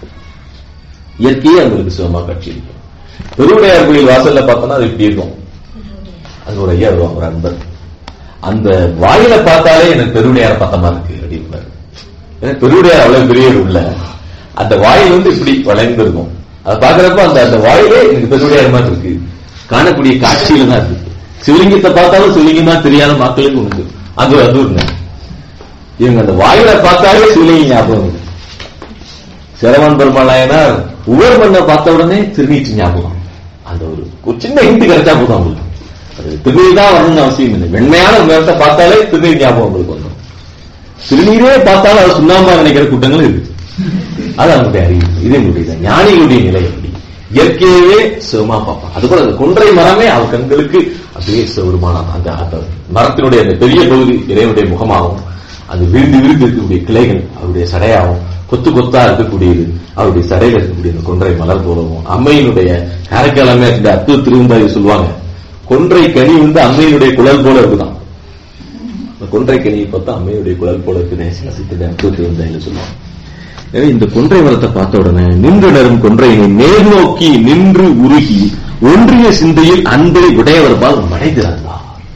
இயற்கையே அவங்களுக்கு சிவமா காட்சி அளிக்கும். பெருவுடையார் கோயில் வாசல்ல பார்த்தோம்னா அது இப்படி இருக்கும் அங்க ஒரு ஐயா வருவாங்க ஒரு அன்பர் அந்த வாயில பார்த்தாலே எனக்கு பெருவுடையார பார்த்தமா இருக்கு அப்படின்னாரு ஏன்னா பெருவுடையார் அவ்வளவு பெரிய உள்ள அந்த வாயில் வந்து இப்படி வளைந்து இருக்கும் அதை பாக்குறப்ப அந்த அந்த வாயிலே எனக்கு பெருவுடையார் மாதிரி இருக்கு காணக்கூடிய காட்சியில தான் இருக்கு சிவலிங்கத்தை பார்த்தாலும் சிவலிங்கமா தெரியாத மக்களுக்கு உண்டு அது அது ஒண்ணு இவங்க அந்த வாயில பார்த்தாலே சிவலிங்க ஞாபகம் வருது சிரவன் பெருமாளாயனார் உவர் மண்ணை பார்த்த உடனே திருநீச்சு ஞாபகம் அந்த ஒரு ஒரு சின்ன ஹிண்ட் கிடைச்சா போதும் அவங்களுக்கு அது திருநீர் தான் வரணும்னு அவசியம் இல்லை வெண்மையான நிறத்தை பார்த்தாலே திருநீர் ஞாபகம் உங்களுக்கு வந்துடும் திருநீரே பார்த்தாலும் அது சுண்ணாம்பா நினைக்கிற கூட்டங்களும் இருக்கு அது அவங்களுடைய அறிவு இது எங்களுடைய ஞானிகளுடைய நிலை அப்படி இயற்கையவே சிவமா பார்ப்பான் அது கூட அந்த கொன்றை மரமே அவர் கண்களுக்கு அப்படியே சிவருமான அந்த அந்த மரத்தினுடைய அந்த பெரிய பகுதி இறைவனுடைய முகமாகவும் அது விரிந்து விரிந்து இருக்கக்கூடிய கிளைகள் அவருடைய சடையாகவும் கொத்து கொத்தா இருக்கக்கூடியது அவருடைய சடையில இருக்கக்கூடிய அந்த கொன்றை மலர் போலவும் அம்மையினுடைய காரைக்காலமே இந்த அற்புத திருவந்தாய் சொல்லுவாங்க கொன்றை கனி வந்து அம்மையினுடைய குழல் போல இருக்குதான் இந்த கொன்றை கனியை பார்த்தா அம்மையுடைய குழல் போல இருக்குது சித்திர அற்புத திருவந்தாயில சொல்லுவாங்க எனவே இந்த கொன்றை மரத்தை பார்த்த உடனே நின்று நரும் கொன்றையினை நேர் நோக்கி நின்று உருகி ஒன்றிய சிந்தையில் அன்பை உடையவர்பால் மடைந்திருந்தார்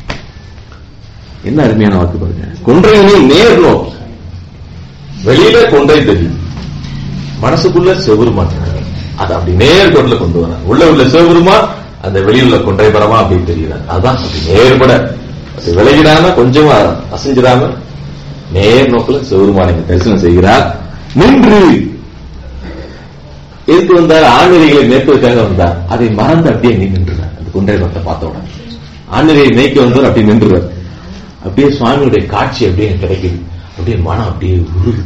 என்ன அருமையான வாக்கு பாருங்க கொன்றையினை நேர் நோக்கி வெளியில கொன்றை தெரியும் மனசுக்குள்ள சிவபெருமான் இருக்காரு. அதை அப்படி நேர் கொண்டுல கொண்டு வர உள்ள உள்ள சிவபெருமான் அந்த வெளியுள்ள கொன்றை பரமா அப்படி தெரிகிறார் அதான் அப்படி நேர்பட அப்படி விலகிடாம கொஞ்சம் அசைஞ்சிடாம நேர் நோக்கில் சிவருமானை தரிசனம் செய்கிறார் நின்று எதுக்கு வந்தார் ஆண்நிலைகளை மேற்பதற்காக வந்தார் அதை மறந்து அப்படியே நீ நின்றுறார் அந்த குண்டை பத்தை பார்த்த உடனே ஆண்நிலையை மேய்க்க வந்தவர் அப்படியே நின்றுவார் அப்படியே சுவாமியுடைய காட்சி அப்படியே எனக்கு கிடைக்குது அப்படியே மனம் அப்படியே உருகுது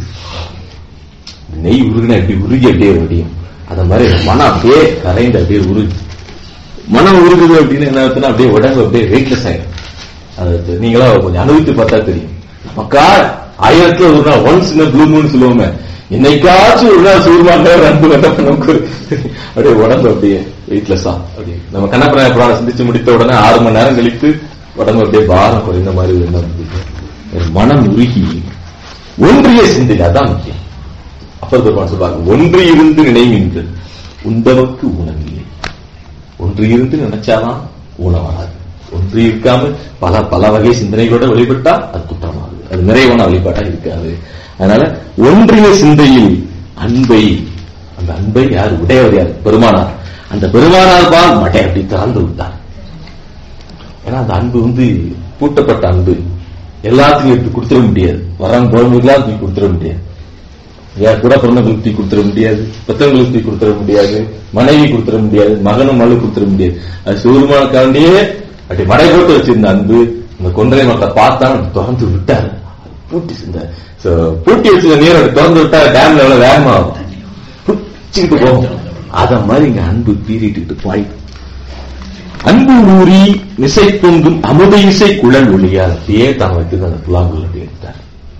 நெய் உருகுனா எப்படி உருகி அப்படியே வடியும் அந்த மாதிரி மனம் அப்படியே கரைந்து அப்படியே உருகு மனம் உருகுது அப்படின்னு என்ன ஆகுதுன்னா அப்படியே உடம்பு அப்படியே வெயிட்லெஸ் ஆயிடும் அது நீங்களா கொஞ்சம் அனுபவித்து பார்த்தா தெரியும் நமக்கா ஆயிரத்துல ஒரு நாள் ஒன்ஸ் இந்த ப்ளூ மூன் சொல்லுவோமே என்னைக்காச்சும் ஒரு நாள் சூர்மாங்க அன்பு கட்ட நமக்கு அப்படியே உடம்பு அப்படியே வெயிட்லெஸ்ஸா அப்படியே நம்ம கண்ணப்பிராய புராணம் சிந்திச்சு முடித்த உடனே ஆறு மணி நேரம் கழித்து உடம்பு அப்படியே பாரம் குறைந்த மாதிரி ஒரு எண்ணம் இருந்தது. மனம் உருகி ஒன்றிய சிந்தனை அதான் முக்கியம் அப்பர் பெருமான் சொல்வாங்க ஒன்று இருந்து நினைவின்று உண்டவர்க்கு ஊனமில்லை ஒன்று இருந்து நினைச்சாதான் ஊனம் வராது ஒன்று இருக்காம பல பல வகை சிந்தனைகளோட வழிபட்டா அது குற்றமாகுது அது நிறைவான வழிபாட்டா இருக்காது அதனால ஒன்றிய சிந்தையில் அன்பை அந்த அன்பை யார் உடையவர் யார் பெருமானார் அந்த பெருமானார் பால் மட்டை அப்படி திறந்து விட்டார் ஏன்னா அந்த அன்பு வந்து பூட்டப்பட்ட அன்பு எல்லாத்தையும் எடுத்து கொடுத்துட முடியாது வரம் குழந்தைகளாம் தூக்கி கொடுத்துட முடியாது யார் கூட பிறந்தவங்களுக்கு தூக்கி கொடுத்துட முடியாது பெற்றவங்களுக்கு தூக்கி கொடுத்துட முடியாது மனைவி கொடுத்துட முடியாது மகனும் மழு கொடுத்துட முடியாது அது சிவருமானுக்காண்டியே அப்படி மடை போட்டு வச்சிருந்த அன்பு இந்த கொன்றை மக்களை பார்த்தா அப்படி திறந்து விட்டாரு பூட்டி செஞ்சார் So, பூட்டி வச்சிருந்த நீர் அப்படி திறந்து விட்டா டேம்ல எவ்வளவு வேகமா ஆகும் புடிச்சுக்கிட்டு போகும் அத மாதிரி இங்க அன்பு பீறிட்டு பாய்க்கும் அன்பு ஊறி நிசை பொங்கும் அமுத இசை குழல் ஒளியால் அப்படியே தான் வைத்து அந்த புலாங்குள் அப்படி எடுத்தார்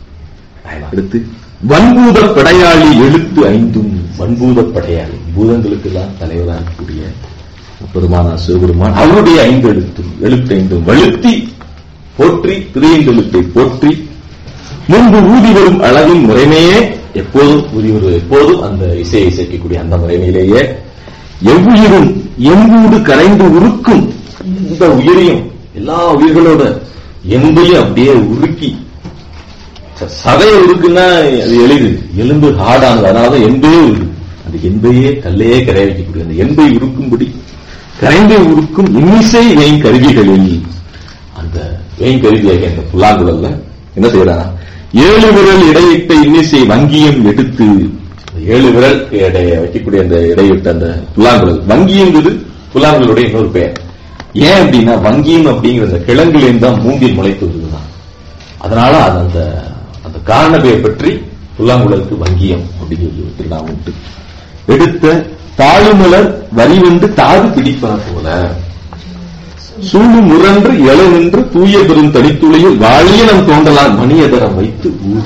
அடுத்து வன்பூத படையாளி எழுத்து ஐந்தும் வன்பூத படையாளி பூதங்களுக்கெல்லாம் தலைவராக இருக்கக்கூடிய பெருமானார் சிவபெருமான் அவருடைய ஐந்து எழுத்தும் எழுத்து ஐந்தும் வழுத்தி போற்றி திரையெழுத்தை போற்றி முன்பு ஊதி வரும் அளவின் முறைமையே எப்போதும் ஊதி வரும் எப்போதும் அந்த இசையை இசைக்கக்கூடிய அந்த முறைமையிலேயே எவ்வுயிரும் எம்பூடு கரைந்து உருக்கும் இந்த உயிரையும் எல்லா உயிர்களோட எம்பையும் அப்படியே உருக்கி ச- சதையை உருக்குன்னா அது எளிது எலும்பு ஹார்டானது அதனாலதான் எம்பே உருது அந்த எம்பையே கல்லையே கரைய வைக்கக்கூடிய அந்த எம்பை உருக்கும்படி கரைந்து உருக்கும் இன்னிசை வெயின் கருவிகளில் அந்த வெயின் கருவியாகிய அந்த புல்லாங்குழல்ல என்ன செய்யறாங்க ஏழு விரல் இடையிட்ட இன்னிசை வங்கியம் எடுத்து அந்த ஏழு விரல் இடைய வைக்கக்கூடிய அந்த இடையிட்ட அந்த புல்லாங்குழல் வங்கியங்கிறது புல்லாங்குழலுடைய இன்னொரு பெயர் ஏன் அப்படின்னா வங்கியம் அப்படிங்கிற அந்த கிழங்குலேருந்து தான் மூங்கில் முளைத்து வருதுதான் அதனால அது அந்த அந்த காரண பெயர் பற்றி புல்லாங்குழலுக்கு வங்கியம் அப்படிங்கிறது ஒரு திருநாமம் உண்டு எடுத்த தாழுமலர் வரி வந்து தாது பிடிப்பன போல சூடு முரன்று எழ நின்று தூய பெரும் தனித்துளையில் வாழியனம் தோன்றலாம் மணியதரம் வைத்து ஊத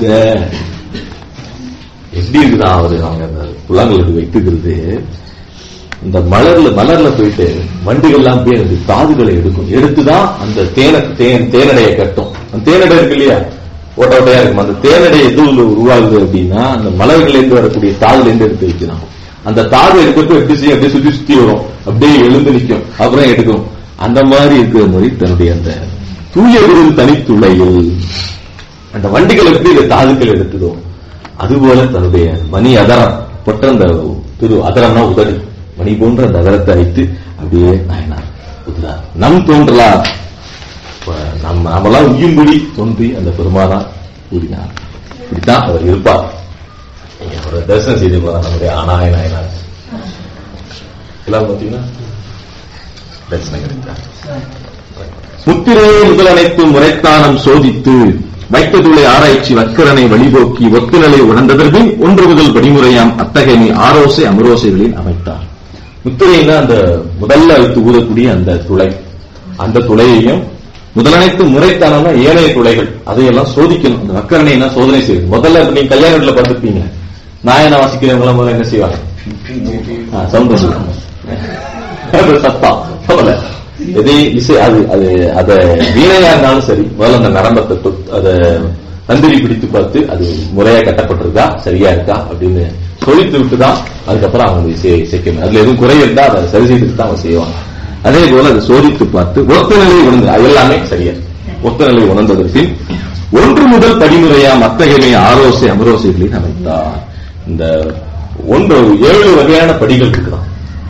எப்படி இருக்குதா அவரு அவங்க அந்த புல்லாங்குழல் வைத்துக்கிறது இந்த மலர்ல மலர்ல போயிட்டு வண்டுகள்லாம் போய் அந்த தாதுகளை எடுக்கும் எடுத்துதான் அந்த தேனை தேன் தேனடைய கட்டும் அந்த தேனடை இருக்கு இல்லையா ஓட்ட ஓட்டையா இருக்கும் அந்த தேனடை எது உருவாகுது அப்படின்னா அந்த மலர்கள்ல இருந்து வரக்கூடிய தாதுல இருந்து எடுத்து வைக்கலாம் அந்த தாது எடுக்கிறப்ப எப்படி செய்யும் அப்படியே சுத்தி சுத்தி வரும் அப்படியே எழுந்து நிற்கும் அப்புறம் எடுக்கும் அந்த மாதிரி இருக்கிற மாதிரி தன்னுடைய அந்த தூய குருள் தனித்துளையில் அந்த வண்டிகள் எப்படி இந்த தாதுக்கள் எடுத்ததோ அதுபோல தன்னுடைய மணி அதரம் பொட்ட அந்த திரு அதரம்னா உதடு மணி போன்ற அந்த அதரத்தை வைத்து அப்படியே நாயனார் உதிரார் நம் தோன்றலா இப்ப நம்ம நாமெல்லாம் உயிர்படி தோன்றி அந்த பெருமானா கூறினார் இப்படித்தான் அவர் இருப்பார் நீங்க அவரை தரிசனம் செய்து போறார் நம்முடைய அநாய நாயனார் எல்லாம் பார்த்தீங்கன்னா தரிசனம் கிடைத்தார் முத்திரையை முதல் அனைத்தும் முறைத்தானம் சோதித்து வைத்ததுளை ஆராய்ச்சி வக்கரனை வழிபோக்கி ஒத்துநிலை உணர்ந்ததற்பின் ஒன்று முதல் படிமுறையாம் அத்தகைய ஆரோசை அமரோசைகளில் அமைத்தார் முத்திரைன்னா அந்த முதல்ல அழுத்து ஊதக்கூடிய அந்த துளை அந்த துளையையும் முதலனைத்து முறைத்தானம்னா ஏனைய துளைகள் அதையெல்லாம் சோதிக்கணும் அந்த வக்கரனை என்ன சோதனை செய்யுது முதல்ல இப்ப நீங்க கல்யாண வீட்டுல பார்த்துருப்பீங்க நாயனை வாசிக்கிறவங்க எல்லாம் முதல்ல என்ன செய்வாங்க ஆ, சவுண்ட் சொல்லுவாங்க அது சத்தம் போல எது இசை அது அது அத வீணையா இருந்தாலும் சரி முதல்ல அந்த நரம்பத்தை தொட்- அத தந்திரி பிடித்து பார்த்து அது முறையா கட்டப்பட்டிருக்கா சரியா இருக்கா அப்படின்னு சொல்லித்து விட்டு தான் அதுக்கப்புறம் அவங்க இசையை இசைக்கணும் அதுல எதுவும் குறை இருந்தா அதை சரி செய்துட்டு தான் அவங்க செய்வாங்க அதே போல அதை சோதித்து பார்த்து ஒத்த நிலை உணர்ந்து அது எல்லாமே சரியா ஒத்த நிலை உணர்ந்ததற்கு ஒன்று முதல் படிமுறையா மத்தகையை ஆரோசை அமரோசைகளில் அமைத்தார் இந்த ஒன்று ஏழு வகையான படிகள் இருக்குதான்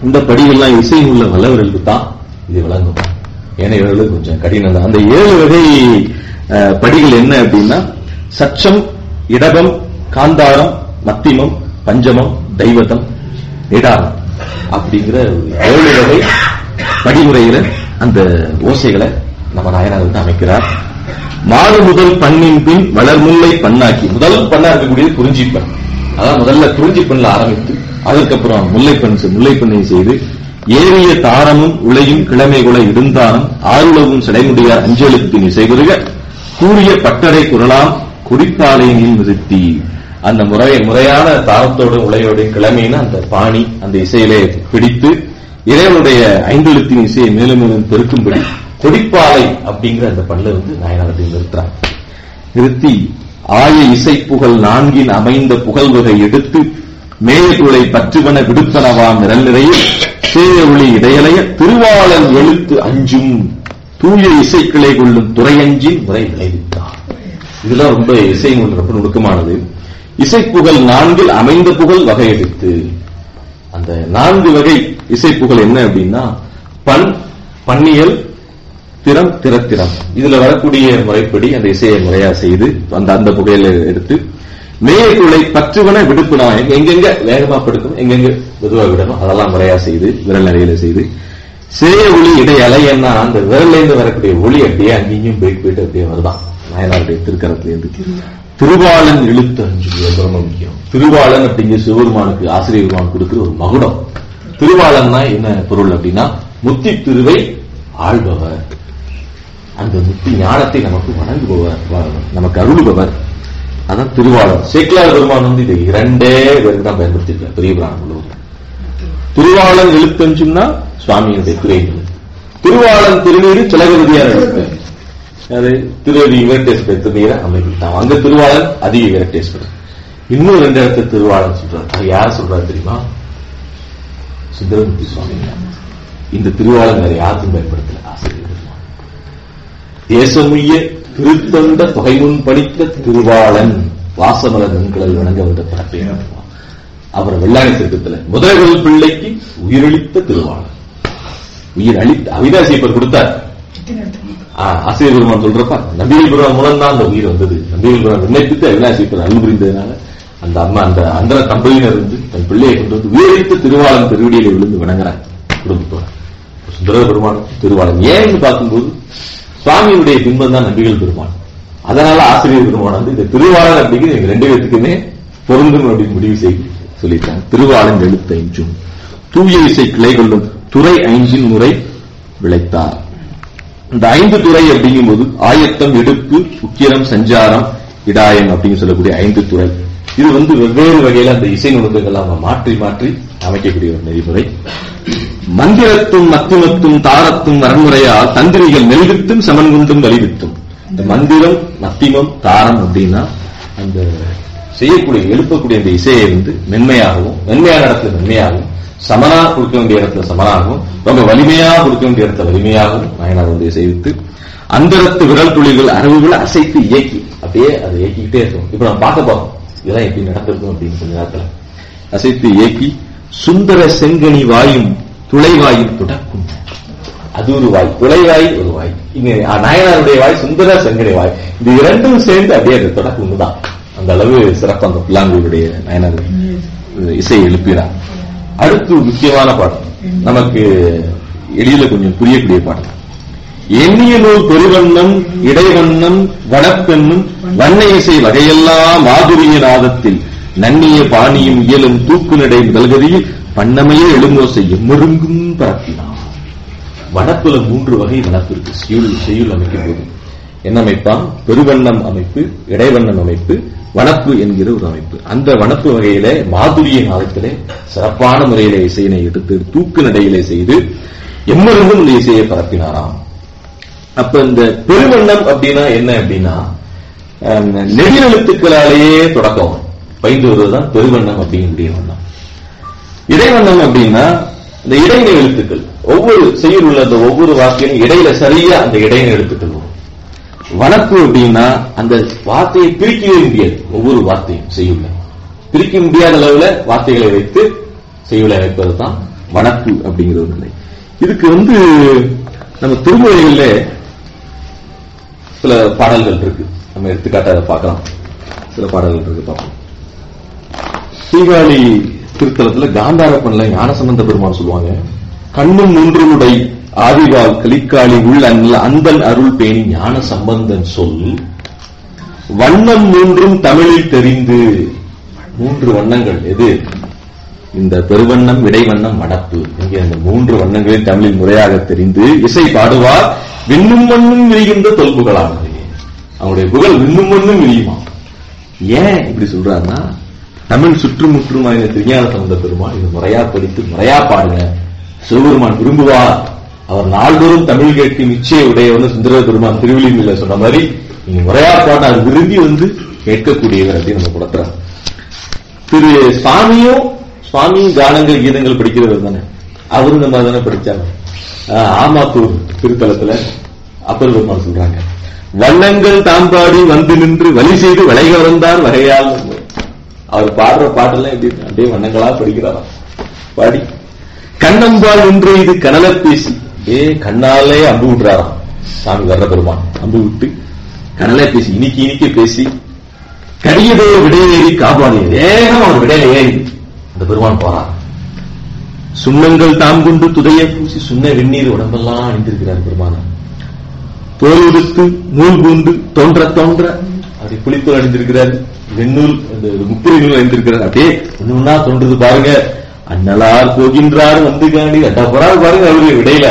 இந்த படிகள்லாம் இசை உள்ள வல்லவர்களுக்கு தான் இது விளங்கும் ஏனையவர்களுக்கு கொஞ்சம் கடினம் தான் அந்த ஏழு வகை அஹ், படிகள் என்ன அப்படின்னா சச்சம் இடபம் காந்தாரம் மத்திமம் பஞ்சமம் தெய்வதம் நிடாரம் அப்படிங்கிற ஒரு ஏழு வகை படிமுறையில அந்த ஓசைகளை நம்ம நாயனார் வந்து அமைக்கிறார் மாறு முதல் பண்ணின் பின் வளர்முல்லை பண்ணாக்கி முதல் பண்ணா இருக்கக்கூடியது குறிஞ்சிப்பண் அதான் முதல்ல குறிஞ்சிப்பண்ல ஆரம்பித்து அதுக்கப்புறம் முல்லைப்பண் செ- முல்லைப்பண்ணை செய்து ஏறிய தாரமும் உளையும் கிழமை குல இடுந்தானம் ஆறுலகும் சிடைமுடியார் அஞ்செழுத்தின் இசைகுருக கூறிய பட்டறை குரலாம் குறிப்பாலையில் நிறுத்தி அந்த முறை முறையான தாரத்தோடும் உளையோடையும் கிழமைன்னு அந்த பாணி அந்த இசையிலே பிடித்து இறைவனுடைய ஐந்தெழுத்தின் இசையை மேலும் மேலும் பெருக்கும்படி கொடிப்பாலை அப்படிங்கிற அந்த பல்ல வந்து நாயனாரத்தை நிறுத்துறாங்க நிறுத்தி ஆய இசை புகழ் நான்கின் அமைந்த புகழ் வகை எடுத்து மேயகுலை பற்றுவன விடுப்பனவாம் நிரல் நிறைய சேய ஒளி இடையலைய திருவாளன் எழுத்து அஞ்சும் தூய இசைக்கிளை கொள்ளும் துறையஞ்சின் முறை விளைவித்தார் இதெல்லாம் ரொம்ப இசை நூல் ரொம்ப நுணுக்கமானது இசைப்புகழ் நான்கில் அமைந்த புகழ் வகை எடுத்து அந்த நான்கு வகை இசைப்புகள் என்ன அப்படின்னா பண் பன்னியல் திறம் திறத்திறம் இதுல வரக்கூடிய முறைப்படி அந்த இசையை முறையா செய்து அந்த அந்த புகையில எடுத்து மேயக்குள்ளை பற்றுவன விடுப்புனா எங்க- எங்கெங்க வேகமா படுக்கணும் எங்கெங்க மெதுவா விடணும் அதெல்லாம் முறையா செய்து விரல் நிறையில செய்து சேய ஒளி இடை அலையன்னா அந்த விரல்ல இருந்து வரக்கூடிய ஒளி அப்படியே அங்கேயும் போயிட்டு போயிட்டு அப்படியே வருதான் நாயனாருடைய திருக்கரத்துல இருந்து திருவாளன் இழுத்து அஞ்சு இது ரொம்ப முக்கியம் திருவாளன் அப்படிங்கிற சிவபெருமானுக்கு ஆசிரியர் பெருமான் கொடுக்கிற ஒரு மகுடம் திருவாளன்னா என்ன பொருள் அப்படின்னா முத்தி திருவை ஆள்பவர் அந்த முத்தி ஞானத்தை நமக்கு வழங்குபவர் வ- நமக்கு அருளுபவர் அதான் திருவாளர் சேக்கிலார் பெருமான் வந்து இது இரண்டே பேருக்கு தான் பயன்படுத்திருக்கார் பெரிய புராணம் முழுவதும் திருவாளன் எழுத்தஞ்சும்னா சுவாமியினுடைய துறைகள் திருவாளன் திருநீரு திலகவதியார் எழுத்து அது திருவடி வெங்கடேஸ்வரர் திருநீரை அமைப்பிட்டான் அங்க திருவாளன் அதிக வெங்கடேஸ்வரர் இன்னும் ரெண்டு இடத்துல திருவாளன் சொல்றாரு அது யார் சொல்றாரு தெரியுமா சுந்தரமூர்த்தி சுவாமி இந்த திருவாளன் வேற யாருக்கும் பயன்படுத்தல ஆசிரியர் பெருமான். தேசமுய்ய திருத்தொண்ட தொகைமுன் படித்த திருவாளன் வாசமல நன்கடல் வணங்க வந்த பரப்பேன் அவர் வெள்ளாணி திருக்கத்துல முதல்கள் பிள்ளைக்கு உயிரளித்த திருவாளன் உயிர் அளித்த அவிதாசியப்பர் கொடுத்தார் ஆ, ஆசிரியர் பெருமான் சொல்றப்ப நம்பிகள் பெருமான் மூலம் தான் அந்த உயிர் வந்தது நம்பிகள் பெருமான் விண்ணப்பித்து அவினாசியப்பர் அருள் புரிந்ததுனால அந்த அம்மா அந்த அந்த தம்பதியினர் இருந்து தன் பிள்ளையை கொண்டு வந்து உயிரளித்த திருவாளன் திருவடியில விழுந்து வணங்குறாங்க குடும்பத்தோட சுந்தர பெருமான் திருவாளன் ஏன்னு பார்க்கும்போது சுவாமியுடைய பின்பம் தான் நம்பிகள் பெருமான் அதனால ஆசிரியர் பெருமான் வந்து இந்த திருவாளன் அப்படிங்கிறது எங்க ரெண்டு பேத்துக்குமே பொருந்தும் அப்படின்னு முடிவு செய்து சொல்லிட்டாங்க திருவாளன் எழுத்து ஐஞ்சும் தூய இசை கிளை கொள்ளும் துறை ஐந்தின் முறை விளைத்தார் இந்த ஐந்து துறை அப்படிங்கும்போது ஆயத்தம் எடுப்பு உக்கிரம் சஞ்சாரம் இடாயம் அப்படின்னு சொல்லக்கூடிய ஐந்து துறை இது வந்து வெவ்வேறு வகையில அந்த இசை நுணுக்கங்கள் அவங்க மாற்றி மாற்றி அமைக்கக்கூடிய ஒரு நெறிமுறை மந்திரத்தும் மத்திமத்தும் தாரத்தும் வரன்முறையால் தந்திரிகள் மெல்வித்தும் சமன்குந்தும் வலிவித்தும் இந்த மந்திரம் மத்திமம் தாரம் அப்படின்னா அந்த செய்யக்கூடிய எழுப்பக்கூடிய அந்த இசையை வந்து மென்மையாகவும் மென்மையான இடத்துல மென்மையாகவும் சமனா கொடுக்க வேண்டிய இடத்துல சமனாகவும் ரொம்ப வலிமையா கொடுக்க வேண்டிய இடத்துல வலிமையாகவும் நாயனார் வந்து செய்வித்து அந்தரத்து விரல் துளிகள் அறிவுகளை அசைத்து இயக்கி அப்படியே அதை இயக்கிக்கிட்டே இருக்கும் இப்ப நம்ம பார்க்க போறோம் இதெல்லாம் எப்படி நடந்திருக்கும் அப்படின்னு கொஞ்ச நேரத்துல அசைத்து இயக்கி சுந்தர செங்கனி வாயும் துளைவாயும் துடக்கும் அது ஒரு வாய் துளைவாய் ஒரு வாய் இங்க நாயனாருடைய வாய் சுந்தர செங்கனி வாய் இது இரண்டும் சேர்ந்து அப்படியே அந்த தொடக்கம் ஒண்ணுதான் அந்த அளவு சிறப்பு அந்த புல்லாங்குடைய நாயனார் இசை எழுப்பினார் அடுத்து ஒரு முக்கியமான பாடம் நமக்கு எளிதில கொஞ்சம் புரியக்கூடிய பாடம் எண்ணிய நூல் பெருவண்ணம் இடைவண்ணம் வனப்பெண்ணும் வண்ண இசை வகையெல்லாம் மாதுரிய நாதத்தில் நன்னிய பாணியும் இயலும் தூக்கு நடை முதல்கதியில் பண்ணமையே எழுமோசை எம்மொருங்கும் பரப்பினான் வனப்புல மூன்று வகை வனப்பு இருக்கு செய்யுள் செய்யுள் அமைக்கும் போது என்ன அமைப்பான் பெருவண்ணம் அமைப்பு இடைவண்ணம் அமைப்பு வனப்பு என்கிற ஒரு அமைப்பு அந்த வனப்பு வகையில மாதுரிய நாதத்திலே சிறப்பான முறையிலே இசையினை எடுத்து தூக்கு நடையிலே செய்து எம்மருந்தும் இந்த இசையை பரப்பினாராம் அப்ப இந்த பெருவண்ணம் அப்படின்னா என்ன அப்படின்னா அஹ், நெடிலெழுத்துக்களாலேயே தொடக்கம் பயின்று வருவதுதான் பெருவண்ணம் அப்படிங்கக்கூடிய வண்ணம் இடைவண்ணம் அப்படின்னா இந்த இடைநிலை எழுத்துக்கள் ஒவ்வொரு செய்யுள் உள்ள அந்த ஒவ்வொரு வாக்கியம் இடையில சரியா அந்த இடைநிலை எழுத்துக்கள் வரும் வனப்பு அப்படின்னா அந்த வார்த்தையை பிரிக்கவே முடியாது ஒவ்வொரு வார்த்தையும் செய்யுள்ள பிரிக்க முடியாத அளவுல வார்த்தைகளை வைத்து செய்யுளை அமைப்பது தான் வனப்பு அப்படிங்கிற ஒரு நிலை இதுக்கு வந்து நம்ம திருமுறைகள்ல சில பாடல்கள் இருக்கு நம்ம எடுத்துக்காட்ட அதை பார்க்கலாம் சில பாடல்கள் இருக்கு பார்ப்போம் சீகாழி திருத்தலத்துல காந்தார பண்ணல ஞானசம்பந்த பெருமான் சொல்லுவாங்க கண்ணும் மூன்றுமுடை ஆதிவால் கலிக்காளி உள் அண்ணல் அந்தன் அருள் பேணி ஞான சம்பந்தன் சொல் வண்ணம் மூன்றும் தமிழில் தெரிந்து மூன்று வண்ணங்கள் எது இந்த பெருவண்ணம் இடைவண்ணம் மடப்பு இங்கே அந்த மூன்று வண்ணங்களில் தமிழில் முறையாக தெரிந்து இசை பாடுவார் விண்ணும் மண்ணும் விரிகின்ற தொல்புகளானது அவனுடைய புகழ் விண்ணும் மண்ணும் விரியுமா ஏன் இப்படி சொல்றாருன்னா தமிழ் சுற்றுமுற்றும் வாய்ந்த திருஞான சம்பந்த பெருமான் இது முறையா படித்து முறையா பாடுங்க சிவபெருமான் விரும்புவார் அவர் நாள்தோறும் தமிழ் கேட்கும் இச்சையை உடையவன்னு சுந்தர பெருமான் திருவிழியில் சொன்ன மாதிரி நீங்க முறையா பாட அது விரும்பி வந்து கேட்கக்கூடியவர் அப்படின்னு நம்ம கொடுத்துறாங்க திரு சுவாமியும் சுவாமியும் கானங்கள் கீதங்கள் படிக்கிறவர் தானே அவரும் நம்ம தானே படிச்சாங்க ஆஹ், ஆமாத்தூர் திருத்தலத்துல அப்பர் பெருமான் சொல்றாங்க வண்ணங்கள் தாம்பாடி வந்து நின்று வழி செய்து விளைக வந்தார் வகையால் அவர் பாடுற பாட்டெல்லாம் எப்படி இருக்கு? அப்படியே வண்ணங்களா படிக்கிறாராம் பாடி கண்ணம்பால் நின்று இது கனல பேசி ஏ கண்ணாலே அம்பு விடுறாராம் சாமி வர்ற பெருமான் அம்பு விட்டு கனலே பேசி இனிக்கி இனிக்க பேசி கரியதோ விடையேறி காபாடி வேகம் அவர் விடையில ஏறி அந்த பெருமான் போறார் சுண்ணங்கள் தாம் கொண்டு துதைய பூசி சுண்ண வெந்நீர் உடம்பெல்லாம் அணிந்திருக்கிறார் பெருமானார் தோல் உடுத்து நூல் பூண்டு தோன்ற தோன்ற அப்படி புளித்தோல் அணிந்திருக்கிறார் வெண்ணூல் அந்த முப்புரி நூல் அணிந்திருக்கிறார் அப்படியே ஒண்ணு ஒண்ணா தோன்றது பாருங்க அண்ணலார் போகின்றார் வந்து காணி அட்டா போறாரு பாருங்க அவரு இடையில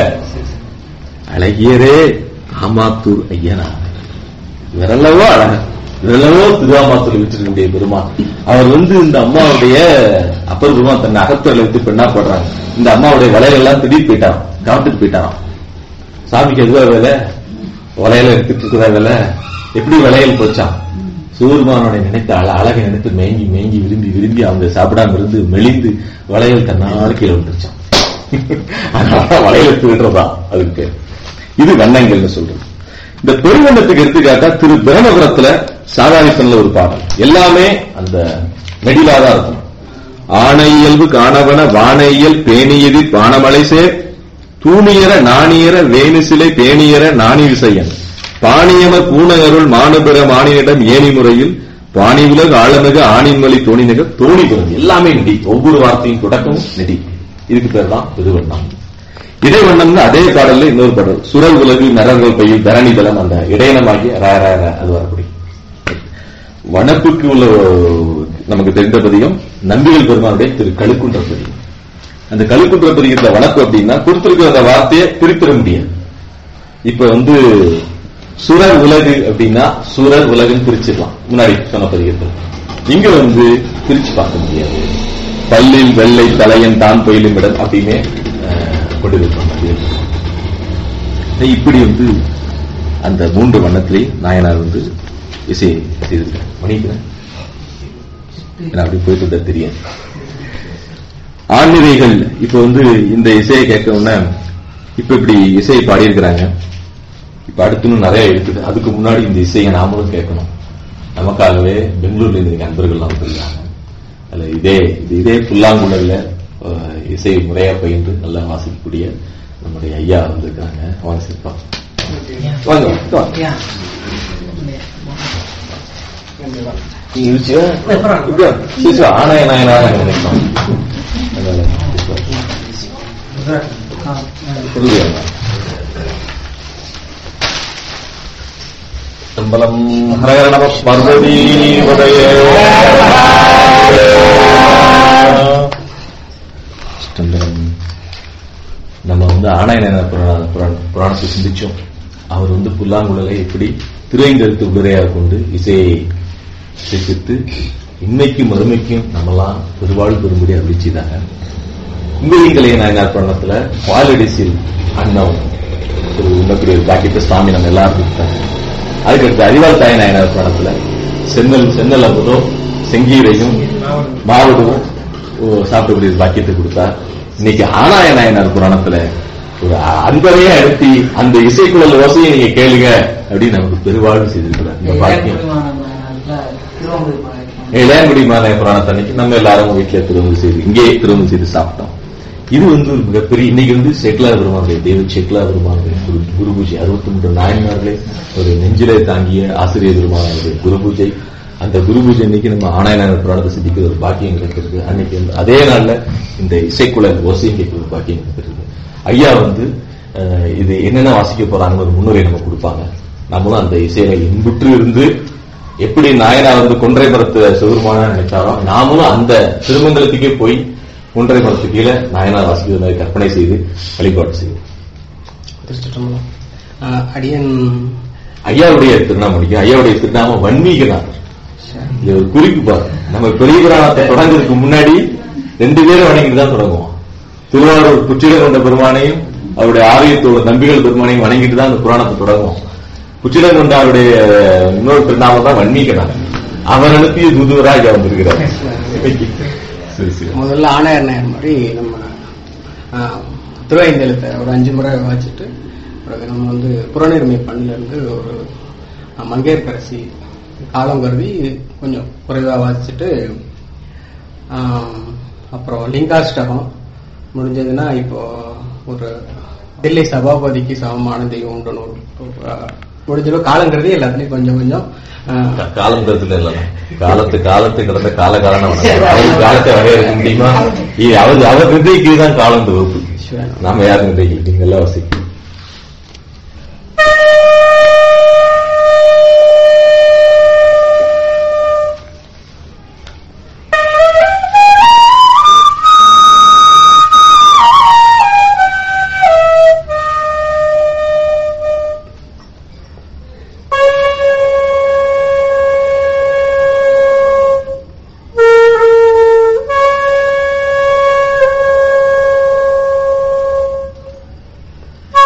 அழகியரே ஆமாத்தூர் ஐயனா விரலவோ அழக விரலவோ திருவாமாத்தூர் விட்டுருக்கக்கூடிய பெருமான் அவர் வந்து இந்த அம்மாவுடைய அப்பர் பெருமான் தன்னை அகத்தொழில் வைத்து பெண்ணா போடுறாங்க இந்த அம்மாவுடைய வலையெல்லாம் எல்லாம் திடீர் போயிட்டாராம் கவனத்துக்கு போயிட்டாராம் சாமிக்கு எதுவா வேலை வளையல எடுத்துட்டு இருக்கிற வேலை எப்படி வளையல் போச்சான் சூர்மானோட நினைத்த அழ அழகை நினைத்து மேங்கி மேங்கி விரும்பி விரும்பி அவங்க சாப்பிடாம இருந்து மெலிந்து வளையல் தன்னால கீழே விட்டுருச்சான் அதனால வளையல் எடுத்து விடுறதா அதுக்கு பேர். இது வண்ணங்கள்னு சொல்றது இந்த பெருவண்ணத்துக்கு எடுத்துக்காட்டா திரு பிரமபுரத்துல சாதாரிப்பன்ல ஒரு பாடல் எல்லாமே அந்த நெடிலாதான் இருக்கும் ஆணை இயல்பு காணவன வானையியல் பேணியது பானமலை சேர் தூணியர நாணியர வேணு சிலை பேணியர நாணி விசையன் பாணியம பூனகருள் மானுபெற மானியிடம் ஏணி முறையில் பாணி உலக ஆழமிக ஆணின்மொழி தோணி நிகர் தோணி பிறகு எல்லாமே நெடி ஒவ்வொரு வார்த்தையும் தொடக்கமும் நெடி இதுக்கு பேர் தான் திருவண்ணம் இடைவண்ணம்னு அதே பாடல்ல இன்னொரு பாடல் சுரல் உலகு நரர்கள் பையில் தரணி தலம் அந்த இடையனமாகி ரா ரா ரா அது வரக்கூடிய வனப்புக்கு உள்ள நமக்கு தெரிந்த பதிகம் நம்பிகள் பெருமானுடைய திரு கழுக்குன்ற பதிகம் அந்த கழுக்குன்ற பதிகத்துல வனப்பு அப்படின்னா கொடுத்திருக்கிற அந்த வார்த்தையை பிரித்திட முடியாது இப்ப வந்து சுரர் உலகு அப்படின்னா சுரர் உலகுன்னு பிரிச்சிடலாம் முன்னாடி சொன்ன பதிகத்தில் இங்க வந்து பிரிச்சு பார்க்க முடியாது பல்லில் வெள்ளை தலையன் தான் பயிலும் இடம் அப்படின்னு அஹ், கொண்டிருப்பாங்க இப்படி வந்து அந்த மூன்று வண்ணத்திலே நாயனார் வந்து இசை செய்திருக்கார் மணிக்கிறேன் நான் அப்படி போயிட்டு இருந்தா தெரியும் ஆன்மீகைகள் இப்ப வந்து இந்த இசையை கேட்க உடனே இப்ப இப்படி இசையை பாடியிருக்கிறாங்க இப்ப அடுத்து இன்னும் நிறைய இருக்குது அதுக்கு முன்னாடி இந்த இசையை நாமளும் கேட்கணும் நமக்காகவே பெங்களூர்ல இருந்து நண்பர்கள்லாம் வந்திருக்காங்க அதுல இதே இது இதே புல்லாங்குழல்ல அஹ், இசை முறையா பயின்று நல்லா வாசிக்கக்கூடிய நம்முடைய ஐயா வந்திருக்காங்க வாங்க சிற்பா வாங்க வாங்க. நீங்க இருந்துச்சியா? இப்படி வா. சரி, சரி, ஆனாய நாயனாக நினைக்கலாம் அதனால புரியுது சம்பளம் ஹரஹர நம பார்வதி உதய சிதம்பரம் நம்ம வந்து ஆனாயன புராண புராண- புராணத்தை சிந்திச்சோம் அவர் வந்து புல்லாங்குழலை எப்படி திருவைந்தெழுத்து உடரையாக கொண்டு இசையை இசைப்பித்து இன்னைக்கும் மறுமைக்கும் நம்மலாம் பெருவாழ் பெரும்படி அருளி செய்தாங்க கும்பலிங்கலைய நாயனார் புராணத்துல பாலடிசில் அன்னம் ஒரு உண்ணக்கூடிய ஒரு பாக்கியத்தை சுவாமி நம்ம எல்லாரும் கொடுத்தாங்க அதுக்கடுத்து அறிவாள் தாய் நாயனார் புராணத்துல சென்னல் சென்னல் அமுதோ செங்கீரையும் மாவட்டமும் சாப்பிடக்கூடிய ஒரு பாக்கியத்தை கொடுத்தார் இன்னைக்கு ஆனாய நாயனார் புராணத்துல ஒரு அன்பரையே அழுத்தி அந்த இசைக்குழல் ஓசையை நீங்க கேளுங்க அப்படின்னு நமக்கு பெருவாழ்வு செய்திருக்கிறார் இந்த பாக்கியம் இளையாங்குடி மாலை புராணத்தை அன்னைக்கு நம்ம எல்லாரும் வீட்டுல திருவங்க செய்து இங்கே திருவங்க செய்து சாப்பிட்டோம் இது வந்து ஒரு மிகப்பெரிய இன்னைக்கு வந்து செக்லா பெருமானுடைய தெய்வ செக்லா பெருமானுடைய குரு குரு பூஜை அறுபத்தி மூன்று நாயன்மார்களே ஒரு நெஞ்சிலே தாங்கிய ஆசிரியர் பெருமானுடைய குரு பூஜை அந்த குரு பூஜை இன்னைக்கு நம்ம ஆனாயன புராணத்தை சிந்திக்கிற ஒரு பாக்கியம் கிடைக்கிறது அன்னைக்கு வந்து அதே நாள்ல இந்த இசைக்குழல் ஓசையும் கேட்கிற ஒரு பாக்கியம் கிடைக்கிறது ஐயா வந்து அஹ், இது என்னென்ன வாசிக்க போறாங்கன்னு ஒரு முன்னுரை நம்ம கொடுப்பாங்க நம்மளும் அந்த இசையில இன்புற்று இருந்து எப்படி நாயனா வந்து கொன்றை மரத்து சிவருமான நினைச்சாரோ நாமளும் அந்த திருமங்கலத்துக்கே போய் கொன்றை மரத்து கீழே நாயனார் வாசிக்கிறது மாதிரி கற்பனை செய்து வழிபாடு செய்வோம் திருச்சிற்றம்பலம் ஆஹ் அடியன் ஐயாவுடைய திருநாமணிக்கு ஐயாவுடைய திருநாமம் வன்மீகநாதர் இது ஒரு குறிப்பு பாரு நம்ம பெரிய புராணத்தை தொடங்குறதுக்கு முன்னாடி ரெண்டு பேரும் வணங்கிட்டு தான் தொடங்குவோம் திருவாரூர் குச்சிடம் கொண்ட பெருமானையும் அவருடைய ஆலயத்தோட நம்பிகள் பெருமானையும் வணங்கிட்டு தான் அந்த புராணத்தை தொடங்குவோம் குச்சிடம் கொண்ட அவருடைய இன்னொரு திருநாமம் தான் வன்மீகநாதர் அவர் அனுப்பிய தூதுவரா ஐயா வந்திருக்கிறார் சரி சரி முதல்ல ஆணையர் நாயர் மாதிரி நம்ம ஆஹ், திருவைந்தெழுத்தை ஒரு அஞ்சு முறை வாசிச்சுட்டு பிறகு நம்ம வந்து புறநீர்மை பண்ணில இருந்து ஒரு ஆஹ், மங்கையர்க்கரசி காலம் கருதி கொஞ்சம் குறைவா வாசிச்சுட்டு ஆஹ், அப்புறம் லிங்காஷ்டகம் முடிஞ்சதுன்னா இப்போ ஒரு தில்லி சபாபதிக்கு சமமான தெய்வம் உண்டுன்னு ஒரு ஆஹ், முடிஞ்சளவு காலம் கருதி எல்லாத்துலயும் கொஞ்சம் கொஞ்சம் ஆஹ், கா- காலம் கருத்துல இல்ல காலத்து காலத்து கடந்த கால காலம் அவர் காலத்தை வரையறுக்க முடியுமா இ- அவர் அவர் நிர்ணயிக்கிறது தான் காலம் வகுப்பு நாம யாரும் நிர்ணயிக்கல நீங்க எல்லாம் வசிக்க Thank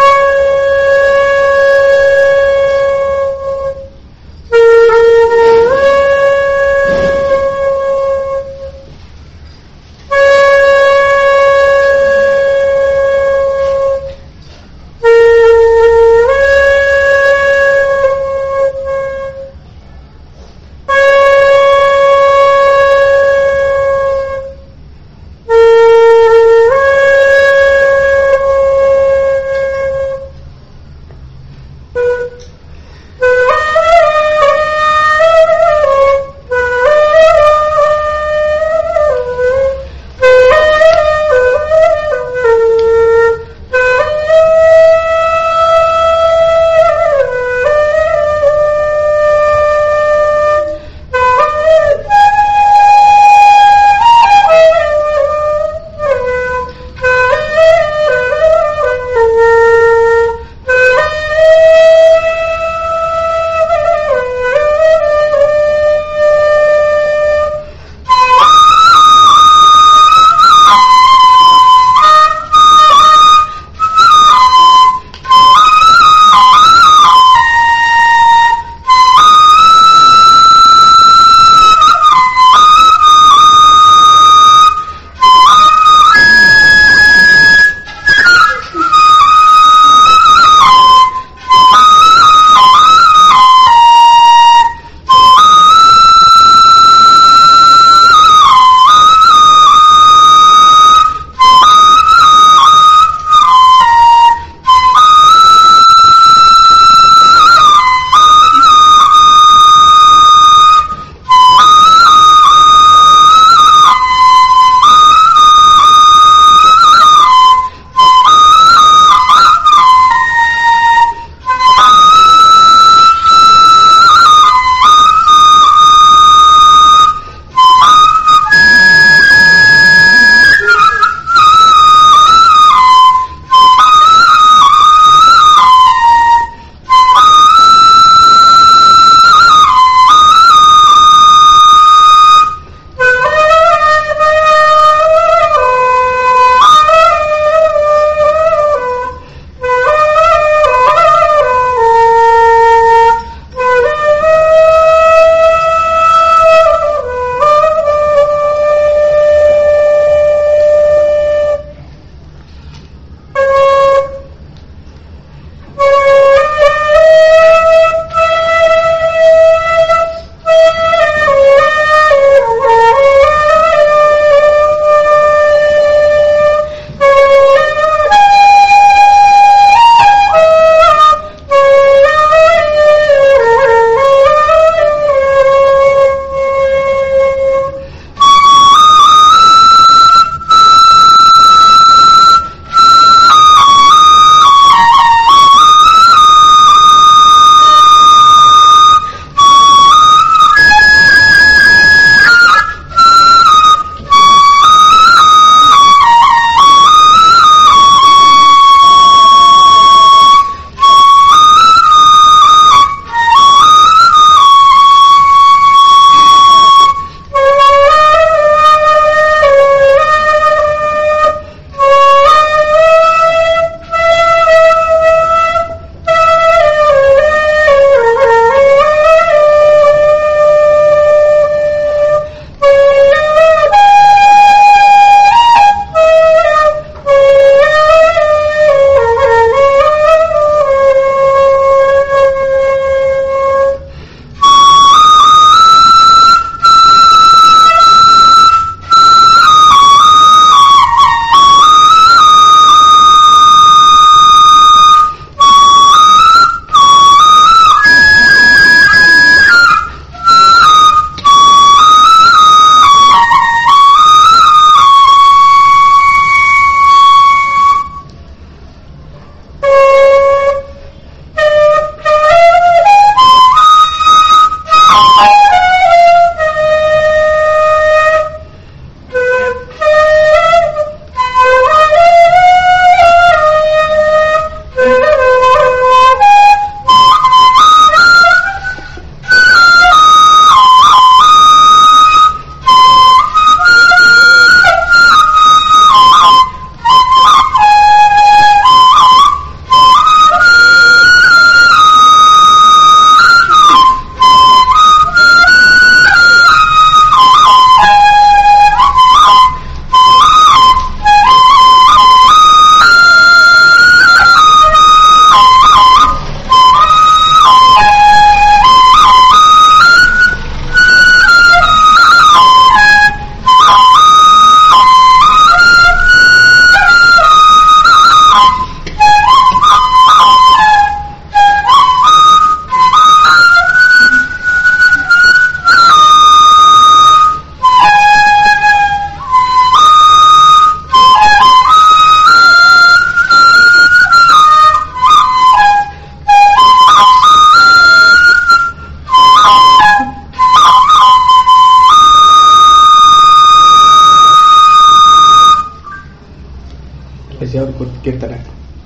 கடைசியாக ஒரு குத்- கீர்த்தனை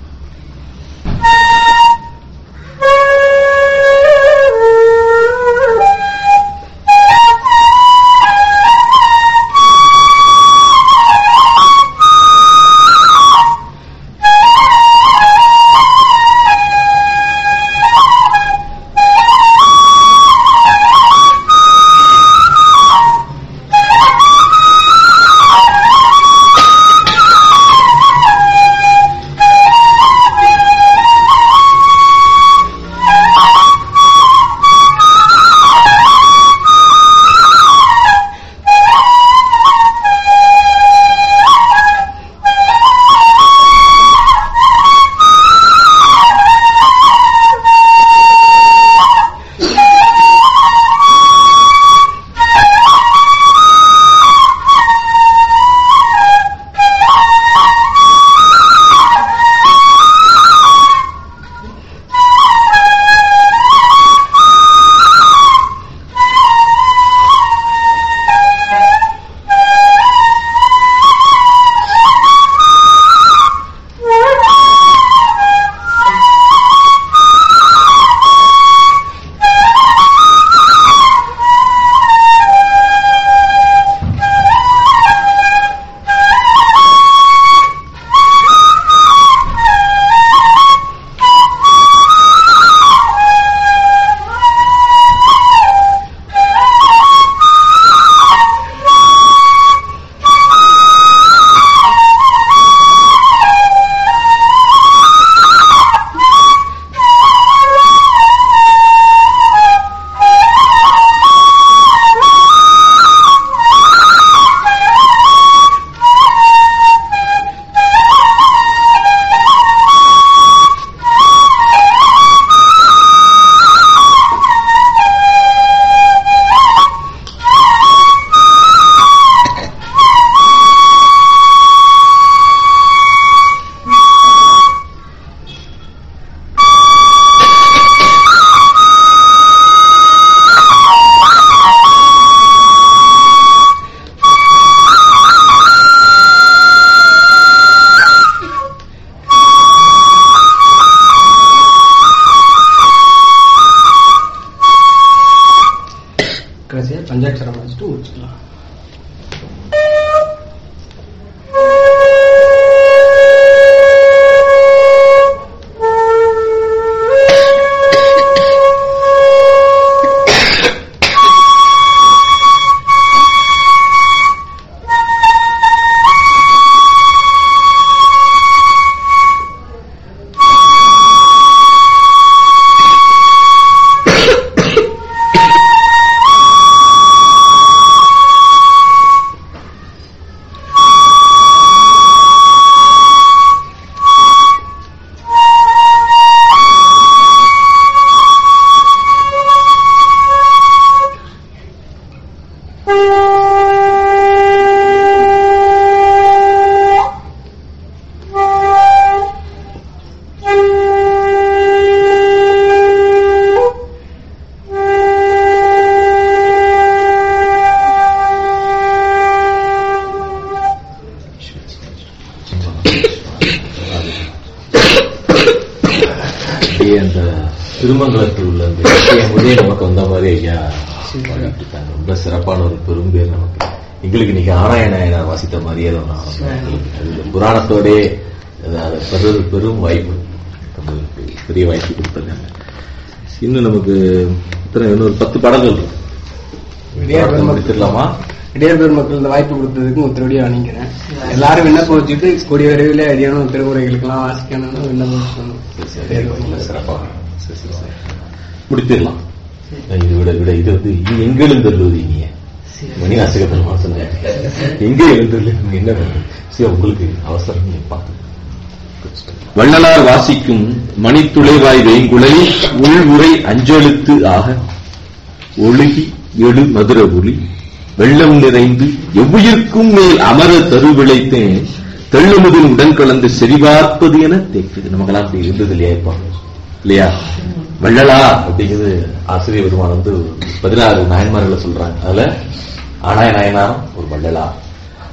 கடைசியாக பஞ்சாட்சரம் வச்சுட்டு முடிச்சுக்கலாம் அப்படியே அந்த திருமங்கலத்தில் உள்ள அந்த இசையம் முதலே நமக்கு வந்த மாதிரி ஐயா பாடிட்டு இருக்காங்க. ரொம்ப சிறப்பான ஒரு பெரும்பேர் நமக்கு எங்களுக்கு இன்னைக்கு ஆராயணாயனார் வாசித்த மாதிரியே தான் நான் எங்களுக்கு அது இந்த புராணத்தோடே அது அதை பெரு பெரும் வாய்ப்பு நமக்கு பெரிய வாய்ப்பு கொடுத்துருக்காங்க இன்னும் நமக்கு இத்தனை இன்னொரு பத்து பாடல்கள் இருக்கு இடையார் பெருமக்கள். முடிச்சிடலாமா இடையர் பெருமக்கள் இந்த வாய்ப்பு கொடுத்ததுக்கு முத்திரடியா வாங்கிக்கிறேன் எல்லாரும் விண்ணப்பம் வச்சுட்டு கூடிய விரைவில் அடியானும் திருமுறைகளுக்கெல்லாம் வாசிக்கணும்னு விண்ணப்பம் வச்சுக்கணும். சரி, சரி, ரொம்ப சிறப்பாக சரி, சரி, சரி. முடித்திடலாம் இது விட விட இது வந்து இது எங்க எழுந்தருளுவது இனிய மணிவாசக பெருமாள் சொன்னாங்க எங்க எழுந்தருள் என்ன பண்றது? சரி உங்களுக்கு அவசரம் நீங்க பார்த்து வள்ளலார் வாசிக்கும் மணித்துளைவாய் வேங்குழலி உள்வுரை அஞ்செழுத்து ஆக ஒழுகி எழு மதுர ஒளி வெள்ளம் நிறைந்து எவ்வுயிர்க்கும் மேல் அமர தருவிளைத்தேன் தெள்ளுமுதில் உடன் கலந்து செறிவார்ப்பது என தேக்குது நமக்கெல்லாம் அப்படி இருந்தது இல்லையா இப்போ இல்லையா வள்ளலா அப்படிங்கிறது ஆசிரியர் பெருமான் வந்து பதினாறு நாயன்மார்களை சொல்றாங்க அதுல ஆனாய நாயனாரும் ஒரு வள்ளலா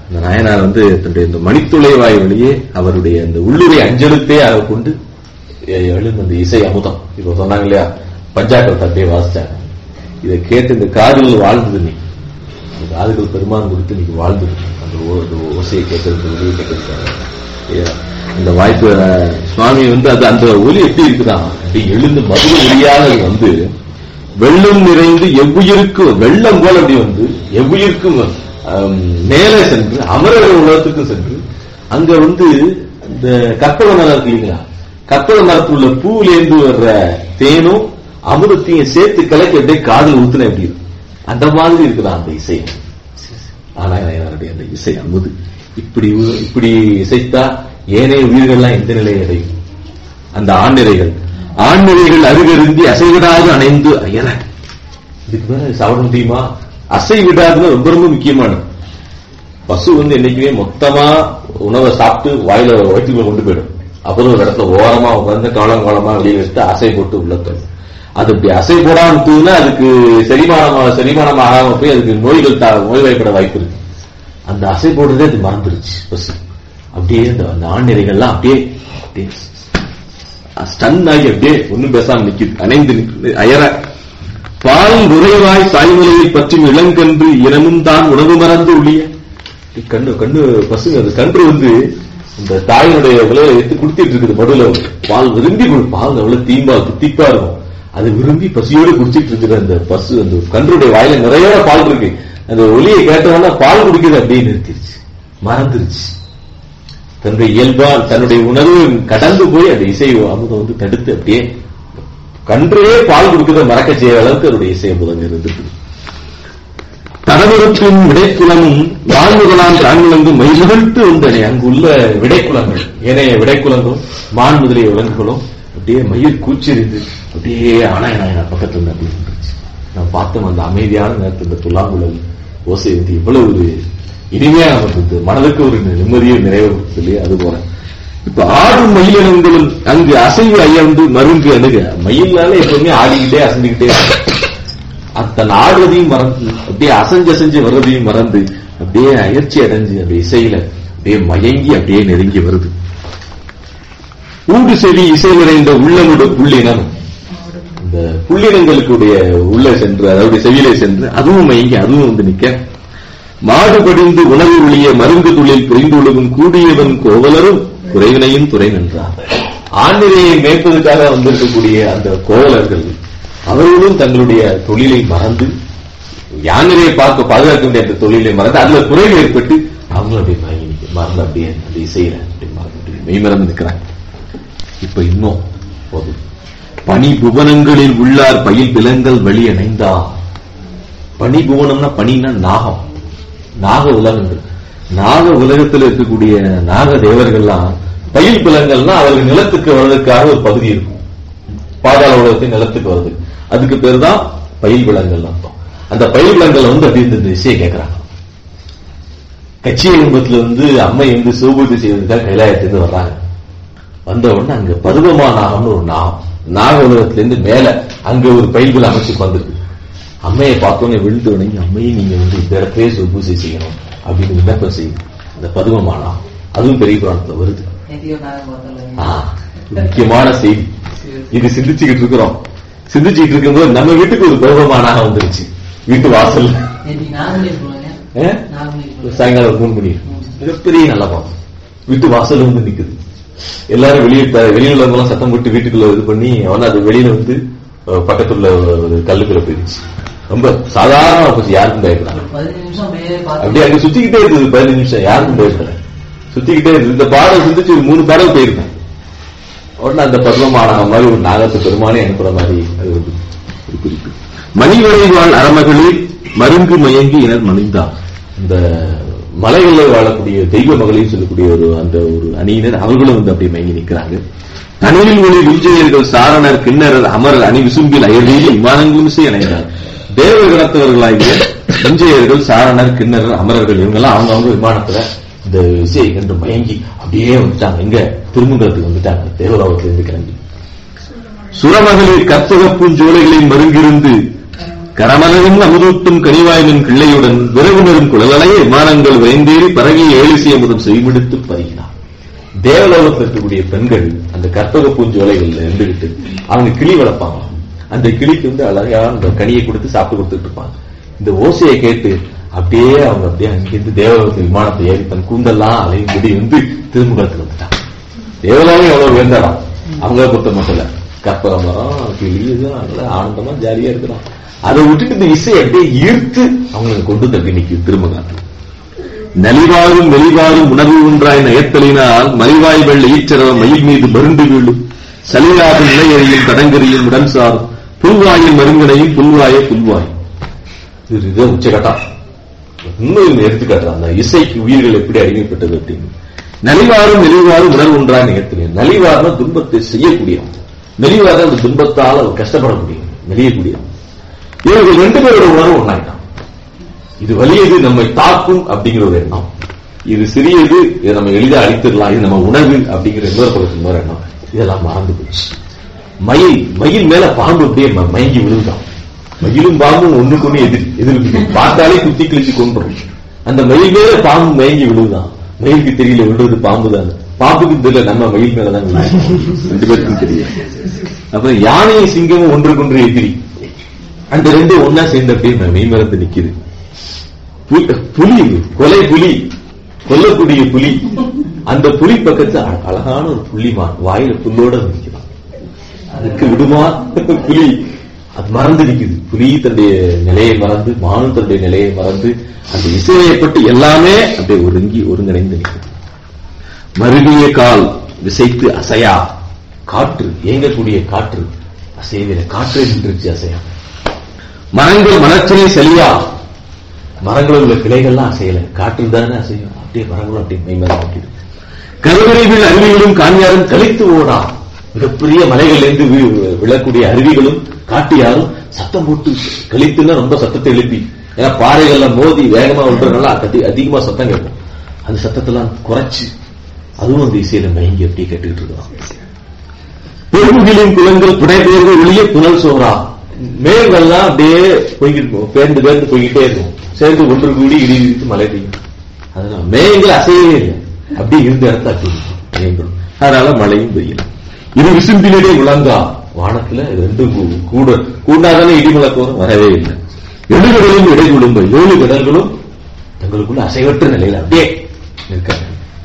இந்த நாயனார் வந்து தன்னுடைய இந்த மணித்துளை வாய் வழியே அவருடைய அந்த உள்ளுரை அஞ்சலுத்தே அதை கொண்டு எ- எழுந்த அந்த இசை அமுதம் இப்போ சொன்னாங்க இல்லையா பஞ்சாக்கத்தை அப்படியே வாசிச்சாங்க இதை கேட்டு இந்த காதுகள் வாழ்ந்தது நீ அந்த காதுகள் பெருமான் குறித்து நீங்க வாழ்ந்தது அந்த ஓ- அந்த ஓசையை கேட்கறது ஒலியை கேட்கறது இந்த வாய்ப்பு அஹ், சுவாமி வந்து அது அந்த ஒலி எப்படி இருக்குதான் அப்படி எழுந்து மதுர ஒலியாக அது வந்து வெள்ளம் நிறைந்து எவ்வுயிருக்கு வெள்ளம் போல அப்படி வந்து எவ்வுயிருக்கும் ஆம், மேலே சென்று அமரர் உலகத்துக்கும் சென்று அங்க வந்து இந்த கற்பக மரம் இருக்கு இல்லைங்களா கற்பக மரத்தில் உள்ள பூவிலேந்து வர்ற தேனும் அமிர்தத்தையும் சேர்த்து கலக்கி அப்படியே காதில் ஊத்துன எப்படி இருக்கும் அந்த மாதிரி இருக்குதான் அந்த இசை ஆனாயனாருடைய அந்த இசை அமுது இப்படி உ- இப்படி இசைத்தா ஏனைய உயிர்கள்லாம் எந்த நிலையை அடையும் அந்த ஆண்நிறைகள் ஆண்நிறைகள் அருகருந்தி அசைவிடாது அணைந்து அயர இதுக்கு மேல சாப்பிட முடியுமா அசை விடாதுன்னு ரொம்ப ரொம்ப முக்கியமானது பசு வந்து என்னைக்குமே மொத்தமா உணவை சாப்பிட்டு வாயில வயிற்றுக்குள்ள கொண்டு போயிடும் அப்புறம் ஒரு இடத்துல ஓரமா உட்கார்ந்து காலம் காலமா வெளியே எடுத்து அசை போட்டு உள்ள தள்ளும் அது இப்படி அசை போடாம இருந்ததுன்னா அதுக்கு செரிமானம் செரிமானம் ஆகாம போய் அதுக்கு நோய்கள் தா- நோய்வாய்ப்பட வாய்ப்பு இருக்கு அந்த அசை போடுறதே அது மறந்துருச்சு பசு அப்படியே இந்த அந்த ஆண்நிறைகள்லாம் அப்படியே அப்படியே ஸ்டன் ஆகி அப்படியே ஒண்ணும் பேசாம நிக்குது அணைந்து நிக்குது அயர பால் உறைவாய் சாய்மலையை பற்றும் இளங்கன்று இனமும் தான் உணவு மறந்து ஒளிய கண்ணு கண்ணு பசுங்க அது கன்று வந்து இந்த தாயினுடைய விலையை எடுத்து குடிச்சிட்டு இருக்குது மடுல பால் விரும்பி குடி- பால் அவ்வளவு தீம்பா தித்திப்பா இருக்கும் அது விரும்பி பசியோடு குடிச்சிட்டு இருக்கிற அந்த பசு அந்த கன்றுடைய வாயில நிறைய பால் இருக்கு அந்த ஒலியை கேட்டவொன்னா பால் குடிக்கிறது அப்படியே நிறுத்திருச்சு மறந்துருச்சு தன்னுடைய இயல்பா தன்னுடைய உணர்வு கடந்து போய் அந்த இசை அமுதம் வந்து தடுத்து அப்படியே கன்றையே பால் கொடுக்கிறத மறக்க செய்ய அளவுக்கு அதனுடைய இசை அமுதம் இருந்துட்டு தடவிருப்பின் விடைக்குலமும் வான்முதலாம் தான்முழங்கு மைமுகழ்த்து வந்தனே அங்குள்ள விடைக்குலங்கள் ஏனைய விடைக்குலங்களும் மான் முதலிய விலங்குகளும் அப்படியே மயில் கூச்செறிந்து அப்படியே ஆனாயனாயனா பக்கத்துல இருந்து அப்படி இருந்துச்சு நான் பார்த்தோம் அந்த அமைதியான நேரத்தில் இந்த புல்லாங்குழல் ஓசை வந்து எவ்வளவு ஒரு இனிமையா நமக்கு மனதுக்கு ஒரு நிம்மதியை நிறைவு சொல்லி அது போல இப்ப ஆடும் மயிலினங்களும் அங்கு அசைவு அயர்ந்து மருங்கு அணுக மயிலால எப்பவுமே ஆடிக்கிட்டே அசைஞ்சுக்கிட்டே இருக்கும். அத்தன் ஆடுறதையும் மறந்து அப்படியே அசைஞ்சு அசைஞ்சு வர்றதையும் மறந்து அப்படியே அயற்சி அடைஞ்சு அந்த இசையில அப்படியே மயங்கி அப்படியே நெருங்கி வருது ஊடு செவி இசை நிறைந்த உள்ளமுடு புள்ளினம் இந்த புள்ளினங்களுக்குடைய உள்ள சென்று அதாவது செவியிலே சென்று அதுவும் மயங்கி அதுவும் வந்து நிக்க மாடு படிந்து உணவு ஒளிய மருந்து தொழில் புரிந்துள்ளவும் கூடியவன் கோவலரும் குறைவினையும் துறை நின்றார் ஆண்நிலையை மேய்ப்பதற்காக வந்திருக்கக்கூடிய அந்த கோவலர்கள் அவர்களும் தங்களுடைய தொழிலை மறந்து யானையை பார்க்க பாதுகாக்க வேண்டிய அந்த தொழிலை மறந்து அதுல குறைவு ஏற்பட்டு அவங்களும் அப்படியே மயங்கி நிக்க- மறந்து அப்படியே அந்த இசையில அப்படி மறந்து மெய் மறந்து நிற்கிறாங்க இப்ப இன்னும் போதும் பனி புவனங்களில் உள்ளார் பயில் விலங்கல் வழி அணைந்தா பனி புவனம்னா பனின்னா நாகம் நாக உலகங்கள் நாக உலகத்தில் இருக்கக்கூடிய நாக தேவர்கள்லாம் பயில் பிலங்கள்னா அவர்கள் நிலத்துக்கு வர்றதுக்காக ஒரு பகுதி இருக்கும் பாதாள உலகத்தின் நிலத்துக்கு வருது அதுக்கு பேர் தான் பயில் விலங்கல் அர்த்தம் அந்த பயில் விலங்கல் வந்து அப்படி இந்த இசையை கேட்கறாங்க கட்சி குடும்பத்துல வந்து அம்மை வந்து சிவபூர்த்தி செய்வதற்காக கைலாயத்திலிருந்து வர்றாங்க வந்த உடனே அங்க பருவமா நாகம்னு ஒரு நாகம் நாக உலகத்துல இருந்து மேல அங்க ஒரு பயில்கள் அமைச்சு வந்திருக்கு அம்மையை பார்த்தோன்னே விழுந்து வணங்கி அம்மையை நீங்க வந்து இந்த இடத்திலே சிவபூஜை செய்யணும் அப்படின்னு விண்ணப்பம் செய்யுது அந்த பருவமா நாகம் அதுவும் பெரிய புராணத்துல வருது நேத்தியோ நாகம் பார்த்தோம்ல. ஆ, முக்கியமான செய்தி இது சிந்திச்சுக்கிட்டு இருக்கிறோம் சிந்திச்சுக்கிட்டு இருக்கும்போது நம்ம வீட்டுக்கு ஒரு பருவமானாக வந்துருச்சு வீட்டு வாசல்ல நேத்தி நாகமணி போனாங்க. ஏ? நாகமணி போனாங்க. சாயங்காலம் ஒரு மூணு மணி மிகப்பெரிய நல்ல பாவம் வீட்டு வாசல்ல வந்து நிக்குது எல்லாரும் வெளியே த- வெளியில உள்ளவங்க சத்தம் போட்டு வீட்டுக்குள்ள இது பண்ணி அவன அது வெளியில வந்து அஹ், பக்கத்துல ஒரு கல்லுக்குள்ள போயிடுச்சு ரொம்ப சாதாரண போச்சு யாருக்கும் பயப்படாது ஒரு பதினஞ்சு நிமிஷம் அப்படியே பார்த்து அப்படியே அங்க சுத்திக்கிட்டே இருக்குது பதினஞ்சு நிமிஷம் யாருக்கும் பயப்படல சுத்திக்கிட்டே இருக்குது இந்த பாடல் சிந்திச்சு ஒரு மூணு பாடல் போயிருக்கேன் உடனே அந்த பத்மமான மாதிரி ஒரு நாகத்து பெருமானே அனுப்புற மாதிரி அது ஒரு ஒரு குறிப்பு மணிவரைவாள் அறமகளில் மருங்கு மயங்கி இனர் மணிந்தார் இந்த மலைகளில் வாழக்கூடிய தெய்வ மகளிர் சொல்லக்கூடிய ஒரு அந்த ஒரு அணியினர் அவர்களும் வந்து அப்படியே மயங்கி நிற்கிறாங்க தனியில் ஒளி விஞ்சையர்கள் சாரணர் கிண்ணறர் அமரர் அணி விசும்பில் அயர்வீதி விமானங்களும் இசை அணைந்தார் தேவ கணத்தவர்களாகிய விஞ்சையர்கள் சாரணர் கிண்ணறர் அமரர்கள் இவங்கெல்லாம் அவங்கவங்க விமானத்துல இந்த இசையை கண்டு மயங்கி அப்படியே வந்துட்டாங்க எங்க திருமங்கலத்துக்கு வந்துட்டாங்க தேவலோகத்திலிருந்து கிளம்பி சுரமகளிர் கற்பக பூஞ்சோலைகளின் மருங்கிருந்து கரமனவின் அமுதூட்டும் கனிவாய்மின் கிள்ளையுடன் விரகுணரும் குழலலைய விமானங்கள் விரைந்தேறி பரகிய ஏழிசை அமுதம் செய்மிடுத்து பருகினார் தேவலோகத்தில் இருக்கக்கூடிய பெண்கள் அந்த கற்பக பூஞ்சோலைகள்ல இருந்துகிட்டு அவங்க கிளி வளர்ப்பாங்க அந்த கிளிக்கு வந்து அழகா அந்த கனியை கொடுத்து சாப்பிட்டு கொடுத்துட்டு இருப்பாங்க இந்த ஓசையை கேட்டு அப்படியே அவங்க அப்படியே அங்கிருந்து தேவலோகத்து விமானத்தை ஏறி தன் கூந்தெல்லாம் அலையும் முடி வந்து திருமுகத்துக்கு வந்துட்டாங்க தேவலோகம் எவ்வளவு உயர்ந்தடம் அவங்க பொறுத்த மட்டும் இல்ல கற்பக மரம் கிளி இதெல்லாம் நல்லா ஆனந்தமா ஜாலியா இருக்கிறோம் அதை விட்டுட்டு இந்த இசை அப்படியே ஈர்த்து அவங்களுக்கு கொண்டு தள்ளி நிக்குது திருமுகத்தில் நலிவாரும் வெளிவாரும் உணர்வு ஒன்றாய் நயத்தலினால் மலிவாய் வெள்ள ஈச்சரவ மயில் மீது மருண்டு வீழும் சலிலாத நிலையறியும் தடங்கரியும் உடன் சாரும் புல்வாயின் மருங்கனையும் புல்வாய புல்வாய் இது இதுதான் உச்சகட்டம் இன்னும் எடுத்துக்காட்டு அந்த இசைக்கு உயிர்கள் எப்படி அடிமைப்பட்டது அப்படின்னு நலிவாரும் நெளிவாரும் உணர்வு ஒன்றாய் நிகழ்த்தினேன் நலிவார்னா துன்பத்தை செய்யக்கூடியவன் நெளிவார் அந்த துன்பத்தால் அவர் கஷ்டப்படக்கூடியவன் நெளியக்கூடியவன் இவர்கள் ரெண்டு பேரோட உணர்வு ஒன்றாயிட்டான் இது வலியது நம்மை தாக்கும் அப்படிங்கிற ஒரு எண்ணம் இது சிறியது இதை நம்ம எளிதா அழித்திடலாம் இது நம்ம உணர்வு அப்படிங்கிற இன்னொரு பக்கத்து இன்னொரு எண்ணம் இதெல்லாம் மறந்து போச்சு மயில் மயில் மேல பாம்பு அப்படியே ம- மயங்கி விழுந்தான் மயிலும் பாம்பும் ஒண்ணுக்கு ஒண்ணு எதிர் எதிர்க்கு பார்த்தாலே குத்தி கிழிச்சு கொண்டுரும் அந்த மயில் மேல பாம்பு மயங்கி விழுந்தான் மயிலுக்கு தெரியல விழுறது பாம்பு தான் பாம்புக்கு தெரியல நம்ம மயில் மேலதான் விழுந்து ரெண்டு பேருக்கும் தெரியும் அப்புறம் யானையும் சிங்கமும் ஒன்றுக்கொன்று எதிரி அந்த ரெண்டு ஒன்னா சேர்ந்து அப்படியே மெய் மறந்து நிக்குது பு- புலி கொலை புலி கொல்லக்கூடிய புலி அந்த புலி பக்கத்துல அழ- அழகான ஒரு புள்ளிமான் வாயில புல்லோட நிக்கிறான் அதுக்கு விடுமா புலி அது மறந்து நிக்குது புலி தன்னுடைய நிலையை மறந்து மானும் தன்னுடைய நிலையை மறந்து அந்த இசையப்பட்டு எல்லாமே அப்படியே ஒருங்கி ஒருங்கிணைந்து நிக்குது மருவிய கால் விசைத்து அசையா காற்று இயங்கக்கூடிய காற்று அசைவில காற்று நின்றுச்சு அசையா மரங்கள் மனத்திலே செல்லியா மரங்களில் உள்ள கிளைகள்லாம் அசையல காற்று தானே அசையும் அப்படியே மரங்களும் அப்படியே மெய்மரம் ஆக்கிடு கருவறைவில் அருவிகளும் காஞ்ஞாரும் கழித்து ஓடா மிகப்பெரிய மலைகளிலிருந்து வி- விழக்கூடிய அருவிகளும் காட்டியாரும் சத்தம் போட்டு கழித்துன்னா ரொம்ப சத்தத்தை எழுப்பி ஏன்னா பாறைகள்ல மோதி வேகமா விட்டுறதுனால கட்டி அதிகமா சத்தம் கேட்கும் அந்த சத்தத்தெல்லாம் குறைச்சு அதுவும் அந்த இசையில மயங்கி அப்படியே கேட்டுக்கிட்டு இருக்கான் பெருமுகிலும் குளங்கள் புடைபெயர்வு வெளியே புனல் சோறா மேகங்கள்லாம் அப்படியே போய்கிட்டு இருக்கும் பேர்ந்து பேர்ந்து போய்கிட்டே இருக்கும் சேர்ந்து ஒன்று கூடி இடி இடித்து மழை பெய்யும் அதனால மேகங்கள் அசையவே இல்லை அப்படியே இருந்த இடத்துல அப்படி இருக்கும் மேகங்கள் அதனால மழையும் பெய்யல இது விசும்பினிலே விளங்கா வானத்துல ரெண்டும் கூ- கூட கூடாதானே இடி முழக்கம் வரவே இல்லை எழுகடலும் இடைகுழும்ப ஏழு கடல்களும் தங்களுக்குள்ள அசைவற்ற நிலையில அப்படியே இருக்காங்க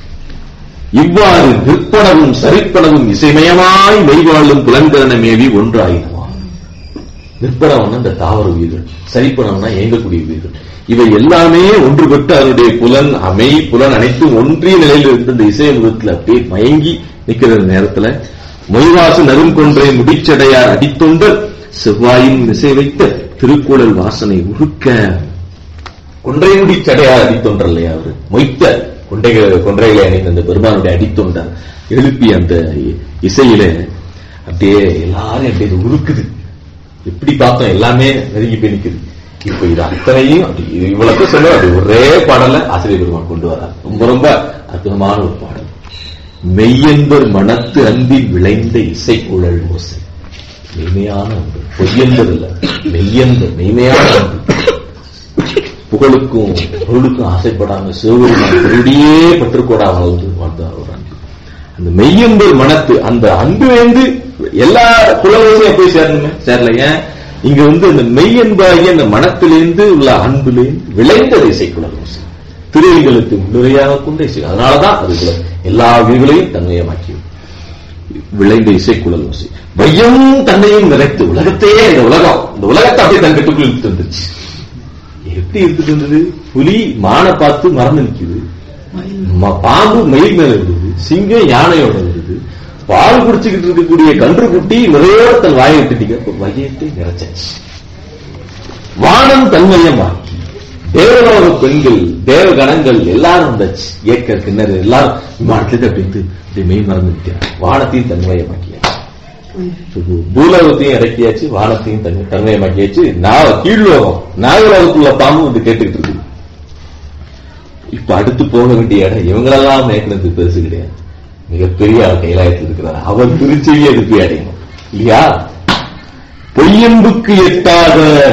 இவ்வாறு நிற்பனவும் சரிப்பனவும் இசைமயமாய் மெய்வாழும் புலன்கரண மேவி ஒன்றாயினவா நிற்பனவன் அந்த தாவர உயிர்கள் சரிப்பனவனா இயங்கக்கூடிய உயிர்கள் இவை எல்லாமே ஒன்றுபட்டு அதனுடைய புலன் அமை புலன் அனைத்தும் ஒன்றிய நிலையில் இருந்த இந்த இசை முகத்தில் அப்படியே மயங்கி நிக்கிற நேரத்துல மொய்வாசு நறுங்கொன்றை முடிச்சடையார் அடித்தொண்டர் செவ்வாயின் இசை வைத்த திருக்குழல் வாசனை உருக்க கொன்றை முடி சடையார் அடித்தொண்டர் இல்லையா அவரு மொய்த்த கொண்டைகள் கொன்றைகளை அணிந்த அந்த பெருமானுடைய அடித்தொண்டர் எழுப்பி அந்த இசையில அப்படியே எல்லாரும் அப்படியே இது உருக்குது எப்படி பார்த்தோம் எல்லாமே நெருங்கி போய் நிக்குது இப்ப இது அத்தனையும் அப்படி இது இவ்வளவு சொல்ல அது ஒரே பாடல ஆசிரியர் பெருமான் கொண்டு வரார் ரொம்ப ரொம்ப அற்புதமான ஒரு பாடல் மெய்யன்பர் மனத்து அன்பில் விளைந்த இசைக்குழல் ஓசை மெய்மையான அன்பு பொய்யன்பர் இல்ல மெய்யன்பர் மெய்மையான அன்பு புகழுக்கும் பொருளுக்கும் ஆசைப்படாம சிவபெருமான் திருடியே பற்றுக்கோடாமல் வந்து வாழ்ந்தார் ஒரு அன்பு அந்த மெய்யன்பர் மனத்து அந்த அன்பு வந்து எல்லா புலவரையும் போய் சேரணுமே சேரல ஏன் இங்க வந்து அந்த மெய்யன்பாகி அந்த மனத்திலிருந்து உள்ள அன்பிலிருந்து விளைந்த இசைக்குழல் ஓசை திருவிகளுக்கு முன்னுரையாக கொண்ட இசை அதனாலதான் அது உல- எல்லா உயிர்களையும் தன்மையமாக்கி விளைந்த இசைக்குழல் ஓசை வையம் தன்னையும் நிறைத்து உலகத்தையே இந்த உலகம் இந்த உலகத்தை அப்படியே தன் கட்டுக்குள் இழுத்து வந்துருச்சு எப்படி எடுத்துட்டு வந்தது புலி மானை பார்த்து மறந்து நிக்குது ம- பாம்பு மயில் மேல இருந்தது சிங்கம் யானையோட இருந்தது பால் குடிச்சுக்கிட்டு இருக்கக்கூடிய கன்று குட்டி நிறைய தன் வாயை விட்டுட்டீங்க வகையத்தை நிறைச்சாச்சு வானம் தன்மயமாக்கி தேவலோக பெண்கள் தேவ கணங்கள் எல்லாரும் வந்தாச்சு ஏக்க கிணறு எல்லாரும் விமானத்துல அப்படின்ட்டு இப்படி மெய் மறந்து நிற்கிறார் வானத்தையும் தன்மயமாக்கியாச்சு பூலோகத்தையும் இறக்கியாச்சு வானத்தையும் தன் தன்மயமாக்கியாச்சு நான் கீழ்லோகம் நாகலோகத்துள்ள பாம்பு வந்து கேட்டுக்கிட்டு இருக்கு இப்ப அடுத்து போக வேண்டிய இடம் இவங்களெல்லாம் மேய்க்கிறது பெருசு கிடையாது மிகப்பெரிய ஆள் கைலாயத்தில் இருக்கிறார் அவர் திருச்செவியை அது போய் அடையணும் இல்லையா பொய்யன்புக்கு எட்டாத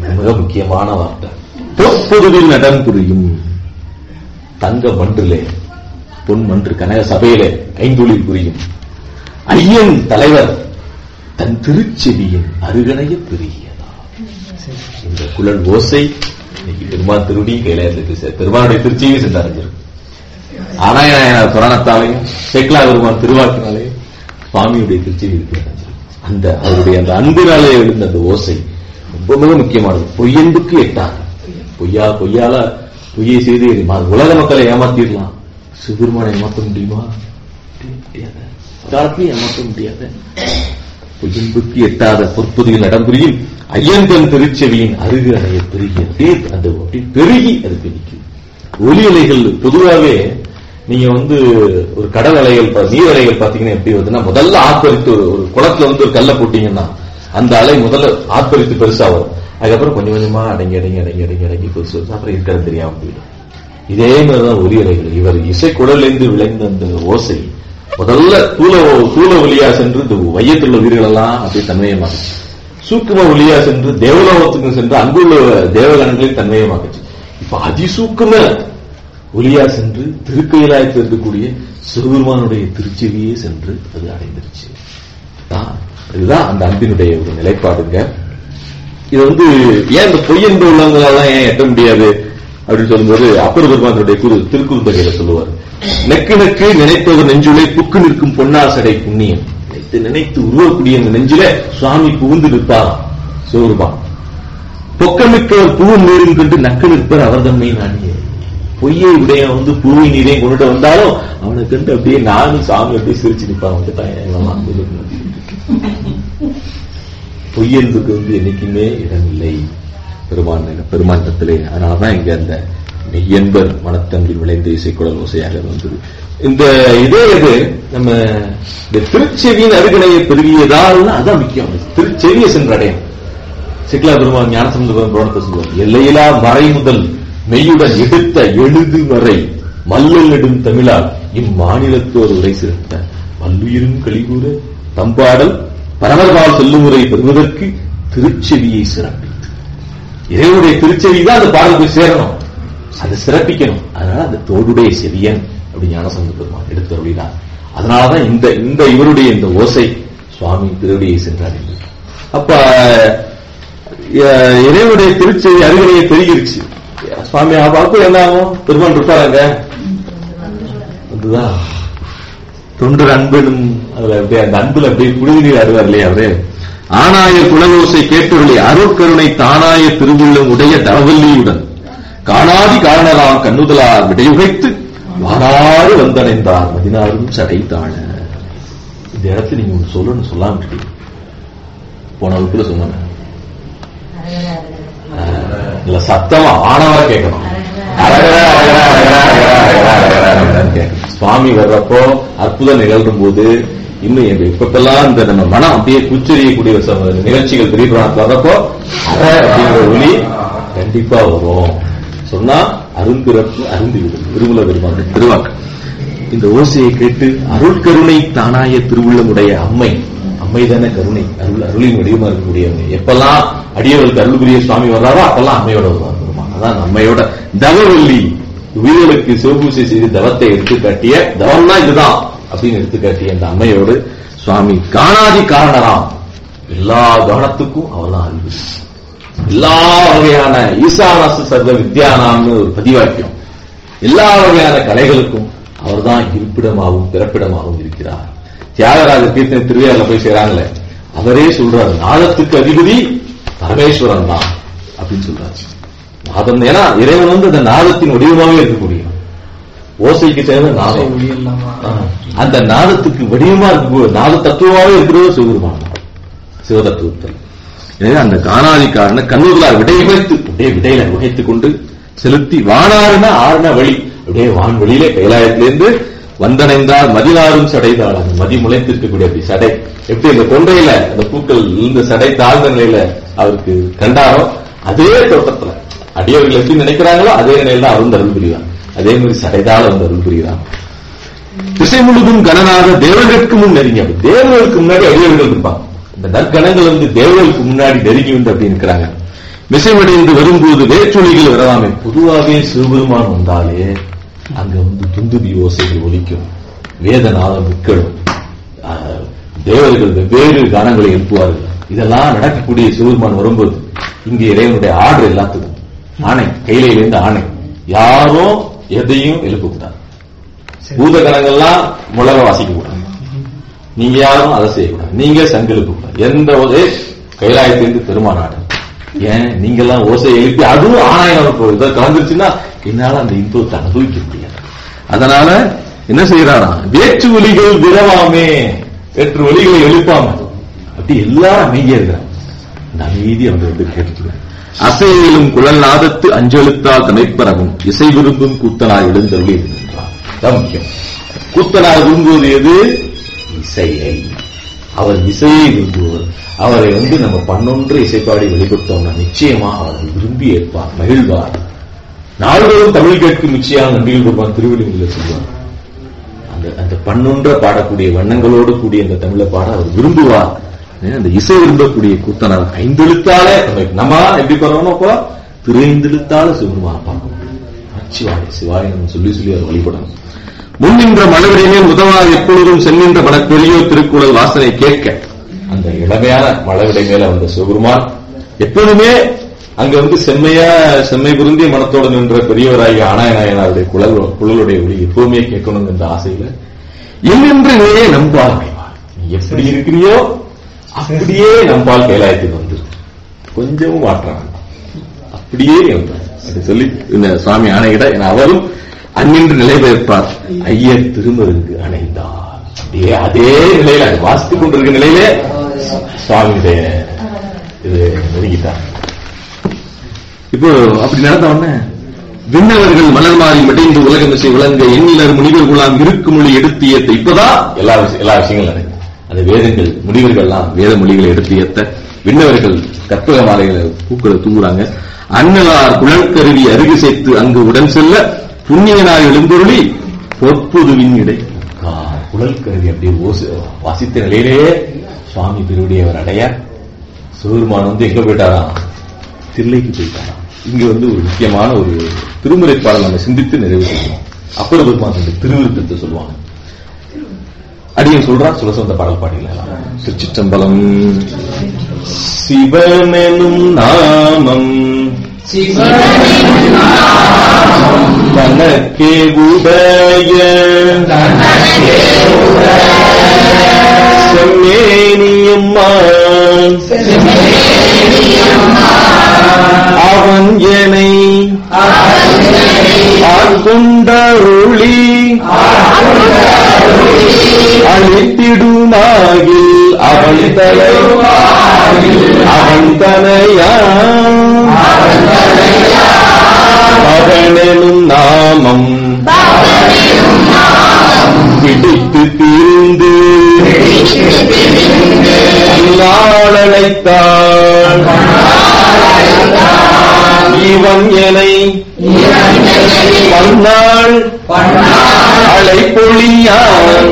மிக முக்கியமான வார்த்தை பொற்பொதுவில் நடம் புரியும் தங்க மன்றிலே பொன் மன்று கனக சபையிலே ஐந்தொழில் புரியும் ஐயன் தலைவர் தன் திருச்செவியின் அருகணைய பெரியதா இந்த குழல் ஓசை இன்னைக்கு பெருமான் திருடி கைலாயத்துக்கு செ- பெருமானுடைய திருச்சியை சென்றடைஞ்சிருக்கும் ஆனாயன புராணத்தாலையும் சேக்கலா பெருமான் திருவாக்கினாலையும் சுவாமியுடைய திருச்சி இருக்கு அந்த அவருடைய அந்த அன்பினாலே எழுந்த அந்த ஓசை ரொம்ப மிக முக்கியமானது பொய்யன்புக்கு எட்டாங்க பொய்யா பொய்யால பொய்யை செய்து ம- உலக மக்களை ஏமாத்திடலாம் சிவபெருமானை ஏமாற்ற முடியுமா முடியாது காலத்தையும் ஏமாற்ற முடியாது பொய்யன்புக்கு எட்டாத பொற்புதியில் நடம்புரியும் ஐயன்பன் திருச்செவியின் அருகு அணைய பெருகி அப்படியே அந்த அப்படி பெருகி அது பெருகி ஒலி அலைகள் பொதுவாகவே நீங்க வந்து ஒரு கடல் அலைகள் பா- நீர் அலைகள் பாத்தீங்கன்னா எப்படி வருதுன்னா முதல்ல ஆர்ப்பரித்து ஒரு ஒரு குளத்துல வந்து ஒரு கல்லை போட்டீங்கன்னா அந்த அலை முதல்ல ஆர்ப்பரித்து பெருசா வரும் அதுக்கப்புறம் கொஞ்சம் கொஞ்சமா அடங்கி அடங்கி அடங்கி அடங்கி அடங்கி பெருசு வருது அப்புறம் இருக்கிறது தெரியாம போயிடும் இதே மாதிரிதான் ஒலி அலைகள் இவர் இசைக்குடலிருந்து விளைந்த அந்த ஓசை முதல்ல தூள தூள ஒலியா சென்று இந்த வையத்தில் உள்ள உயிர்கள் எல்லாம் அப்படியே தன்மையமாக்குச்சு சூக்கும ஒலியா சென்று தேவலோகத்துக்கு சென்று அங்குள்ள தேவகணங்களில் தன்மையமாக்குச்சு இப்ப அதிசூக்கும ஒலியா சென்று திருக்கையிலாயத்தில் இருக்கக்கூடிய சிவபெருமானுடைய திருச்செவியே சென்று அது அடைந்துருச்சு தான் இதுதான் அந்த அன்பினுடைய ஒரு நிலைப்பாடுங்க இது வந்து ஏன் இந்த பொய்யன்பு உள்ளவங்களால ஏன் எட்ட முடியாது அப்படின்னு சொல்லும்போது அப்பர் பெருமானுடைய குரு திருக்குறுந்தகையில சொல்லுவார் நெக்கு நெக்கு நினைப்பவர் நெஞ்சுளே புக்கு நிற்கும் பொன்னாசடை புண்ணியம் நினைத்து நினைத்து உருவக்கூடிய அந்த நெஞ்சிலே சுவாமி புகுந்து நிற்பாராம் சிவபெருமான் பொக்கமிக்கவர் பூவும் நீரும் கண்டு நக்கு நிற்பர் அவர் தம்மை நாடியே பொய்யை உடைய வந்து பூவை நீரையும் கொண்டுட்டு வந்தாலும் அவனை கண்டு அப்படியே நானும் சாமி அப்படியே சிரிச்சு நிற்பான் வந்துட்டான் எல்லாம் பொய்யன்புக்கு வந்து என்னைக்குமே இடமில்லை பெருமான் பெருமாண்டத்திலே அதனாலதான் இங்க அந்த மெய்யன்பர் மனத்தங்கில் விளைந்த இசைக்குழல் ஓசையாக வந்தது இந்த இதே இது நம்ம இந்த திருச்செவியின் அருகணையை பெருகியதால் அதான் முக்கியம் திருச்செவியை சென்றடையும் சிக்லா பெருமான் ஞானசமுத புராணத்தை சொல்லுவார் எல்லையிலா மறை முதல் மெய்யுடன் எடுத்த எழுது மறை மல்லல் நெடும் தமிழால் இம்மாநிலத்தோர் உரை சிறந்த பல்லுயிரும் கலிகூற தம்பாடல் பரமர்பால் செல்லுமுறை பெறுவதற்கு திருச்செவியை சிறப்பித்து இறைவனுடைய திருச்செவி தான் அந்த பாடல் போய் சேரணும் அதை சிறப்பிக்கணும் அதனால அந்த தோடுடைய செவியன் அப்படி ஞானசமுத பெருமான் எடுத்து அருளினார் அதனாலதான் இந்த இந்த இவருடைய இந்த ஓசை சுவாமி திருவடியை சென்றடைந்தது அப்ப அஹ், இறைவனுடைய திருச்செவி அருகனையை பெருகிருச்சு சுவாமி அப்போ என்ன ஆகும் பெருமான் இருப்பாராங்க அதுதான் தொண்டர் அன்பெனும் அதுல அப்படியே அந்த அன்புல அப்படியே குழுவி நீர் ஆடுவார் இல்லையா அவரு ஆனாய குலவோசை கேட்டொருளை அருட்கருணை தானாய திருவுள்ளம் உடைய தவவல்லியுடன் காணாதி காரணராம் கண்ணுதலார் விடையுகைத்து வாராறு வந்தடைந்தார் பதினாறும் சடை தாழ இந்த இடத்துல நீங்க ஒண்ணு சொல்லணும்னு சொல்லாம இருக்கீங்க போன வகுப்புல சொன்னாங்க இல்ல சத்தமா ஆணவா கேட்கணும் அரகரா, அரகரா, அரகரா, அரகரா, அரகரா, அரகரா, அரகரான்னு கேட்கணும். சுவாமி வர்றப்போ அற்புதம் நிகழ்த்தும் போது இன்னும் எங்க இப்பெல்லாம் இந்த நம்ம மனம் அப்படியே குச்சரியக்கூடிய ச- நிகழ்ச்சிகள் பெரிய புராணத்துல வர்றப்போ அற அப்படிங்கிற ஒளி கண்டிப்பா வரும் சொன்னா அருந்திறப்பு அருந்தி விடும் திருமல பெருமானுடைய திருவாக்கு இந்த ஓசையை கேட்டு அருள் கருணை தானாய திருவுள்ளமுடைய அம்மை அம்மை தானே கருணை அருள் அருளின் வடிவமா இருக்கக்கூடியவங்க எப்பெல்லாம் அடியவர்களுக்கு அருள் புரிய சுவாமி வர்றாரோ அப்பெல்லாம் அம்மையோட வருவார் பெருமான் அதான் அம்மையோட தவவல்லி உயிர்களுக்கு சிவபூசை செய்து தவத்தை எடுத்து காட்டிய தவம்னா இதுதான் அப்படின்னு எடுத்து காட்டிய அந்த அம்மையோடு சுவாமி காணாதி காரணராம் எல்லா கவனத்துக்கும் அவர்தான் அறிவு எல்லா வகையான ஈசானச சர்வ வித்யானாம்னு ஒரு பதிவாக்கியம் எல்லா வகையான கலைகளுக்கும் அவர்தான் இருப்பிடமாகவும் பிறப்பிடமாகவும் இருக்கிறார் தியாகராஜ கீர்த்தனை திருவிழாவில் போய் செய்றாங்களே அவரே சொல்றாரு நாதத்துக்கு அதிபதி பரமேஸ்வரன் தான் அப்படின்னு சொல்றாரு நாதம் ஏன்னா இறைவன் வந்து அந்த நாதத்தின் வடிவமாகவே இருக்கக்கூடியவன் ஓசைக்கு சேர்ந்த நாதம் ஒளி இல்லாம ஆ. அந்த நாதத்துக்கு வடிவமா இருக்கு நாத தத்துவமாவே இருக்கிறது சிவபெருமான் சிவதத்துவத்தில் எனவே அந்த காணாதிக்காரன கண்ணூர்களால் விடை வைத்து அப்படியே விடையில வகைத்துக் கொண்டு செலுத்தி வானாறுனா ஆறுன வழி அப்படியே வான் வெளியிலே கைலாயத்திலிருந்து வந்தடைந்தார் மதினாரும் சடைதாள் அந்த மதி முளைத்திருக்கக்கூடிய அப்படி சடை எப்படி அந்த கொண்டையில அந்த பூக்கள் இந்த சடை தாழ்ந்த நிலையில அவருக்கு கண்டாரோ அதே தோட்டத்துல அடியவர்கள் எப்படி நினைக்கிறாங்களோ அதே நிலையில தான் அருள் அருள் புரிவார் அதே மாதிரி சடைதாள வந்து அருள் புரிகிறார் திசை முழுதும் கணனாக தேவர்களுக்கு முன் நெருங்கி அப்படி தேவர்களுக்கு முன்னாடி அடியவர்கள் இருப்பாங்க இந்த நற்கணங்கள் வந்து தேவர்களுக்கு முன்னாடி நெருங்கி வந்து அப்படி இருக்கிறாங்க விசைவடைந்து வரும்போது வேற்றுளிகள் வரலாமே பொதுவாகவே சிவபெருமான் வந்தாலே அங்க வந்து துந்துபி ஓசைகள் ஒலிக்கும் வேதநாதம் மிக்களும் ஆஹ், தேவர்கள் வெவ்வேறு கானங்களை எழுப்புவார்கள் இதெல்லாம் நடக்கக்கூடிய சிவபெருமான் வரும்போது இங்க இறைவனுடைய ஆர்டர் எல்லாத்துக்கும் ஆணை கையிலிருந்து ஆணை யாரும் எதையும் எழுப்பக்கூடாது பூதகணங்கள்லாம் முழக வாசிக்க கூடாது நீங்க யாரும் அதை செய்யக்கூடாது நீங்க சங்கு எழுப்பக்கூடாது எந்த ஒரு கைலாயத்திலிருந்து பெருமானாடு ஏன் நீங்க எல்லாம் ஓசை எழுப்பி அதுவும் ஆனாயம் இதை கலந்துருச்சுன்னா என்னால அந்த இன்பத்தை அனுபவிக்க முடியாது அதனால என்ன செய்யறாராம் வேற்று ஒலிகள் விரவாமே வேற்று ஒலிகளை எழுப்பாம அப்படி எல்லாரும் அமைதியா இருக்கிறாங்க அந்த அமைதி அவங்க வந்து கேட்டுக்கிறாங்க அசையிலும் குழல் நாதத்து அஞ்செழுத்தால் தமைப்பரவும் இசை விரும்பும் கூத்தனாய் எழுந்தருளி இருக்கின்றார் அதான் முக்கியம் கூத்தனாய் விரும்புவது எது இசையை அவர் இசையை விரும்புவர் அவரை வந்து நம்ம பன்னொன்று இசைப்பாடி வெளிப்படுத்தோம்னா நிச்சயமா அவர் விரும்பி ஏற்பார் மகிழ்வார் நாள்தோறும் தமிழ் கேட்கும் நிச்சயம் நம்பிகள் பெருமான் திருவள்ளுவரில் சொல்வார் அந்த அந்த பன்னொன்ற பாடக்கூடிய வண்ணங்களோடு கூடிய அந்த தமிழை பாட அவர் விரும்புவார் ஏன் அந்த இசை விரும்பக்கூடிய கூத்தனார் ஐந்தெழுத்தாலே நம்ம எப்படி பண்ணணும் அப்போ திரு ஐந்தெழுத்தால சிவருமான பார்க்க முடியும் சிவாய சிவாய நம்ம சொல்லி சொல்லி அவர் வழிபடணும் முன்னின்ற மலவிடையே முதலாக எப்பொழுதும் சென்னின்ற மனப்பெரியோ திருக்குறள் வாசனை கேட்க அந்த இளமையான மலவிடை மேல வந்த சிவபெருமான் எப்பொழுதுமே அங்க வந்து செம்மையா செம்மை புரிந்திய மனத்தோடு நின்ற பெரியவராகிய ஆனாயநாயனாருடைய குழல் குழலுடைய ஒளி எப்பவுமே கேட்கணும் என்ற ஆசையில இன்னென்று நீயே நம்பால் அமைவார் நீ எப்படி இருக்கிறியோ அப்படியே நம்பால் கைலாயத்துக்கு வந்து கொஞ்சமும் மாற்றம் வேண்டாம். அப்படியே வந்தார் அப்படி சொல்லி இந்த சுவாமி ஆணையிட என அவரும் அந்நின்று நிலை பெயர்ப்பார் ஐயர் திருமருக்கு அணைந்தார் அப்படியே அதே நிலையில அது வாசித்துக் கொண்டிருக்கிற நிலையிலே சுவாமியுடைய இது நெருங்கிட்டார் இப்போ அப்படி நடந்த உடனே விண்ணவர்கள் மலர் மாறி மடிந்து உலகமிசை விளங்க எண்ணிலர் முனிவர் குலாம் இருக்கு மொழி எடுத்து ஏத்த இப்பதான் எல்லா விஷயம் எல்லா விஷயங்களும் நடக்குது அந்த வேதங்கள் முனிவர்கள்லாம் வேத மொழிகளை எடுத்து ஏத்த விண்ணவர்கள் கற்பக மாலைகளை பூக்களை தூங்குறாங்க அன்னலார் குழற்கருவி அருகு சேர்த்து அங்கு உடன் செல்ல புண்ணியனார் எழுந்தொருளி பொற்புதுவின் இடை குழல் கருவி அப்படியே ஓசு வாசித்த நிலையிலேயே சுவாமி திருவடி அவர் அடைய சிவபெருமான் வந்து எங்க போயிட்டாராம் தில்லைக்கு போயிட்டாராம் இங்க வந்து ஒரு முக்கியமான ஒரு திருமுறை பாடல் நம்ம சிந்தித்து நிறைவு செய்யணும் அப்பர் பெருமான் இந்த திருவிருத்தத்தை சொல்லுவாங்க அடியன் சொல்றான் சொல்ல சொந்த பாடல் பாடிக்கலாம் திருச்சிற்றம்பலம் சிவனெனும் நாமம் தனக்கே உடைய செம்மேனியம்மான் அவன் எனை ஆட்கொண்டருளி அழித்திடுமாகில் அவன் தலை அவன் தனையான் அவனெனும் நாமம் பிடித்து தீர்ந்து அல்லாளழைத்தான் இவன் எனை பன்னாள் அழைப்பொழியான்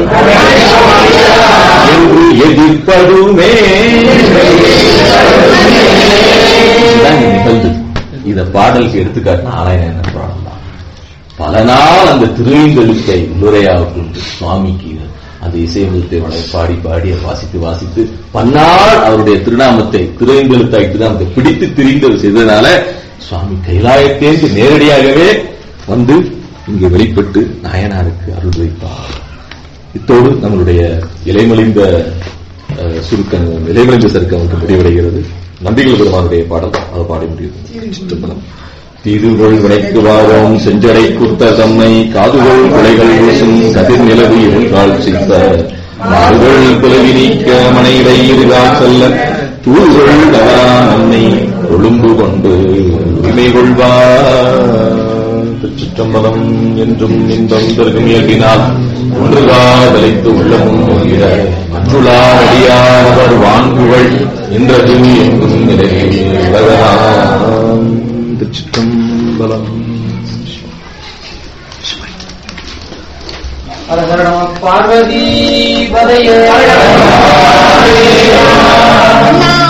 என்று எதிர்ப்பதுமே இதுதான் நிகழ்ந்து இத பாடலுக்கு எடுத்துக்காட்டினா ஆலயம் பாடம் தான் பல நாள் அந்த திருவேந்தெழுத்தை உள்ளுரையாக கொண்டு சுவாமிக்கு அந்த இசையமிழத்தை பாடி பாடி அதை வாசித்து வாசித்து பன்னாள் அவருடைய திருநாமத்தை திருவேந்தெழுத்தாய் திருநாமத்தை பிடித்து திரிந்து செய்ததுனால சுவாமி கைலாயத்தேர்ந்து நேரடியாகவே வந்து இங்கு வெளிப்பட்டு நாயனாருக்கு அருள் வைப்பார் இத்தோடு நம்மளுடைய இலைமலிந்த அஹ், சுருக்கம் இலைமலிந்த சருக்கம் முடிவடைகிறது நம்பிகள் பெருமானுடைய பாடல் அதை பாடி முடியும் சிற்றம்பலம். திருவள் வினைக்கு வாரோம் செஞ்சடை குத்த தம்மை காதுகள் குலைகள் வீசும் கதிர் நிலவு இருகால் சித்த மாறுகள் குலவி நீக்க மனையிடை இருகால் செல்ல தூள்கள் தவறா நம்மை கொழும்பு கொண்டு உரிமை கொள்வார் திருச்சிற்றம்பலம் என்றும் இன்பம் பெருகும் இயல்பினால் ஒன்றுகாதலைத்து உள்ளமும் போகிற மற்றுளார் அவர் வாங்குகள் என்றது எங்கும் நிறைவேறலாம் திருச்சிற்றம்பலம் பார்வதி பதைய